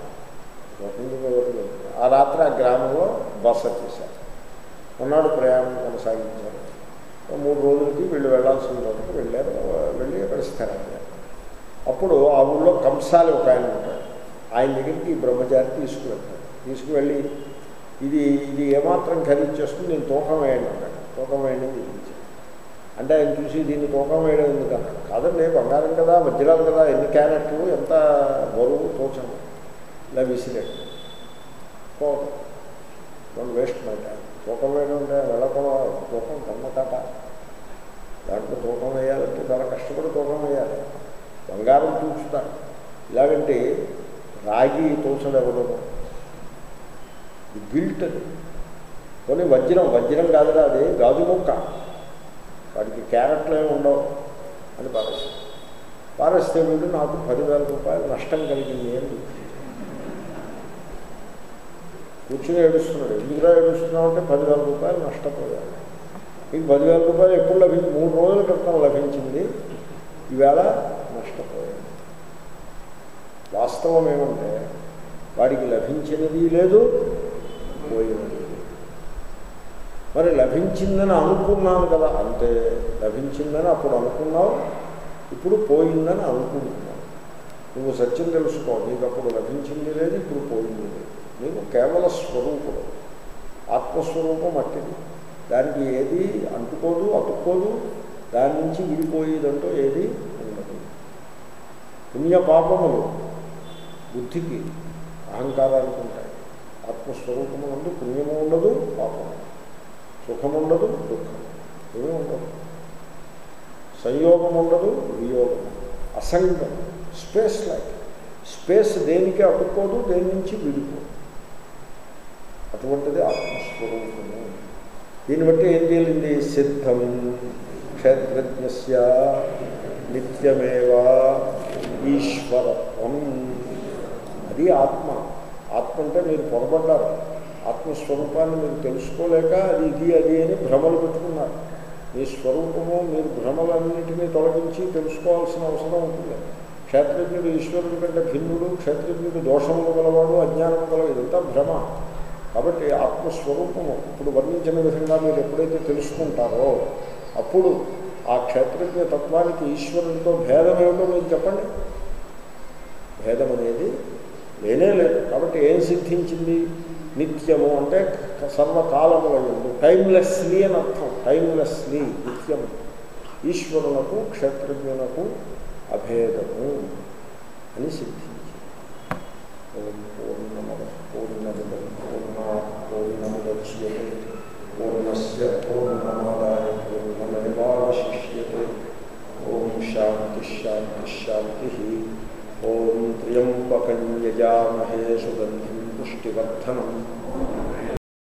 ఆ రాత్రి ఆ గ్రామంలో బస చేశారు ఉన్నాడు ప్రయాణం కొనసాగించారు మూడు రోజులకి వీళ్ళు వెళ్ళాల్సిన రోజుకి వెళ్ళారు వెళ్ళి అక్కడ స్థిరయ్యారు అప్పుడు ఆ ఊళ్ళో కంసాలి ఒక ఆయన ఉంటాడు ఆయన దగ్గరికి ఈ బ్రహ్మచారి తీసుకువెళ్తాడు తీసుకువెళ్ళి ఇది ఇది ఏమాత్రం ఖరీదు చేస్తుంది నేను తూకం వేయండి అన్నాడు తూకం వేయండి అని చూపించాను అంటే ఆయన చూసి దీన్ని తూకం వేయడం ఎందుకన్నాడు కాదండి బంగారం కదా వజ్రాలు కదా ఎన్ని క్యారెట్లు ఎంత బరువు తోచండి ఇలా విసిరాడు పోదు డోంట్ వేస్ట్ మై టైం తూకం వేయడం అంటే వెళ్ళకుండా తూకం కన్నకాట దాంట్లో తూకం వేయాలంటే చాలా కష్టపడి తూకం వేయాలి బంగారం తూచుతారు ఇలాగంటే రాగి తోచడం ఎవరు గిల్ట్ అది కొన్ని వజ్రం వజ్రం కాదురా అది గాజు ముక్క వాడికి క్యారెట్లు ఏమి ఉండవు అని పారేస్తాడు పారేస్తే వీడు నాకు పదివేల రూపాయలు నష్టం కలిగింది అని కూర్చుని ఏడుస్తున్నాడు ఎందుకురా ఏడుస్తున్నావు అంటే పదివేల రూపాయలు నష్టపోయాడు మీకు పదివేల రూపాయలు ఎప్పుడు లభించి మూడు రోజుల క్రితం లభించింది ఈవేళ నష్టపోయాడు వాస్తవం ఏమంటే వాడికి లభించినది లేదు పోయినది మరి లభించిందని అనుకున్నాను కదా అంతే లభించిందని అప్పుడు అనుకున్నావు ఇప్పుడు పోయిందని అనుకుంటున్నావు నువ్వు సత్యం తెలుసుకో నీకు అప్పుడు లభించింది లేదు ఇప్పుడు పోయింది లేదు నీకు కేవల స్వరూపుడు ఆత్మస్వరూపం అట్టిది దానికి ఏది అంటుకోదు అతుక్కోదు దాని నుంచి విడిపోయేదంటూ ఏది ఉండదు పుణ్యపాపములు బుద్ధికి అహంకారానికి ఉంటాయి ఆత్మస్వరూపము నుండి పుణ్యము ఉండదు పాపము సుఖం ఉండదు దుఃఖం ఏమీ ఉండదు సంయోగం ఉండదు వియోగం అసంగం స్పేస్ లైక్ స్పేస్ దేనికి అతుక్కోదు దేని నుంచి విడిపోదు అటువంటిది ఆత్మస్వరూపము దీన్ని బట్టి ఏం తేలింది సిద్ధం క్షేత్రజ్ఞస్య నిత్యమేవా ఈశ్వరత్వం అది ఆత్మ ఆత్మ అంటే మీరు పొరపడ్డారు ఆత్మస్వరూపాన్ని మీరు తెలుసుకోలేక అది ఇది అది అని భ్రమలు పెట్టుకున్నారు మీ స్వరూపము మీరు భ్రమలన్నింటినీ తొలగించి తెలుసుకోవాల్సిన అవసరం ఉంటుంది క్షేత్రజ్ఞుడు ఈశ్వరుడి కంటే భిన్నుడు క్షేత్రజ్ఞుడు దోషములు గలవాడు అజ్ఞానం గల ఇదంతా భ్రమ కాబట్టి ఆత్మస్వరూపము ఇప్పుడు వర్ణించిన విధంగా మీరు ఎప్పుడైతే తెలుసుకుంటారో అప్పుడు ఆ క్షేత్రజ్ఞ తత్వానికి ఈశ్వరుడితో భేదం ఏమిటో మీరు చెప్పండి భేదం అనేది లేనే లేదు కాబట్టి ఏం సిద్ధించింది నిత్యము అంటే సర్వకాలములందు టైమ్లెస్లీ అని అర్థం టైమ్లెస్లీ నిత్యం ఈశ్వరులకు క్షేత్రజ్ఞులకు అభేదము అని సిద్ధించింది ఓం పూర్ణమద పూర్ణమిదం పూర్ణ పూర్ణముద్యతే పూర్ణస్ పూర్ణమాదాయ పూర్ణమేవాశిష్యతే ఓం శాంతి శాంతి శాంతి ఓం త్ర్యంబకం యజామహే సుగంధిం పుష్టివర్ధనం